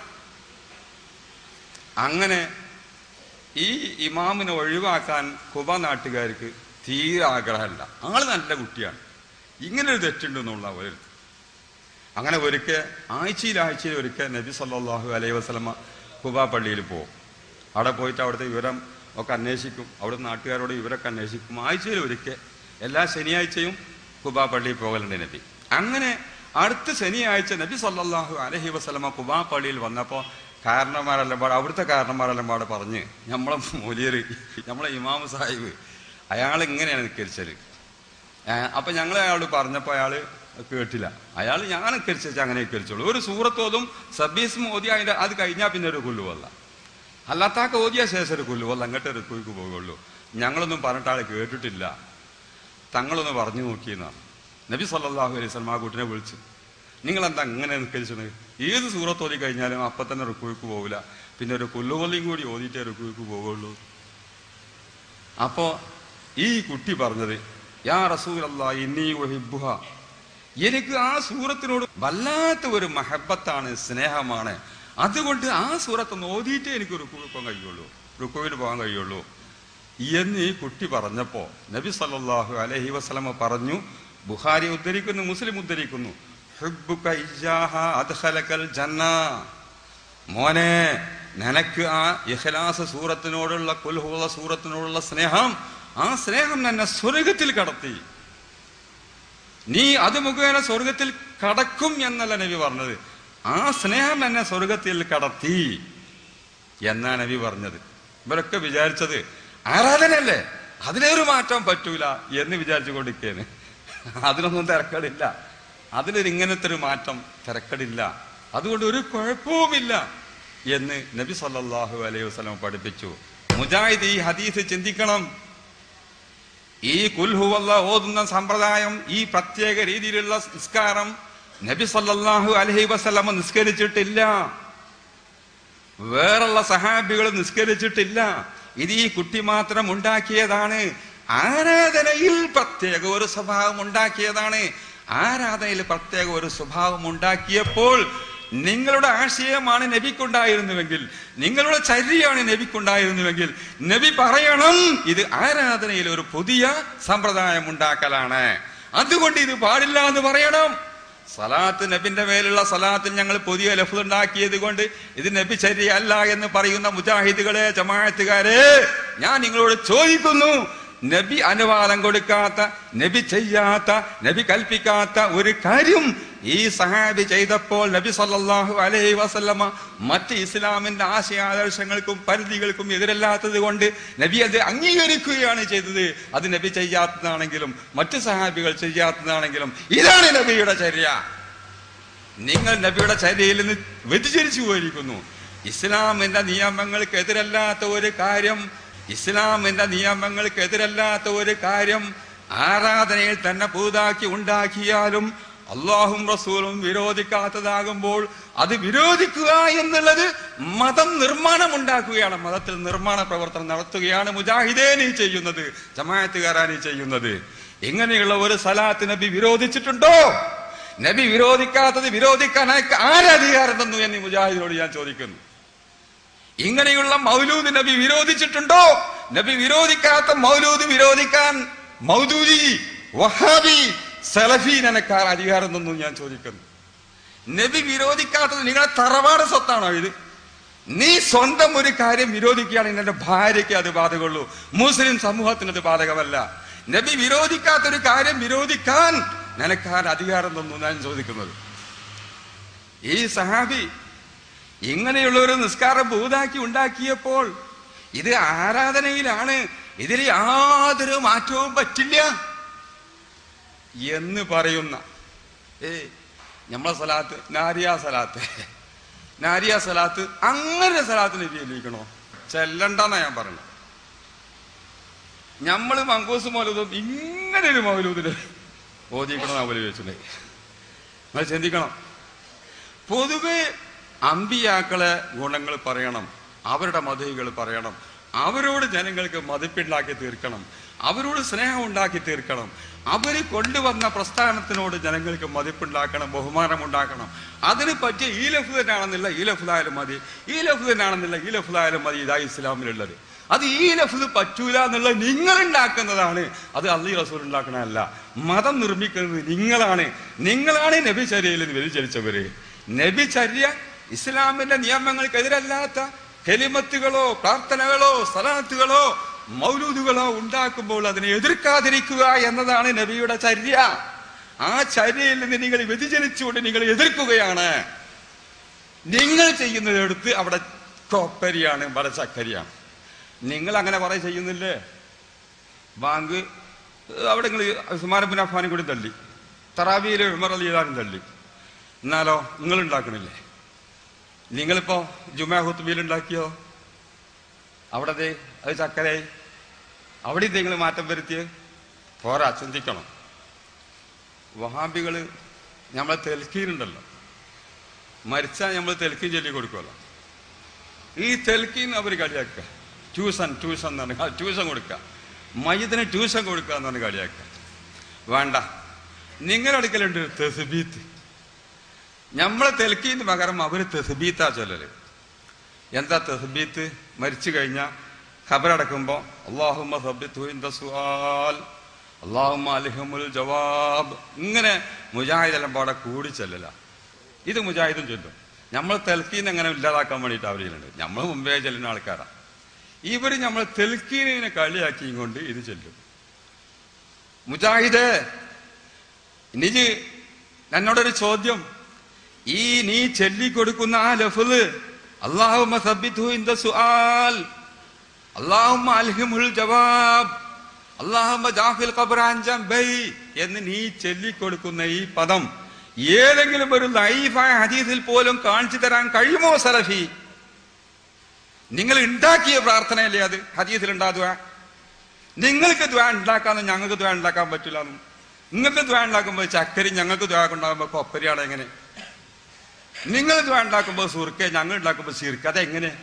അങ്ങനെ ഈ ഇമാമിനെ ഒഴിവാക്കാൻ കുബ നാട്ടുകാർക്ക് തീരെ ആഗ്രഹമല്ല ആള് നല്ല കുട്ടിയാണ് ഇങ്ങനെ ഒരു തെറ്റുണ്ടെന്നുള്ള ഒരു അങ്ങനെ ഒരിക്കൽ ആഴ്ചയിൽ ആഴ്ചയിൽ ഒരിക്കൽ നബി സല്ലല്ലാഹു അലൈഹി വസല്ലമ കുബ പള്ളിയിൽ പോകും അവിടെ പോയിട്ട് അവിടുത്തെ വിവരം ഒക്കെ അന്വേഷിക്കും അവിടുത്തെ നാട്ടുകാരോട് വിവരമൊക്കെ അന്വേഷിക്കും ആഴ്ചയിൽ ഒരിക്കൽ എല്ലാ ശനിയാഴ്ചയും കുബ പള്ളിയിൽ പോകലുണ്ട് നബി അങ്ങനെ അടുത്ത ശനിയാഴ്ച നബി സല്ലല്ലാഹു അലൈഹി വസല്ലമ കുബ പള്ളിയിൽ വന്നപ്പോൾ കാരണന്മാരെല്ലാം പാടെ അവിടുത്തെ കാരണന്മാരെല്ലാം പാടെ പറഞ്ഞ് നമ്മളെ മൂലിയർ നമ്മളെ ഇമാമു സാഹിബ് അയാൾ ഇങ്ങനെയാണ് നിൽക്കരിച്ചത് അപ്പൊ ഞങ്ങൾ അയാളോട് പറഞ്ഞപ്പോൾ അയാൾ കേട്ടില്ല അയാൾ ഞാൻ നിൽക്കരിച്ച അങ്ങനെ നിൽക്കരിച്ചോളൂ ഒരു സൂറത്തോതും സബീസും ഓതി അതിന്റെ അത് കഴിഞ്ഞാൽ പിന്നെ ഒരു കൊല്ലുവല്ല അല്ലാത്താക്ക് ഓതിയ ശേഷം ഒരു കൊല്ലുവല്ല അങ്ങോട്ട് ഒരു കുയ്ക്ക് പോകുള്ളൂ ഞങ്ങളൊന്നും പറഞ്ഞിട്ട് ആൾ കേട്ടിട്ടില്ല തങ്ങളൊന്ന് പറഞ്ഞു നോക്കിയെന്നാണ് നബി സല്ലല്ലാഹു അലൈഹി വസല്ലം ആ കുട്ടിനെ വിളിച്ചു നിങ്ങൾ എന്താ അങ്ങനെ നിൽക്കുന്നത് ഏത് സൂറത്ത് ഓതി കഴിഞ്ഞാലും അപ്പം തന്നെ റുക്കുവിക്ക് പോകില്ല പിന്നെ ഒരു കൊല്ലുകൊല്ലിയും കൂടി ഓതിയിട്ടേ റുക്കുവിക്ക് പോകുള്ളൂ അപ്പോ ഈ കുട്ടി പറഞ്ഞത് യാ റസൂലല്ലാ ഇന്നീ ഒഹിബുഹ എനിക്ക് ആ സൂറത്തിനോട് വല്ലാത്ത ഒരു മഹബത്താണ് സ്നേഹമാണ് അതുകൊണ്ട് ആ സൂറത്ത് ഓതിയിട്ടേ എനിക്ക് റുക്കുവിൽ പോകാൻ കഴിയുള്ളൂ റുക്കുവിന് പോകാൻ കഴിയുള്ളൂ എന്ന് ഈ കുട്ടി പറഞ്ഞപ്പോ നബി സല്ലല്ലാഹു അലൈഹി വസല്ലമ പറഞ്ഞു ബുഖാരി ഉദ്ധരിക്കുന്നു മുസ്ലിം ഉദ്ധരിക്കുന്നു ഹുബ്ബുക ഇയ്യാഹ അദ്ഖലകൽ ജന്ന മോനെ നിനക്ക് ആ ഇഖ്ലാസ് സൂറത്തിനോടുള്ള കുൽഹുള്ള സൂറത്തിനോടുള്ള സ്നേഹം ആ സ്നേഹം എന്നെ സ്വർഗത്തിൽ കടത്തി നീ അത് മുഖേന സ്വർഗത്തിൽ കടക്കും എന്നല്ല നബി പറഞ്ഞത് ആ സ്നേഹം എന്നെ സ്വർഗത്തിൽ കടത്തി എന്നാ നബി പറഞ്ഞത് ഇവരൊക്കെ വിചാരിച്ചത് ആരാധനയല്ലേ അതിനൊരു മാറ്റം പറ്റൂല എന്ന് വിചാരിച്ചു കൊണ്ടിരിക്കേന് അതിനൊന്നും തിരക്കടില്ല അതിനൊരു ഇങ്ങനത്തെ ഒരു മാറ്റം തിരക്കടില്ല അതുകൊണ്ട് ഒരു കുഴപ്പവുമില്ല എന്ന് നബി സല്ലല്ലാഹു അലൈഹി വസല്ലം പഠിപ്പിച്ചു മുജാഹിദ് ഈ ഹദീസ് ചിന്തിക്കണം ഈ കുൽഹുവല്ല ഓതുന്ന സമ്പ്രദായം ഈ പ്രത്യേക രീതിയിലുള്ള നിസ്കാരം നബി സല്ലല്ലാഹു അലൈഹി വസല്ലമ നിസ്കരിച്ചിട്ടില്ല വേറുള്ള സഹാബികൾ നിസ്കരിച്ചിട്ടില്ല ഇത് ഈ കുട്ടി മാത്രം ഉണ്ടാക്കിയതാണ് ആരാധനയിൽ പ്രത്യേക ഒരു സ്വഭാവം ഉണ്ടാക്കിയതാണ് ആരാധനയിൽ പ്രത്യേക ഒരു സ്വഭാവം ഉണ്ടാക്കിയപ്പോൾ നിങ്ങളുടെ ആശയമാണ് നബിക്കുണ്ടായിരുന്നുവെങ്കിൽ നിങ്ങളുടെ ചര്യയാണ് നബിക്കുണ്ടായിരുന്നുവെങ്കിൽ നബി പറയണം ഇത് ആരാധനയിൽ ഒരു പുതിയ സമ്പ്രദായം ഉണ്ടാക്കലാണ് അതുകൊണ്ട് ഇത് പാടില്ല എന്ന് പറയണം സലാത്ത് നബിന്റെ മേലുള്ള സലാത്തിൽ ഞങ്ങൾ പുതിയ ലഫ്സ് ഉണ്ടാക്കിയത് കൊണ്ട് ഇത് നബി ശരിയല്ല എന്ന് പറയുന്ന മുജാഹിദുകളെ ജമാഅത്തുകാരെ ഞാൻ നിങ്ങളോട് ചോദിക്കുന്നു നബി അനുവാദം കൊടുക്കാത്ത നബി ചെയ്യാത്ത നബി കൽപ്പിക്കാത്ത ഒരു കാര്യം ഈ സഹാബി ചെയ്തപ്പോൾ നബി സല്ലല്ലാഹു അലൈഹി വസല്ലമ മറ്റ് ഇസ്ലാമിന്റെ ആശയാദർശങ്ങൾക്കും പരിധികൾക്കും എതിരല്ലാത്തത് കൊണ്ട് നബി അത് അംഗീകരിക്കുകയാണ് ചെയ്തത് അത് നബി ചെയ്യാത്തതാണെങ്കിലും മറ്റ് സഹാബികൾ ചെയ്യാത്തതാണെങ്കിലും ഇതാണ് നബിയുടെ ചര്യ നിങ്ങൾ നബിയുടെ ചര്യയിൽ നിന്ന് വ്യതിചരിച്ചു പോയിരിക്കുന്നു ഇസ്ലാമിന്റെ നിയമങ്ങൾക്ക് എതിരല്ലാത്ത ഒരു കാര്യം ഇസ്ലാമിന്റെ നിയമങ്ങൾക്ക് എതിരല്ലാത്ത ഒരു കാര്യം ആരാധനയിൽ തന്നെ പുതുതാക്കി ഉണ്ടാക്കിയാലും അള്ളാഹും റസൂലും വിരോധിക്കാത്തതാകുമ്പോൾ അത് വിരോധിക്കുക എന്നുള്ളത് മതം നിർമ്മാണം ഉണ്ടാക്കുകയാണ് മതത്തിൽ നിർമ്മാണ പ്രവർത്തനം നടത്തുകയാണ് മുജാഹിദേനി ചെയ്യുന്നത് ജമായത്തുകാരാനി ചെയ്യുന്നത് ഇങ്ങനെയുള്ള ഒരു സലാത്ത് നബി വിരോധിച്ചിട്ടുണ്ടോ നബി വിരോധിക്കാത്തത് വിരോധിക്കാൻ അയാൾക്ക് ആരധികാരം തന്നു എന്ന് ഈ മുജാഹിദിനോട് ഞാൻ ചോദിക്കുന്നു ഇങ്ങനെയുള്ള മൗലൂദ് നബി വിരോധിച്ചിട്ടുണ്ടോ നബി വിരോധിക്കാത്ത മൗലൂദ് വിരോധിക്കാൻ മൗദൂദി വഹാബി സലഫി നനക്കാർ അധികാരം തന്നു ഞാൻ ചോദിക്കുന്നു നബി വിരോധിക്കാത്തത് നിങ്ങളെ തറവാട് സ്വത്താണോ ഇത് നീ സ്വന്തം ഒരു കാര്യം വിരോധിക്കുകയാണെങ്കിൽ എന്റെ ഭാര്യയ്ക്ക് അത് ബാധകമുള്ളൂ മുസ്ലിം സമൂഹത്തിന് അത് ബാധകമല്ല നബി വിരോധിക്കാത്ത ഒരു കാര്യം വിരോധിക്കാൻ നിനക്കാർ അധികാരം തന്നു ഞാൻ ചോദിക്കുന്നത് ഈ സഹാബി ഇങ്ങനെയുള്ള ഒരു നിസ്കാരം ഭൂതാക്കി ഉണ്ടാക്കിയപ്പോൾ ഇത് ആരാധനയിലാണ് ഇതിൽ യാതൊരു മാറ്റവും പറ്റില്ല എന്ന് പറയുന്ന ഏ നമ്മളെ സലാത്ത് നാരിയ സലാത്ത് നാരിയ സലാത്ത് അങ്ങനെ സലാത്തിന് ഉപയോഗിക്കണോ ചെല്ലണ്ടെന്നാ ഞാൻ പറഞ്ഞത് നമ്മള് മങ്കൂസ് മൗലൂദും ഇങ്ങനെ ഒരു മൗലൂദില് ഓദിക്കണമെന്നാ പോലെ ചോദിച്ചിട്ടുണ്ട് നിങ്ങൾ ചിന്തിക്കണം പൊതുവെ അമ്പിയാക്കളെ ഗുണങ്ങൾ പറയണം അവരുടെ മതഹികൾ പറയണം അവരോട് ജനങ്ങൾക്ക് മതിപ്പുണ്ടാക്കി തീർക്കണം അവരോട് സ്നേഹം ഉണ്ടാക്കി തീർക്കണം അവർ കൊണ്ടുവന്ന പ്രസ്ഥാനത്തിനോട് ജനങ്ങൾക്ക് മതിപ്പുണ്ടാക്കണം ബഹുമാനം ഉണ്ടാക്കണം അതിന് പറ്റിയ ഈ ലഫ്തനാണെന്നില്ല ഈ ലഫ്തായാലും മതി ഈ ലഫ്തനാണെന്നില്ല ഈ ലഫ്തായാലും മതി ഇതാ ഇസ്ലാമിലുള്ളത് അത് ഈ ലഫ്ത് പറ്റൂല എന്നുള്ളത് നിങ്ങൾ ഉണ്ടാക്കുന്നതാണ് അത് അള്ളി റസൂൽ ഉണ്ടാക്കണമല്ല മതം നിർമ്മിക്കുന്നത് നിങ്ങളാണ് നിങ്ങളാണ് നബിചര്യയിൽ നിന്ന് വ്യതിചരിച്ചവര് നബിചര്യ ഇസ്ലാമിന്റെ നിയമങ്ങൾക്കെതിരല്ലാത്ത കെലിമത്തുകളോ പ്രാർത്ഥനകളോ സലാത്തുകളോ മൗലൂദുകളോ ഉണ്ടാക്കുമ്പോൾ അതിനെ എതിർക്കാതിരിക്കുക എന്നതാണ് നബിയുടെ ചര്യ ആ ചര്യയിൽ നിന്ന് നിങ്ങൾ വ്യതിചലിച്ചുകൊണ്ട് നിങ്ങൾ എതിർക്കുകയാണ് നിങ്ങൾ ചെയ്യുന്നത് എടുത്ത് അവിടെ കൊപ്പരിയാണ് ഇവിടെ ചക്കരിയാണ് നിങ്ങൾ അങ്ങനെ കുറെ ചെയ്യുന്നില്ലേ ബാങ്ക് അവിടെ നിങ്ങൾ ഉസ്മാൻ ബിൻ അഫാനും കൂടി തള്ളി തറാബിയിലെ ഉമർ അലി ഇതാനും തള്ളി എന്നാലോ നിങ്ങൾ ഉണ്ടാക്കണില്ലേ നിങ്ങളിപ്പോ ജുമാ ഹുത്തുബിയിൽ ഉണ്ടാക്കിയോ അവിടെ ദേ അത് ചക്കരയായി അവിടെ നിങ്ങൾ മാറ്റം വരുത്തിയേ പോരാ ചിന്തിക്കണം വഹാബികള് നമ്മളെ തെൽക്കീനുണ്ടല്ലോ മരിച്ചാൽ നമ്മൾ തെൽക്കീൻ ചൊല്ലി കൊടുക്കുമല്ലോ ഈ തെൽക്കീൻ അവർ കളിയാക്കുക ട്യൂഷൻ ട്യൂഷൻ എന്ന് പറഞ്ഞാൽ ട്യൂഷൻ കൊടുക്കുക മയ്യത്തിന് ട്യൂഷൻ കൊടുക്കുക എന്ന് പറഞ്ഞ് കളിയാക്കുക വേണ്ട നിങ്ങളുടെ അടുക്കലുണ്ട് തെസുബീത്ത് നമ്മളെ തെൽക്കീന് പകരം അവര് തെസുബീത്താ ചൊല്ലല് എന്താ തെസുബീത്ത് മരിച്ചു കഴിഞ്ഞാൽ ഖബറടക്കുമ്പോ അള്ളാഹുമ്മ സബ്ബിത്തു ഇൻദ സുആൽ അള്ളാഹുമ്മ അലിഹമുൽ ജവാബ് ഇങ്ങനെ മുജാഹിദ് എല്ലാം പാടെ കൂടി ചെല്ലല ഇത് മുജാഹിദും ചൊല്ലും നമ്മൾ തെൽക്കീൻ എങ്ങനെ ഇല്ലാതാക്കാൻ വേണ്ടിയിട്ട് അവരിലുണ്ട് നമ്മൾ മുമ്പേ ചെല്ലുന്ന ആൾക്കാരാ ഇവര് നമ്മൾ തെൽക്കീനെ കളിയാക്കിയും കൊണ്ട് ഇത് ചെല്ലും മുജാഹിദ് നിജ് എന്നോടൊരു ചോദ്യം ഈ നീ ചൊല്ലിക്കൊടുക്കുന്ന ആ ലഫ്ല് അള്ളാഹുമ്മ സബ്ബിത്തു ഇൻദ സുആൽ അള്ളാഹുമ്മ അൽഹിമുൽ ജവാബ് അള്ളാഹുമ്മ ജാഫിൽ ഖബറാൻ ബൈ എന്ന് നീ ചൊല്ലിക്കൊടുക്കുന്ന ഈ പദം ഏതെങ്കിലും ഒരു ലൈഫായ ഹദീസിൽ പോലും കാണിച്ചു തരാൻ കഴിയുമോ സലഫി നിങ്ങൾ ഉണ്ടാക്കിയ പ്രാർത്ഥനയല്ലേ അത് ഹദീസിൽ ഉണ്ടാകുക നിങ്ങൾക്ക് ദ്വാ ഉണ്ടാക്കാന്ന് ഞങ്ങൾക്ക് ദ്വാ ഉണ്ടാക്കാൻ പറ്റില്ല നിങ്ങൾക്ക് ദ്വാ ഉണ്ടാക്കുമ്പോൾ ചക്കരി ഞങ്ങൾക്ക് ദ്വാ ഉണ്ടാകുമ്പോൾ കൊപ്പരിയാണ് എങ്ങനെ നിങ്ങൾ ദ്വാ ഉണ്ടാക്കുമ്പോൾ സുർക്കെ ഞങ്ങൾ ഉണ്ടാക്കുമ്പോൾ സിർക്ക് അതെങ്ങനെ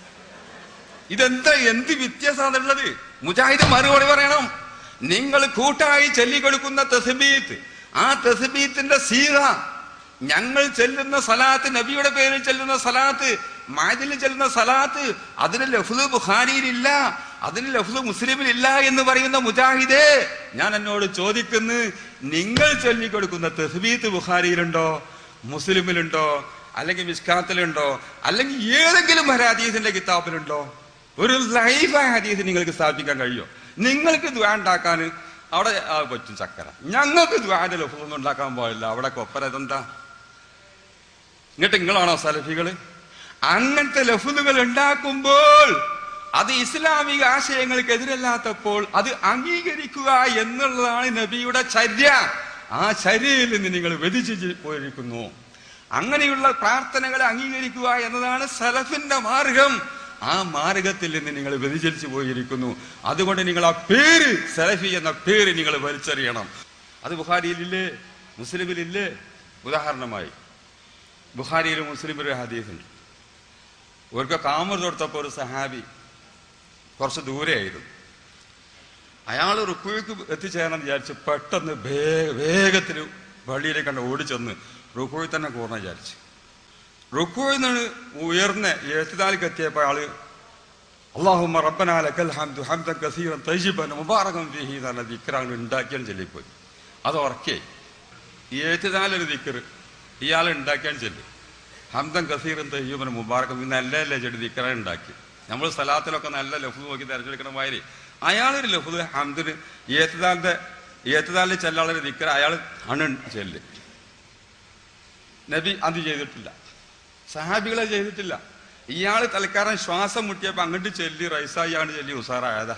ഇതെന്താ എന്ത് വ്യത്യാസമാണുള്ളത് മുജാഹിദ് മറുപടി പറയണം നിങ്ങൾ കൂട്ടായി ചൊല്ലിക്കൊടുക്കുന്ന തെസബീത്ത് ആ തെസബീത്തിന്റെ സീറ ഞങ്ങൾ ചെല്ലുന്ന സലാത്ത് നബിയുടെ പേരിൽ ചെല്ലുന്ന സലാത്ത് മാജിൽ ചെല്ലുന്ന സലാത്ത് അതിന് ലഫ്ല് ബുഖാരിയിലില്ല അതിന് ലഫ്ല് മുസ്ലിമിലില്ല എന്ന് പറയുന്ന മുജാഹിദേ ഞാൻ എന്നോട് ചോദിക്കുന്നു നിങ്ങൾ ചൊല്ലിക്കൊടുക്കുന്ന തെസ്ബീത്ത് ബുഖാരിയിലുണ്ടോ മുസ്ലിമിലുണ്ടോ അല്ലെങ്കിൽ മിസ്കാത്തിലുണ്ടോ അല്ലെങ്കിൽ ഏതെങ്കിലും ഒരു ഹദീസിന്റെ കിതാബിലുണ്ടോ ഒരു ലൈഫായ ഹദീസ് നിങ്ങൾക്ക് സ്ഥാപിക്കാൻ കഴിയോ നിങ്ങൾക്ക് ദ്വാ ഉണ്ടാക്കാൻ അവിടെ ആ പറ്റും ചക്കര ഞങ്ങൾക്ക് ദ്വാന്റെ ലഫ്ലൊന്നും ഉണ്ടാക്കാൻ പോയില്ല അവിടെ കൊപ്പര ഇതെന്താ എന്നിട്ട് നിങ്ങളാണോ സലഫികള് അങ്ങനത്തെ ലഫുലുകൾ ഉണ്ടാക്കുമ്പോൾ അത് ഇസ്ലാമിക ആശയങ്ങൾക്ക് എതിരല്ലാത്തപ്പോൾ അത് അംഗീകരിക്കുക എന്നുള്ളതാണ് നബിയുടെ ചര്യ ആ ചര്യയിൽ നിന്ന് നിങ്ങൾ വ്യതിച്ചു പോയിരിക്കുന്നു അങ്ങനെയുള്ള പ്രാർത്ഥനകളെ അംഗീകരിക്കുക എന്നതാണ് സലഫിന്റെ മാർഗം ആ മാർഗത്തിൽ നിന്ന് നിങ്ങൾ വ്യതിചലിച്ചു പോയിരിക്കുന്നു അതുകൊണ്ട് നിങ്ങൾ ആ പേര് സലഫി എന്ന പേര് നിങ്ങൾ വലിച്ചെറിയണം അത് ബുഖാരിയിലില്ലേ മുസ്ലിമിലില്ലേ ഉദാഹരണമായി ബുഖാരിയിലും മുസ്ലിമിലും ഒരു ഹദീസുണ്ട് ഒരിക്കൽ കാമർ തൊടുത്തപ്പോൾ ഒരു സഹാബി കുറച്ച് ദൂരെയായിരുന്നു അയാൾ റുക്കുവിക്ക് എത്തിച്ചേരണം വിചാരിച്ച് പെട്ടെന്ന് വേ- വേഗത്തിൽ പള്ളിയിലേക്ക് കണ്ട് ഓടിച്ചെന്ന് റുക്കുവിൽ തന്നെ കൂർന്ന വിചാരിച്ചു റുക്കുവിൽ നിന്ന് ഉയർന്ന എഴുത്തിനാലിക്ക് എത്തിയപ്പോൾ അയാള് അള്ളാഹുമ്മ റബ്ബന ലക്കൽ ഹംദു ഹംദൻ കസീറൻ തയ്യിബൻ മുബാറകൻ ഫീഹി എന്ന് പറഞ്ഞ ദിക്റാണ് ഉണ്ടാക്കിയാണ് ചൊല്ലിപ്പോയി അത് ഉറക്കേ ഏറ്റുനാലൊരു ദിക്കറ് ഇയാൾ ഉണ്ടാക്കിയാൽ ചെല്ലും ഹംദൻ കസീറും തയ്യൂബൻ മുബാറക്കും നല്ല നല്ല ചെടി ദിക്കറ ഉണ്ടാക്കി നമ്മൾ സ്ഥലത്തിലൊക്കെ നല്ല ലഫുദ് നോക്കി തെരഞ്ഞെടുക്കണ മാതിരി അയാളൊരു ലഫുദ് ഹംദിന് ഏറ്റുനാലിന്റെ ഏറ്റുനാലിൽ ചെല്ലാളൊരു ദിക്കറ അയാൾ ആണ് ചെല്ല് നബി അത് ചെയ്തിട്ടില്ല സഹാബികളെ ചെയ്തിട്ടില്ല ഇയാൾ തൽക്കാലം ശ്വാസം മുട്ടിയപ്പോ അങ്ങോട്ട് ചെല്ലി റൈസായിയാണ് ചെല്ലി ഉസാറായതാ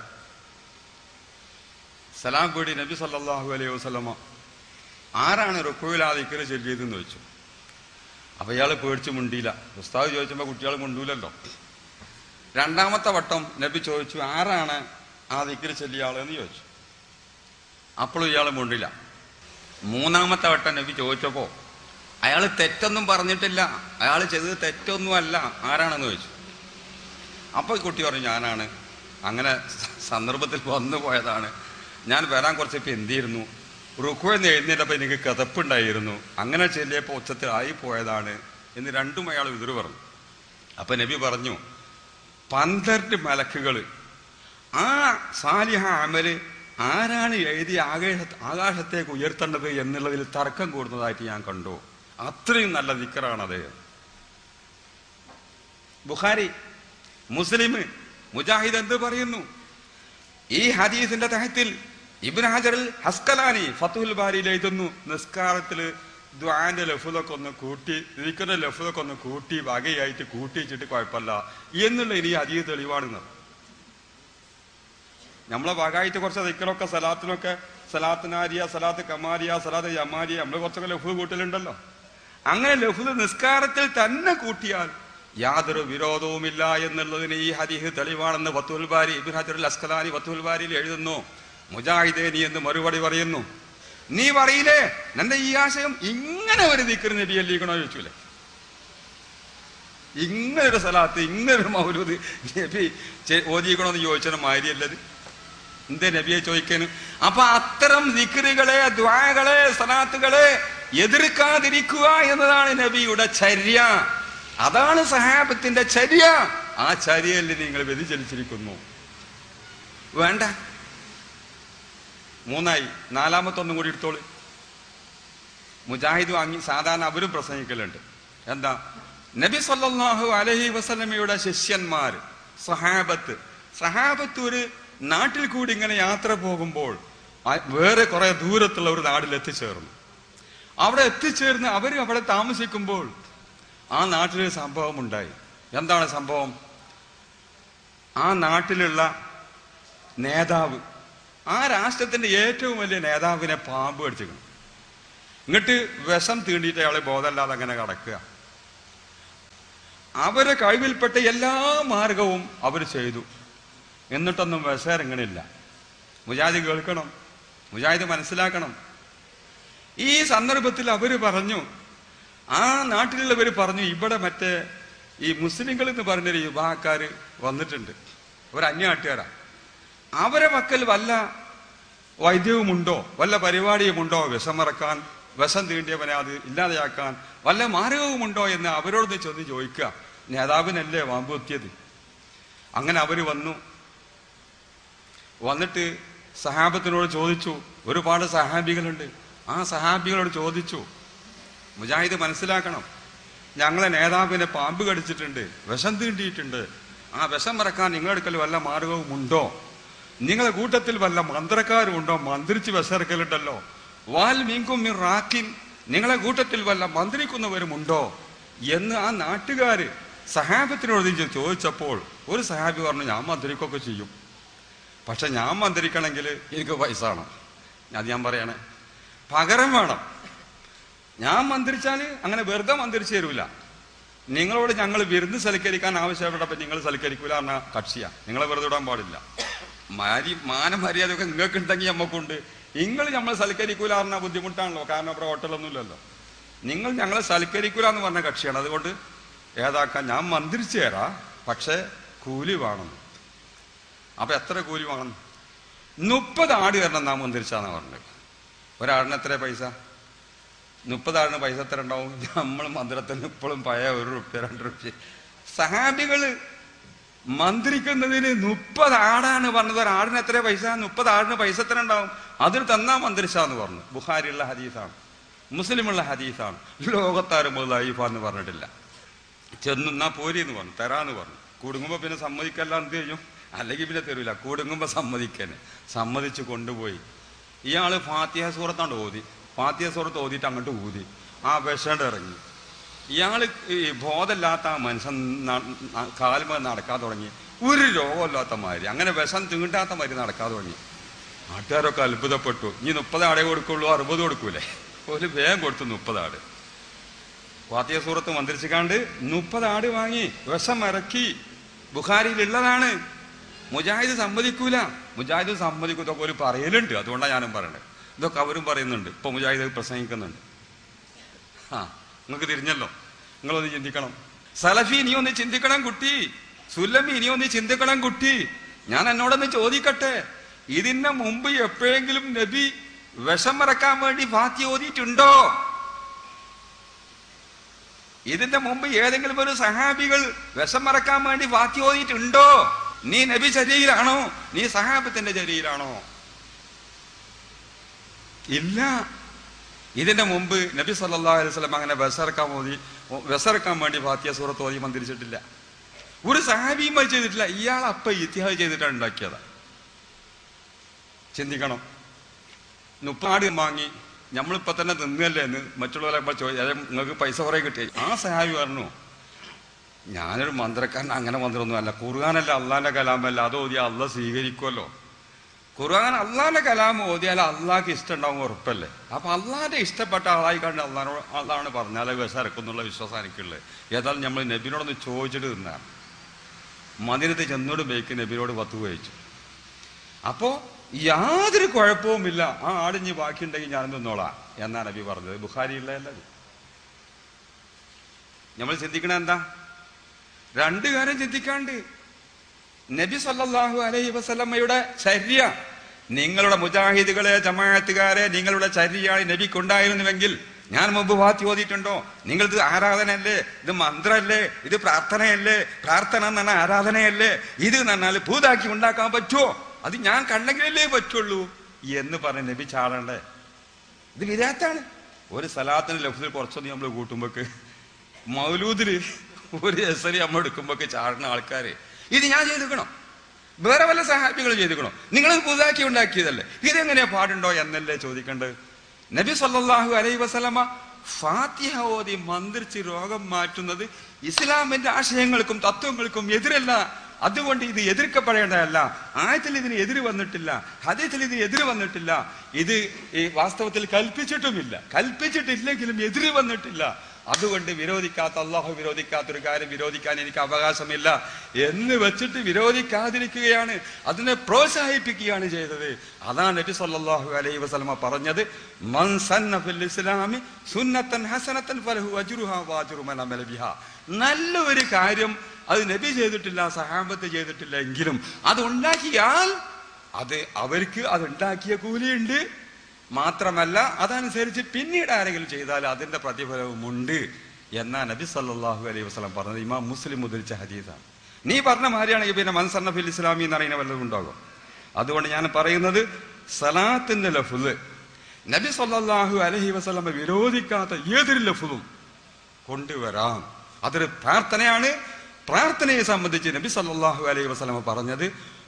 സലാം കൂടി നബി സല്ലല്ലാഹു അലൈഹി വസല്ലമ ആരാണ് റുക്കുവിലാതെ ഇക്കറ് ചൊല്ലിയതെന്ന് ചോദിച്ചു അപ്പൊ ഇയാൾ പേടിച്ച് മുണ്ടിയില്ല ഉസ്താദ് ചോദിച്ചപ്പോ കുട്ടികൾ മുണ്ടൂലല്ലോ രണ്ടാമത്തെ വട്ടം നബി ചോദിച്ചു ആരാണ് ആ ദിക്കറ് ചൊല്ലിയ ആളെന്ന് ചോദിച്ചു അപ്പോഴും ഇയാൾ മുണ്ടില്ല മൂന്നാമത്തെ വട്ടം നബി ചോദിച്ചപ്പോ അയാൾ തെറ്റൊന്നും പറഞ്ഞിട്ടില്ല അയാൾ ചെയ്തത് തെറ്റൊന്നും അല്ല ആരാണെന്ന് ചോദിച്ചു അപ്പോൾ ഈ കുട്ടി പറഞ്ഞു ഞാനാണ് അങ്ങനെ സ- സന്ദർഭത്തിൽ വന്നു പോയതാണ് ഞാൻ വരാൻ കുറച്ചിപ്പോൾ എന്തിയിരുന്നു റുക്കുവെന്ന് എഴുന്നേറ്റപ്പോൾ എനിക്ക് കഥപ്പുണ്ടായിരുന്നു അങ്ങനെ ചെല്ലിയപ്പോൾ ഉച്ചത്തിൽ ആയി പോയതാണ് എന്ന് രണ്ടും അയാൾ എതിർ പറഞ്ഞു അപ്പൊ നബി പറഞ്ഞു പന്ത്രണ്ട് മലക്കുകൾ ആ സാലിഹ അമല് ആരാണ് എഴുതി ആകാശ ആകാശത്തേക്ക് ഉയർത്തേണ്ടത് എന്നുള്ളതിൽ തർക്കം കൂടുന്നതായിട്ട് ഞാൻ കണ്ടു അത്രയും നല്ല ദിക്കറാണത് ബുഖാരി മുസ്ലിം മുജാഹിദ് എന്ത് പറയുന്നു ഈ ഹദീസിന്റെ തഹത്തിൽ ഇബ്ൻ ഹജറിൽ ഹസ്കലാനി ഫത്തുൽ ബാരിയിൽ എഴുതുന്നു നിസ്കാരത്തില് ദ്വാന്റെ ലഫുലൊക്കെ ഒന്ന് കൂട്ടി ദിക്കറിന്റെ ലഫുലൊക്കെ ഒന്ന് കൂട്ടി വകയായിട്ട് കൂട്ടി വെച്ചിട്ട് കുഴപ്പമില്ല എന്നുള്ള ഇനി ഹദീസ് തെളിവാണെന്ന് നമ്മളെ വകയായിട്ട് കുറച്ച് ദിക്കറൊക്കെ സലാത്തിനൊക്കെ സലാത്തിനാരിയ സലാത്ത് കമാരിയ സലാത്ത് യമാരിയ നമ്മൾ കുറച്ചൊക്കെ ലഫു കൂട്ടലുണ്ടല്ലോ അങ്ങനെ ലഫുദ് നിസ്കാരത്തിൽ തന്നെ കൂട്ടിയാൽ യാതൊരു വിരോധവുമില്ല എന്നുള്ളതിന് ഈ ഹദീഹ് തെളിവാണെന്ന് വത്തുൽ ബാരി ഇബ്ൻ ഹജറുൽ അസ്കലാനി വത്തുൽ ബാരിയിൽ എഴുതുന്നു മുജാഹിദേ നീ എന്ന് മറുപടി പറയുന്നു നീ പറയില്ലേ നിന്റെ ഈ ആശയം ഇങ്ങനെ ഒരു ദിക്കർ നബി അല്ലിക്കണോ ചോദിച്ചൂലേ ഇങ്ങനൊരു സ്ഥലത്ത് ഇങ്ങനൊരു മൗലൂദ് നബി ചെ- ഓതിക്കണോന്ന് ചോദിച്ചത് മാരിയല്ലത് എന്തേ നബിയെ ചോദിക്കാനും അപ്പൊ അത്തരം ദിക്കറുകളെ ദ്വാകളെ സലാത്തുകളെ എതിർക്കാതിരിക്കുക എന്നതാണ് നബിയുടെ ചര്യ അതാണ് സഹാബത്തിന്റെ ചര്യ ആ ചര്യയിൽ നിങ്ങൾ വ്യതിചലിച്ചിരിക്കുന്നു വേണ്ട മൂന്നായി നാലാമത്തൊന്നും കൂടി എടുത്തോളൂ മുജാഹിദ് വാങ്ങി സാധാരണ അവരും പ്രസംഗിക്കലുണ്ട് എന്താ നബി സല്ലല്ലാഹു അലൈഹി വസല്ലമയുടെ ശിഷ്യന്മാർ സഹാബത്ത് സഹാബത്ത് ഒരു നാട്ടിൽ കൂടി ഇങ്ങനെ യാത്ര പോകുമ്പോൾ ആ- വേറെ കുറെ ദൂരത്തുള്ള ഒരു നാട്ടിൽ എത്തിച്ചേർന്നു അവിടെ എത്തിച്ചേർന്ന് അവർ അവിടെ താമസിക്കുമ്പോൾ ആ നാട്ടിലൊരു സംഭവം ഉണ്ടായി എന്താണ് സംഭവം ആ നാട്ടിലുള്ള നേതാവ് ആ രാഷ്ട്രത്തിന്റെ ഏറ്റവും വലിയ നേതാവിനെ പാമ്പ് കടിച്ചിരിക്കണം ഇങ്ങോട്ട് വിഷം തീണ്ടിയിട്ട് അയാളെ ബോധമല്ലാതെ അങ്ങനെ കടക്കുക അവരെ കഴിവിൽപ്പെട്ട എല്ലാ മാർഗവും അവർ ചെയ്തു എന്നിട്ടൊന്നും വിഷമിറങ്ങണില്ല മുജാഹിദ് കേൾക്കണം മുജാഹിദ് മനസ്സിലാക്കണം ഈ സന്ദർഭത്തിൽ അവര് പറഞ്ഞു ആ നാട്ടിലുള്ളവർ പറഞ്ഞു ഇവിടെ മറ്റേ ഈ മുസ്ലിങ്ങൾ എന്ന് പറഞ്ഞൊരു യുവാക്കാര് വന്നിട്ടുണ്ട് ഒരു അന്യനാട്ടുകാരാ അവരെ മക്കൾ വല്ല വൈദ്യവുമുണ്ടോ വല്ല പരിപാടിയുമുണ്ടോ വിഷമറക്കാൻ വിഷം തീണ്ടിയവനെ അത് ഇല്ലാതെയാക്കാൻ വല്ല മാർഗവുമുണ്ടോ എന്ന് അവരോട് ചെന്ന് ചോദിക്കുക നേതാവിനല്ലേ വാമ്പുത്തിയത് അങ്ങനെ അവര് വന്നു വന്നിട്ട് സഹാബത്തിനോട് ചോദിച്ചു ഒരുപാട് സഹാബികളുണ്ട് ആ സഹാബികളോട് ചോദിച്ചു മുജാഹിദ് മനസ്സിലാക്കണം ഞങ്ങളെ നേതാവിനെ പാമ്പ് കടിച്ചിട്ടുണ്ട് വിഷം തീണ്ടിയിട്ടുണ്ട് ആ വിഷം മറക്കാൻ നിങ്ങളെടുക്കൽ വല്ല മാർഗവുമുണ്ടോ നിങ്ങളെ കൂട്ടത്തിൽ വല്ല മന്ത്രക്കാരുണ്ടോ മന്ത്രിച്ച് വിശർക്കലുണ്ടല്ലോ വാൽ മീങ്കും മിർ റാക്കിൻ നിങ്ങളെ കൂട്ടത്തിൽ വല്ല മന്ത്രിക്കുന്നവരുമുണ്ടോ എന്ന് ആ നാട്ടുകാര് സഹാബത്തിനോട് ഇത് ചോദിച്ചപ്പോൾ ഒരു സഹാബി പറഞ്ഞു ഞാൻ മന്ത്രിക്കൊക്കെ ചെയ്യും പക്ഷെ ഞാൻ മന്ത്രിക്കണമെങ്കിൽ എനിക്ക് പൈസ വേണം അത് ഞാൻ പറയണേ പകരം വേണം ഞാൻ മന്ത്രിച്ചാൽ അങ്ങനെ വെറുതെ മന്ത്രിച്ചു തരൂല നിങ്ങളോട് ഞങ്ങൾ വിരുന്ന് സൽക്കരിക്കാൻ ആവശ്യപ്പെട്ടപ്പോൾ നിങ്ങൾ സൽക്കരിക്കൂല എന്ന കക്ഷിയാ നിങ്ങളെ വെറുതെ വിടാൻ പാടില്ല മാരി മാന മര്യാദയൊക്കെ നിങ്ങൾക്ക് ഉണ്ടെങ്കിൽ നമ്മക്കുണ്ട് നിങ്ങൾ നമ്മൾ സൽക്കരിക്കൂല പറഞ്ഞ ബുദ്ധിമുട്ടാണല്ലോ കാരണം അവിടെ ഹോട്ടലൊന്നുമില്ലല്ലോ നിങ്ങൾ ഞങ്ങളെ സൽക്കരിക്കൂല എന്ന് പറഞ്ഞ കക്ഷിയാണ് അതുകൊണ്ട് ഏതാക്കാൻ ഞാൻ മന്ത്രിച്ചു തരാം പക്ഷേ കൂലി വേണം അപ്പൊ എത്ര കൂലി വേണം മുപ്പത് ആട് തരണം നാം മന്ത്രിച്ചാന്നാ പറഞ്ഞത് ഒരാടിന് എത്ര പൈസ മുപ്പത് ആടിന് പൈസ എത്ര ഉണ്ടാവും നമ്മൾ മന്ത്രത്തിന് ഇപ്പോഴും പഴയ ഒരു റുപ്യ രണ്ട് റുപ്യ സഹാബികള് മന്ത്രിക്കുന്നതിന് മുപ്പത് ആടാണ് പറഞ്ഞത് ഒരു ആടിന് എത്ര പൈസ മുപ്പത് ആടിന് പൈസ എത്ര ഉണ്ടാവും അതിന് തന്നാ മന്ത്രിച്ചാന്ന് പറഞ്ഞു ബുഹാരിയുള്ള ഹദീസാണ് മുസ്ലിമുള്ള ഹദീസാണ് ലോകത്താരും ലൈഫ എന്ന് പറഞ്ഞിട്ടില്ല ചെന്നാ പോരി എന്ന് പറഞ്ഞു തരാന്ന് പറഞ്ഞു കുടുങ്ങുമ്പോ പിന്നെ സമ്മതിക്കല്ല എന്ത് ചെയ്യും അല്ലെങ്കിൽ പിന്നെ തരൂല കുടുങ്ങുമ്പോ സമ്മതിക്കന്നെ സമ്മതിച്ച് കൊണ്ടുപോയി ഇയാള് ഫാത്തിഹ സൂറത്താണ്ട് ഓതി ഫാത്തിഹ സൂറത്ത് ഓതിയിട്ട് അങ്ങോട്ട് ഊതി ആ വിഷണ്ട് ഇറങ്ങി ഇയാള് ഈ ബോധമില്ലാത്ത ആ മനുഷ്യൻ കാലുമ നടക്കാൻ തുടങ്ങി ഒരു രോഗമില്ലാത്ത മാതിരി അങ്ങനെ വിഷം തീണ്ടാത്ത മാതിരി നടക്കാൻ തുടങ്ങി നാട്ടുകാരൊക്കെ അത്ഭുതപ്പെട്ടു ഇനി മുപ്പത് ആടേ കൊടുക്കുള്ളൂ അറുപത് കൊടുക്കൂലേ ഒരു വേഗം കൊടുത്തു മുപ്പത് ആട് ഫാത്തിയ സൂറത്ത് മന്ത്രിച്ചിക്കാണ്ട് മുപ്പത് ആട് വാങ്ങി വിഷം ഇറക്കി ബുഖാരിയിലുള്ളതാണ് മുജാഹിദ് സമ്മതിക്കൂല മുജാഹിദ് സമ്മതിക്കും ഇതൊക്കെ ഒരു പറയലുണ്ട് അതുകൊണ്ടാണ് ഞാനും പറയണത് ഇതൊക്കെ അവരും പറയുന്നുണ്ട് ഇപ്പൊ മുജാഹിദ് പ്രസംഗിക്കുന്നുണ്ട് ആ നിങ്ങൾക്ക് തിരിഞ്ഞല്ലോ നിങ്ങളൊന്ന് ചിന്തിക്കണം സലഫി നീ ഒന്ന് ചിന്തിക്കണം കുട്ടി സുല്ലമി നീ ഒന്ന് ചിന്തിക്കണം കുട്ടി ഞാൻ എന്നോടൊന്ന് ചോദിക്കട്ടെ ഇതിന് മുമ്പ് എപ്പോഴെങ്കിലും നബി വിഷം മറക്കാൻ വേണ്ടി ഫാത്തി ഓതിയിട്ടുണ്ടോ ഇതിന്റെ മുമ്പ് ഏതെങ്കിലും ഒരു സഹാബികൾ വിഷം മറക്കാൻ വേണ്ടി ഫാത്തി ഓതിയിട്ടുണ്ടോ നീ നബി ചര്യയിലാണോ നീ സഹാബത്തിന്റെ ചര്യയിലാണോ ഇല്ല ഇതിന്റെ മുമ്പ് നബി സല്ലാ അലൈഹി സ്വലം അങ്ങനെ വിസറക്കാൻ ഓതി വിസറക്കാൻ വേണ്ടി ഫാത്തിയ സൂറത്ത് ഓതി മന്ത്രിച്ചിട്ടില്ല ഒരു സഹാബിയും അത് ചെയ്തിട്ടില്ല ഇയാൾ അപ്പ ഇത്തിഹാസ് ചെയ്തിട്ടാണ് ഉണ്ടാക്കിയത് ചിന്തിക്കണം മുപ്പാട് വാങ്ങി നമ്മളിപ്പോ തന്നെ തിന്നല്ലേ എന്ന് മറ്റുള്ളവരെ ചോദിച്ചാൽ നിങ്ങൾക്ക് പൈസ കുറെ കിട്ടി ആ സഹാബി പറഞ്ഞു ഞാനൊരു മന്ത്രക്കാരൻ അങ്ങനെ മന്ത്രമൊന്നും അല്ല ഖുർആാനല്ല അള്ളാന്റെ കലാമല്ല അത് ഓതിയാൽ അള്ള സ്വീകരിക്കുമല്ലോ ഖുർആൻ അള്ളാന്റെ കലാം ഓതിയാൽ അള്ളാഹ്ക്ക് ഇഷ്ടമുണ്ടാവും ഉറപ്പല്ലേ അപ്പൊ അള്ളാന്റെ ഇഷ്ടപ്പെട്ട ആളായി കണ്ട് അള്ളഹാനോട് അള്ളാണ് പറഞ്ഞാൽ വിശറക്കുന്നുള്ള വിശ്വാസം എനിക്കുള്ളത് ഏതായാലും നമ്മൾ നബിനോടൊന്ന് ചോദിച്ചിട്ട് തിന്നാണ് മദിനത്ത് ചെന്നോട് ബേക്ക് നബിനോട് പത്ത് കഴിച്ചു അപ്പോ യാതൊരു കുഴപ്പവുമില്ല ആ ആടിഞ്ഞ് ബാക്കിയുണ്ടെങ്കിൽ ഞാൻ നിന്നോളാം എന്നാ നബി പറഞ്ഞത് ബുഖാരിയുള്ളതല്ല നമ്മൾ ചിന്തിക്കണ എന്താ രണ്ടു കാര്യം ചിന്തിക്കാണ്ട് നബി സല്ലല്ലാഹു അലൈഹി വസല്ലമ്മയുടെ ചര്യ നിങ്ങളുടെ മുജാഹിദുകളെ ജമാഅത്തുകാരെ നിങ്ങളുടെ ചര്യയാണ് നബിക്കുണ്ടായിരുന്നുവെങ്കിൽ ഞാൻ മുമ്പ് വാത്തി ഓതിയിട്ടുണ്ടോ നിങ്ങളിത് ആരാധനയല്ലേ ഇത് മന്ത്രമല്ലേ ഇത് പ്രാർത്ഥനയല്ലേ പ്രാർത്ഥന എന്ന് പറഞ്ഞാൽ ആരാധനയല്ലേ ഇത് എന്ന് പറഞ്ഞാൽ ഭൂതാക്കി ഉണ്ടാക്കാൻ പറ്റുമോ അത് ഞാൻ കണ്ടെങ്കിലല്ലേ പറ്റുള്ളൂ എന്ന് പറഞ്ഞ് നബി ചാടണ്ടേ ഇത് വിരാത്താണ് ഒരു സലാത്തിന് ലഫ്സിൽ കുറച്ചൊന്നും നമ്മൾ കൂട്ടുമ്പോക്ക് മൗലൂദില് ഒരു എസരി നമ്മൾ എടുക്കുമ്പോക്ക് ചാടുന്ന ആൾക്കാര് ഇത് ഞാൻ ചെയ്തിക്കണോ വേറെ വല്ല സഹാബികൾ ചെയ്തിക്കണോ നിങ്ങൾ പുതുതാക്കി ഉണ്ടാക്കിയതല്ലേ ഇതെങ്ങനെയാ പാടുണ്ടോ എന്നല്ലേ ചോദിക്കേണ്ടത് നബി സല്ലല്ലാഹു അലൈഹി വസല്ലമ ഫാത്തിഹ ഓതി മന്ത്രിച്ച് രോഗം മാറ്റുന്നത് ഇസ്ലാമിന്റെ ആശയങ്ങൾക്കും തത്വങ്ങൾക്കും എതിരല്ല അതുകൊണ്ട് ഇത് എതിർക്കപ്പെടേണ്ടതല്ല ആയത്തിൽ ഇതിന് എതിര് വന്നിട്ടില്ല ഹദീത്തിൽ ഇതിന് എതിര് വന്നിട്ടില്ല ഇത് ഈ വാസ്തവത്തിൽ കൽപ്പിച്ചിട്ടുമില്ല കൽപ്പിച്ചിട്ടില്ലെങ്കിലും എതിര് വന്നിട്ടില്ല അതുകൊണ്ട് വിരോധിക്കാത്ത അള്ളാഹു വിരോധിക്കാത്ത ഒരു കാര്യം വിരോധിക്കാൻ എനിക്ക് അവകാശമില്ല എന്ന് വെച്ചിട്ട് വിരോധിക്കാതിരിക്കുകയാണ് അതിനെ പ്രോത്സാഹിപ്പിക്കുകയാണ് ചെയ്തത് അതാണ് നബി സല്ലല്ലാഹു അലൈഹി വസല്ലമ പറഞ്ഞത് മൻ സന്ന ഫിൽ ഇസ്ലാമി സുന്നത്തൻ ഹസനത്തൻ ഫലഹു അജ്റുഹാ വഅജ്റു മൻ അമല ബിഹാ നല്ല ഒരു കാര്യം അത് നബി ചെയ്തിട്ടില്ല സഹാബത്ത് ചെയ്തിട്ടില്ല എങ്കിലും അത് ഉണ്ടാക്കിയാൽ അത് അവർക്ക് അത് ഉണ്ടാക്കിയ കൂലിയുണ്ട് മാത്രമല്ല അതനുസരിച്ച് പിന്നീട് ആരെങ്കിലും ചെയ്താൽ അതിന്റെ പ്രതിഫലവുമുണ്ട് എന്നാ നബി സല്ലല്ലാഹു അലൈഹി വസല്ലം പറഞ്ഞത് ഇമാം മുസ്ലിം ഉദ്ധരിച്ച ഹദീസാണ് നീ പറഞ്ഞ മാതിരിയാണെങ്കിൽ പിന്നെ മൻസന്നഫിൽ ഇസ്ലാമി എന്ന് പറയുന്ന വല്ലതും ഉണ്ടാകും അതുകൊണ്ട് ഞാൻ പറയുന്നത് സലാത്തിന്റെ ലഫുല് നബി സല്ലല്ലാഹു അലൈഹി വസല്ലം വിരോധിക്കാത്ത ഏതൊരു ലഫുലും കൊണ്ടുവരാം അതൊരു പ്രാർത്ഥനയാണ് പ്രാർത്ഥനയെ സംബന്ധിച്ച് നബി സല്ലല്ലാഹു അലൈഹി വസല്ലം പറഞ്ഞത്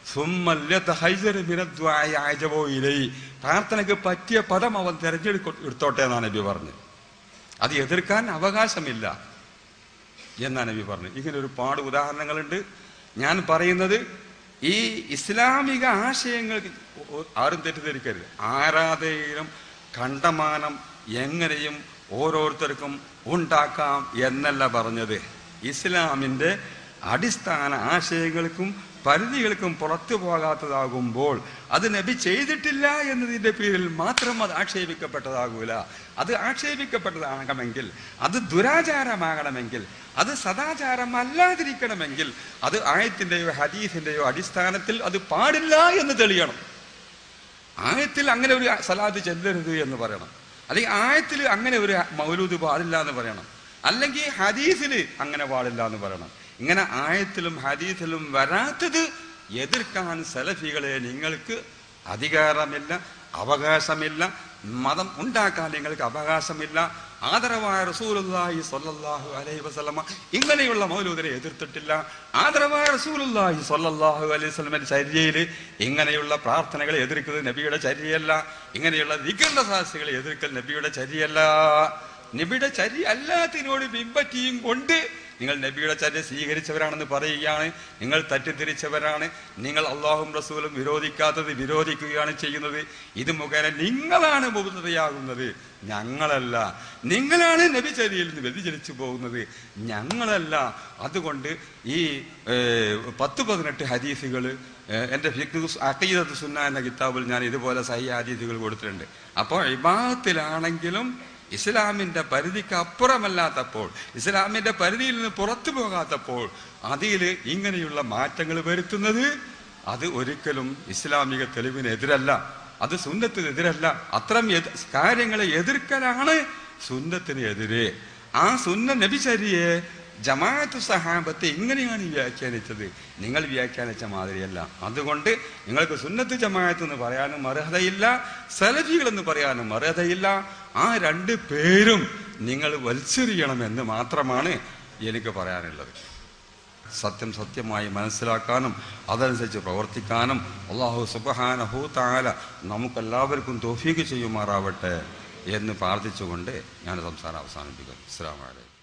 പ്രാർത്ഥനയ്ക്ക് പറ്റിയ പദം അവൻ തെരഞ്ഞെടുക്ക എടുത്തോട്ടെ എന്നാണ് നബി പറഞ്ഞത് അത് എതിർക്കാൻ അവകാശമില്ല എന്നാണ് നബി പറഞ്ഞത് ഇങ്ങനെ ഒരുപാട് ഉദാഹരണങ്ങളുണ്ട് ഞാൻ പറയുന്നത് ഈ ഇസ്ലാമിക ആശയങ്ങൾക്ക് ആരും തെറ്റിദ്ധരിക്കരുത് ആരാധകരും കണ്ടമാനം എങ്ങനെയും ഓരോരുത്തർക്കും ഉണ്ടാക്കാം എന്നല്ല പറഞ്ഞത് ഇസ്ലാമിന്റെ അടിസ്ഥാന ആശയങ്ങൾക്കും പരിധികൾക്കും പുറത്തു പോകാത്തതാകുമ്പോൾ അത് നബി ചെയ്തിട്ടില്ല എന്നതിന്റെ പേരിൽ മാത്രം അത് ആക്ഷേപിക്കപ്പെട്ടതാകൂല അത് ആക്ഷേപിക്കപ്പെട്ടതാകണമെങ്കിൽ അത് ദുരാചാരമാകണമെങ്കിൽ അത് സദാചാരമല്ലാതിരിക്കണമെങ്കിൽ അത് ആയത്തിന്റെയോ ഹദീസിന്റെയോ അടിസ്ഥാനത്തിൽ അത് പാടില്ല എന്ന് തെളിയണം ആയത്തിൽ അങ്ങനെ ഒരു സലാത്ത് ചെല്ലരുത് എന്ന് പറയണം അല്ലെങ്കിൽ ആയത്തിൽ അങ്ങനെ ഒരു മൗലൂദ് പാടില്ല എന്ന് പറയണം അല്ലെങ്കിൽ ഹദീസിൽ അങ്ങനെ പാടില്ല എന്ന് പറയണം ഇങ്ങനെ ആയത്തിലും ഹദീസിലും വരാത്തത് എതിർക്കാൻ സലഫികളെ നിങ്ങൾക്ക് അധികാരമില്ല അവകാശമില്ല മതം ഉണ്ടാക്കാൻ നിങ്ങൾക്ക് അവകാശമില്ല ആദരവായ റസൂലുള്ളാഹി സ്വല്ലല്ലാഹു അലൈഹി വസല്ലമ ഇങ്ങനെയുള്ള മൗലൂദിനെ എതിർത്തിട്ടില്ല ആദരവായ റസൂലുള്ളാഹി സ്വല്ലല്ലാഹു അലൈഹി വസല്ലമയുടെ ചര്യയിൽ ഇങ്ങനെയുള്ള പ്രാർത്ഥനകളെ എതിർക്കുന്നത് നബിയുടെ ചര്യയല്ല ഇങ്ങനെയുള്ള വികൃത സാഹസികളെ എതിർക്കൽ നബിയുടെ ചര്യയല്ല നബിയുടെ ചര്യ അല്ലാത്തതിനോട് ബിംബറ്റിയും കൊണ്ട് നിങ്ങൾ നബിയുടെ ചര്യ സ്വീകരിച്ചവരാണെന്ന് പറയുകയാണ് നിങ്ങൾ തെറ്റിദ്ധരിച്ചവരാണ് നിങ്ങൾ അള്ളാഹും റസൂലും വിരോധിക്കാത്തത് വിരോധിക്കുകയാണ് ചെയ്യുന്നത് ഇത് മുഖേന നിങ്ങളാണ് മുകുന്നതയാകുന്നത് ഞങ്ങളല്ല നിങ്ങളാണ് നബി ചര്യയിൽ നിന്ന് വ്യതിചലിച്ചു പോകുന്നത് ഞങ്ങളല്ല അതുകൊണ്ട് ഈ ഏർ, പത്ത് പതിനെട്ട് ഹദീസുകൾ എൻ്റെ അക്കീദത്ത് സുന്ന എന്ന കിതാബിൽ ഞാൻ ഇതുപോലെ സഹി ഹദീസുകൾ കൊടുത്തിട്ടുണ്ട് അപ്പോൾ ഇബാത്തിലാണെങ്കിലും ഇസ്ലാമിന്റെ പരിധിക്ക് അപ്പുറമല്ലാത്തപ്പോൾ ഇസ്ലാമിന്റെ പരിധിയിൽ നിന്ന് പുറത്തു പോകാത്തപ്പോൾ അതിൽ ഇങ്ങനെയുള്ള മാറ്റങ്ങൾ വരുത്തുന്നത് അത് ഒരിക്കലും ഇസ്ലാമിക തെളിവിനെതിരല്ല അത് സുന്നത്തിനെതിരല്ല അത്തരം എതി- കാര്യങ്ങളെ എതിർക്കലാണ് സുന്നത്തിന് എതിരെ ആ സുന്ന നബിചര്യയെ ജമാഅത്ത് സഹാബത്തെ ഇങ്ങനെയാണ് വ്യാഖ്യാനിച്ചത് നിങ്ങൾ വ്യാഖ്യാനിച്ച മാതിരിയല്ല അതുകൊണ്ട് നിങ്ങൾക്ക് സുന്നത്ത് ജമാഅത്ത് എന്ന് പറയാനും അർഹതയില്ല സലഫികൾ എന്ന് പറയാനും അർഹതയില്ല ആ രണ്ട് പേരും നിങ്ങൾ വലിച്ചെറിയണമെന്ന് മാത്രമാണ് എനിക്ക് പറയാനുള്ളത് സത്യം സത്യമായി മനസ്സിലാക്കാനും അതനുസരിച്ച് പ്രവർത്തിക്കാനും അള്ളാഹു സുബഹാനഹു താല നമുക്കെല്ലാവർക്കും തോഫീക്ക് ചെയ്യുമാറാവട്ടെ എന്ന് പ്രാർത്ഥിച്ചുകൊണ്ട് ഞാൻ സംസാരം അവസാനിപ്പിക്കുന്നു അസ്സാം വലൈക്കും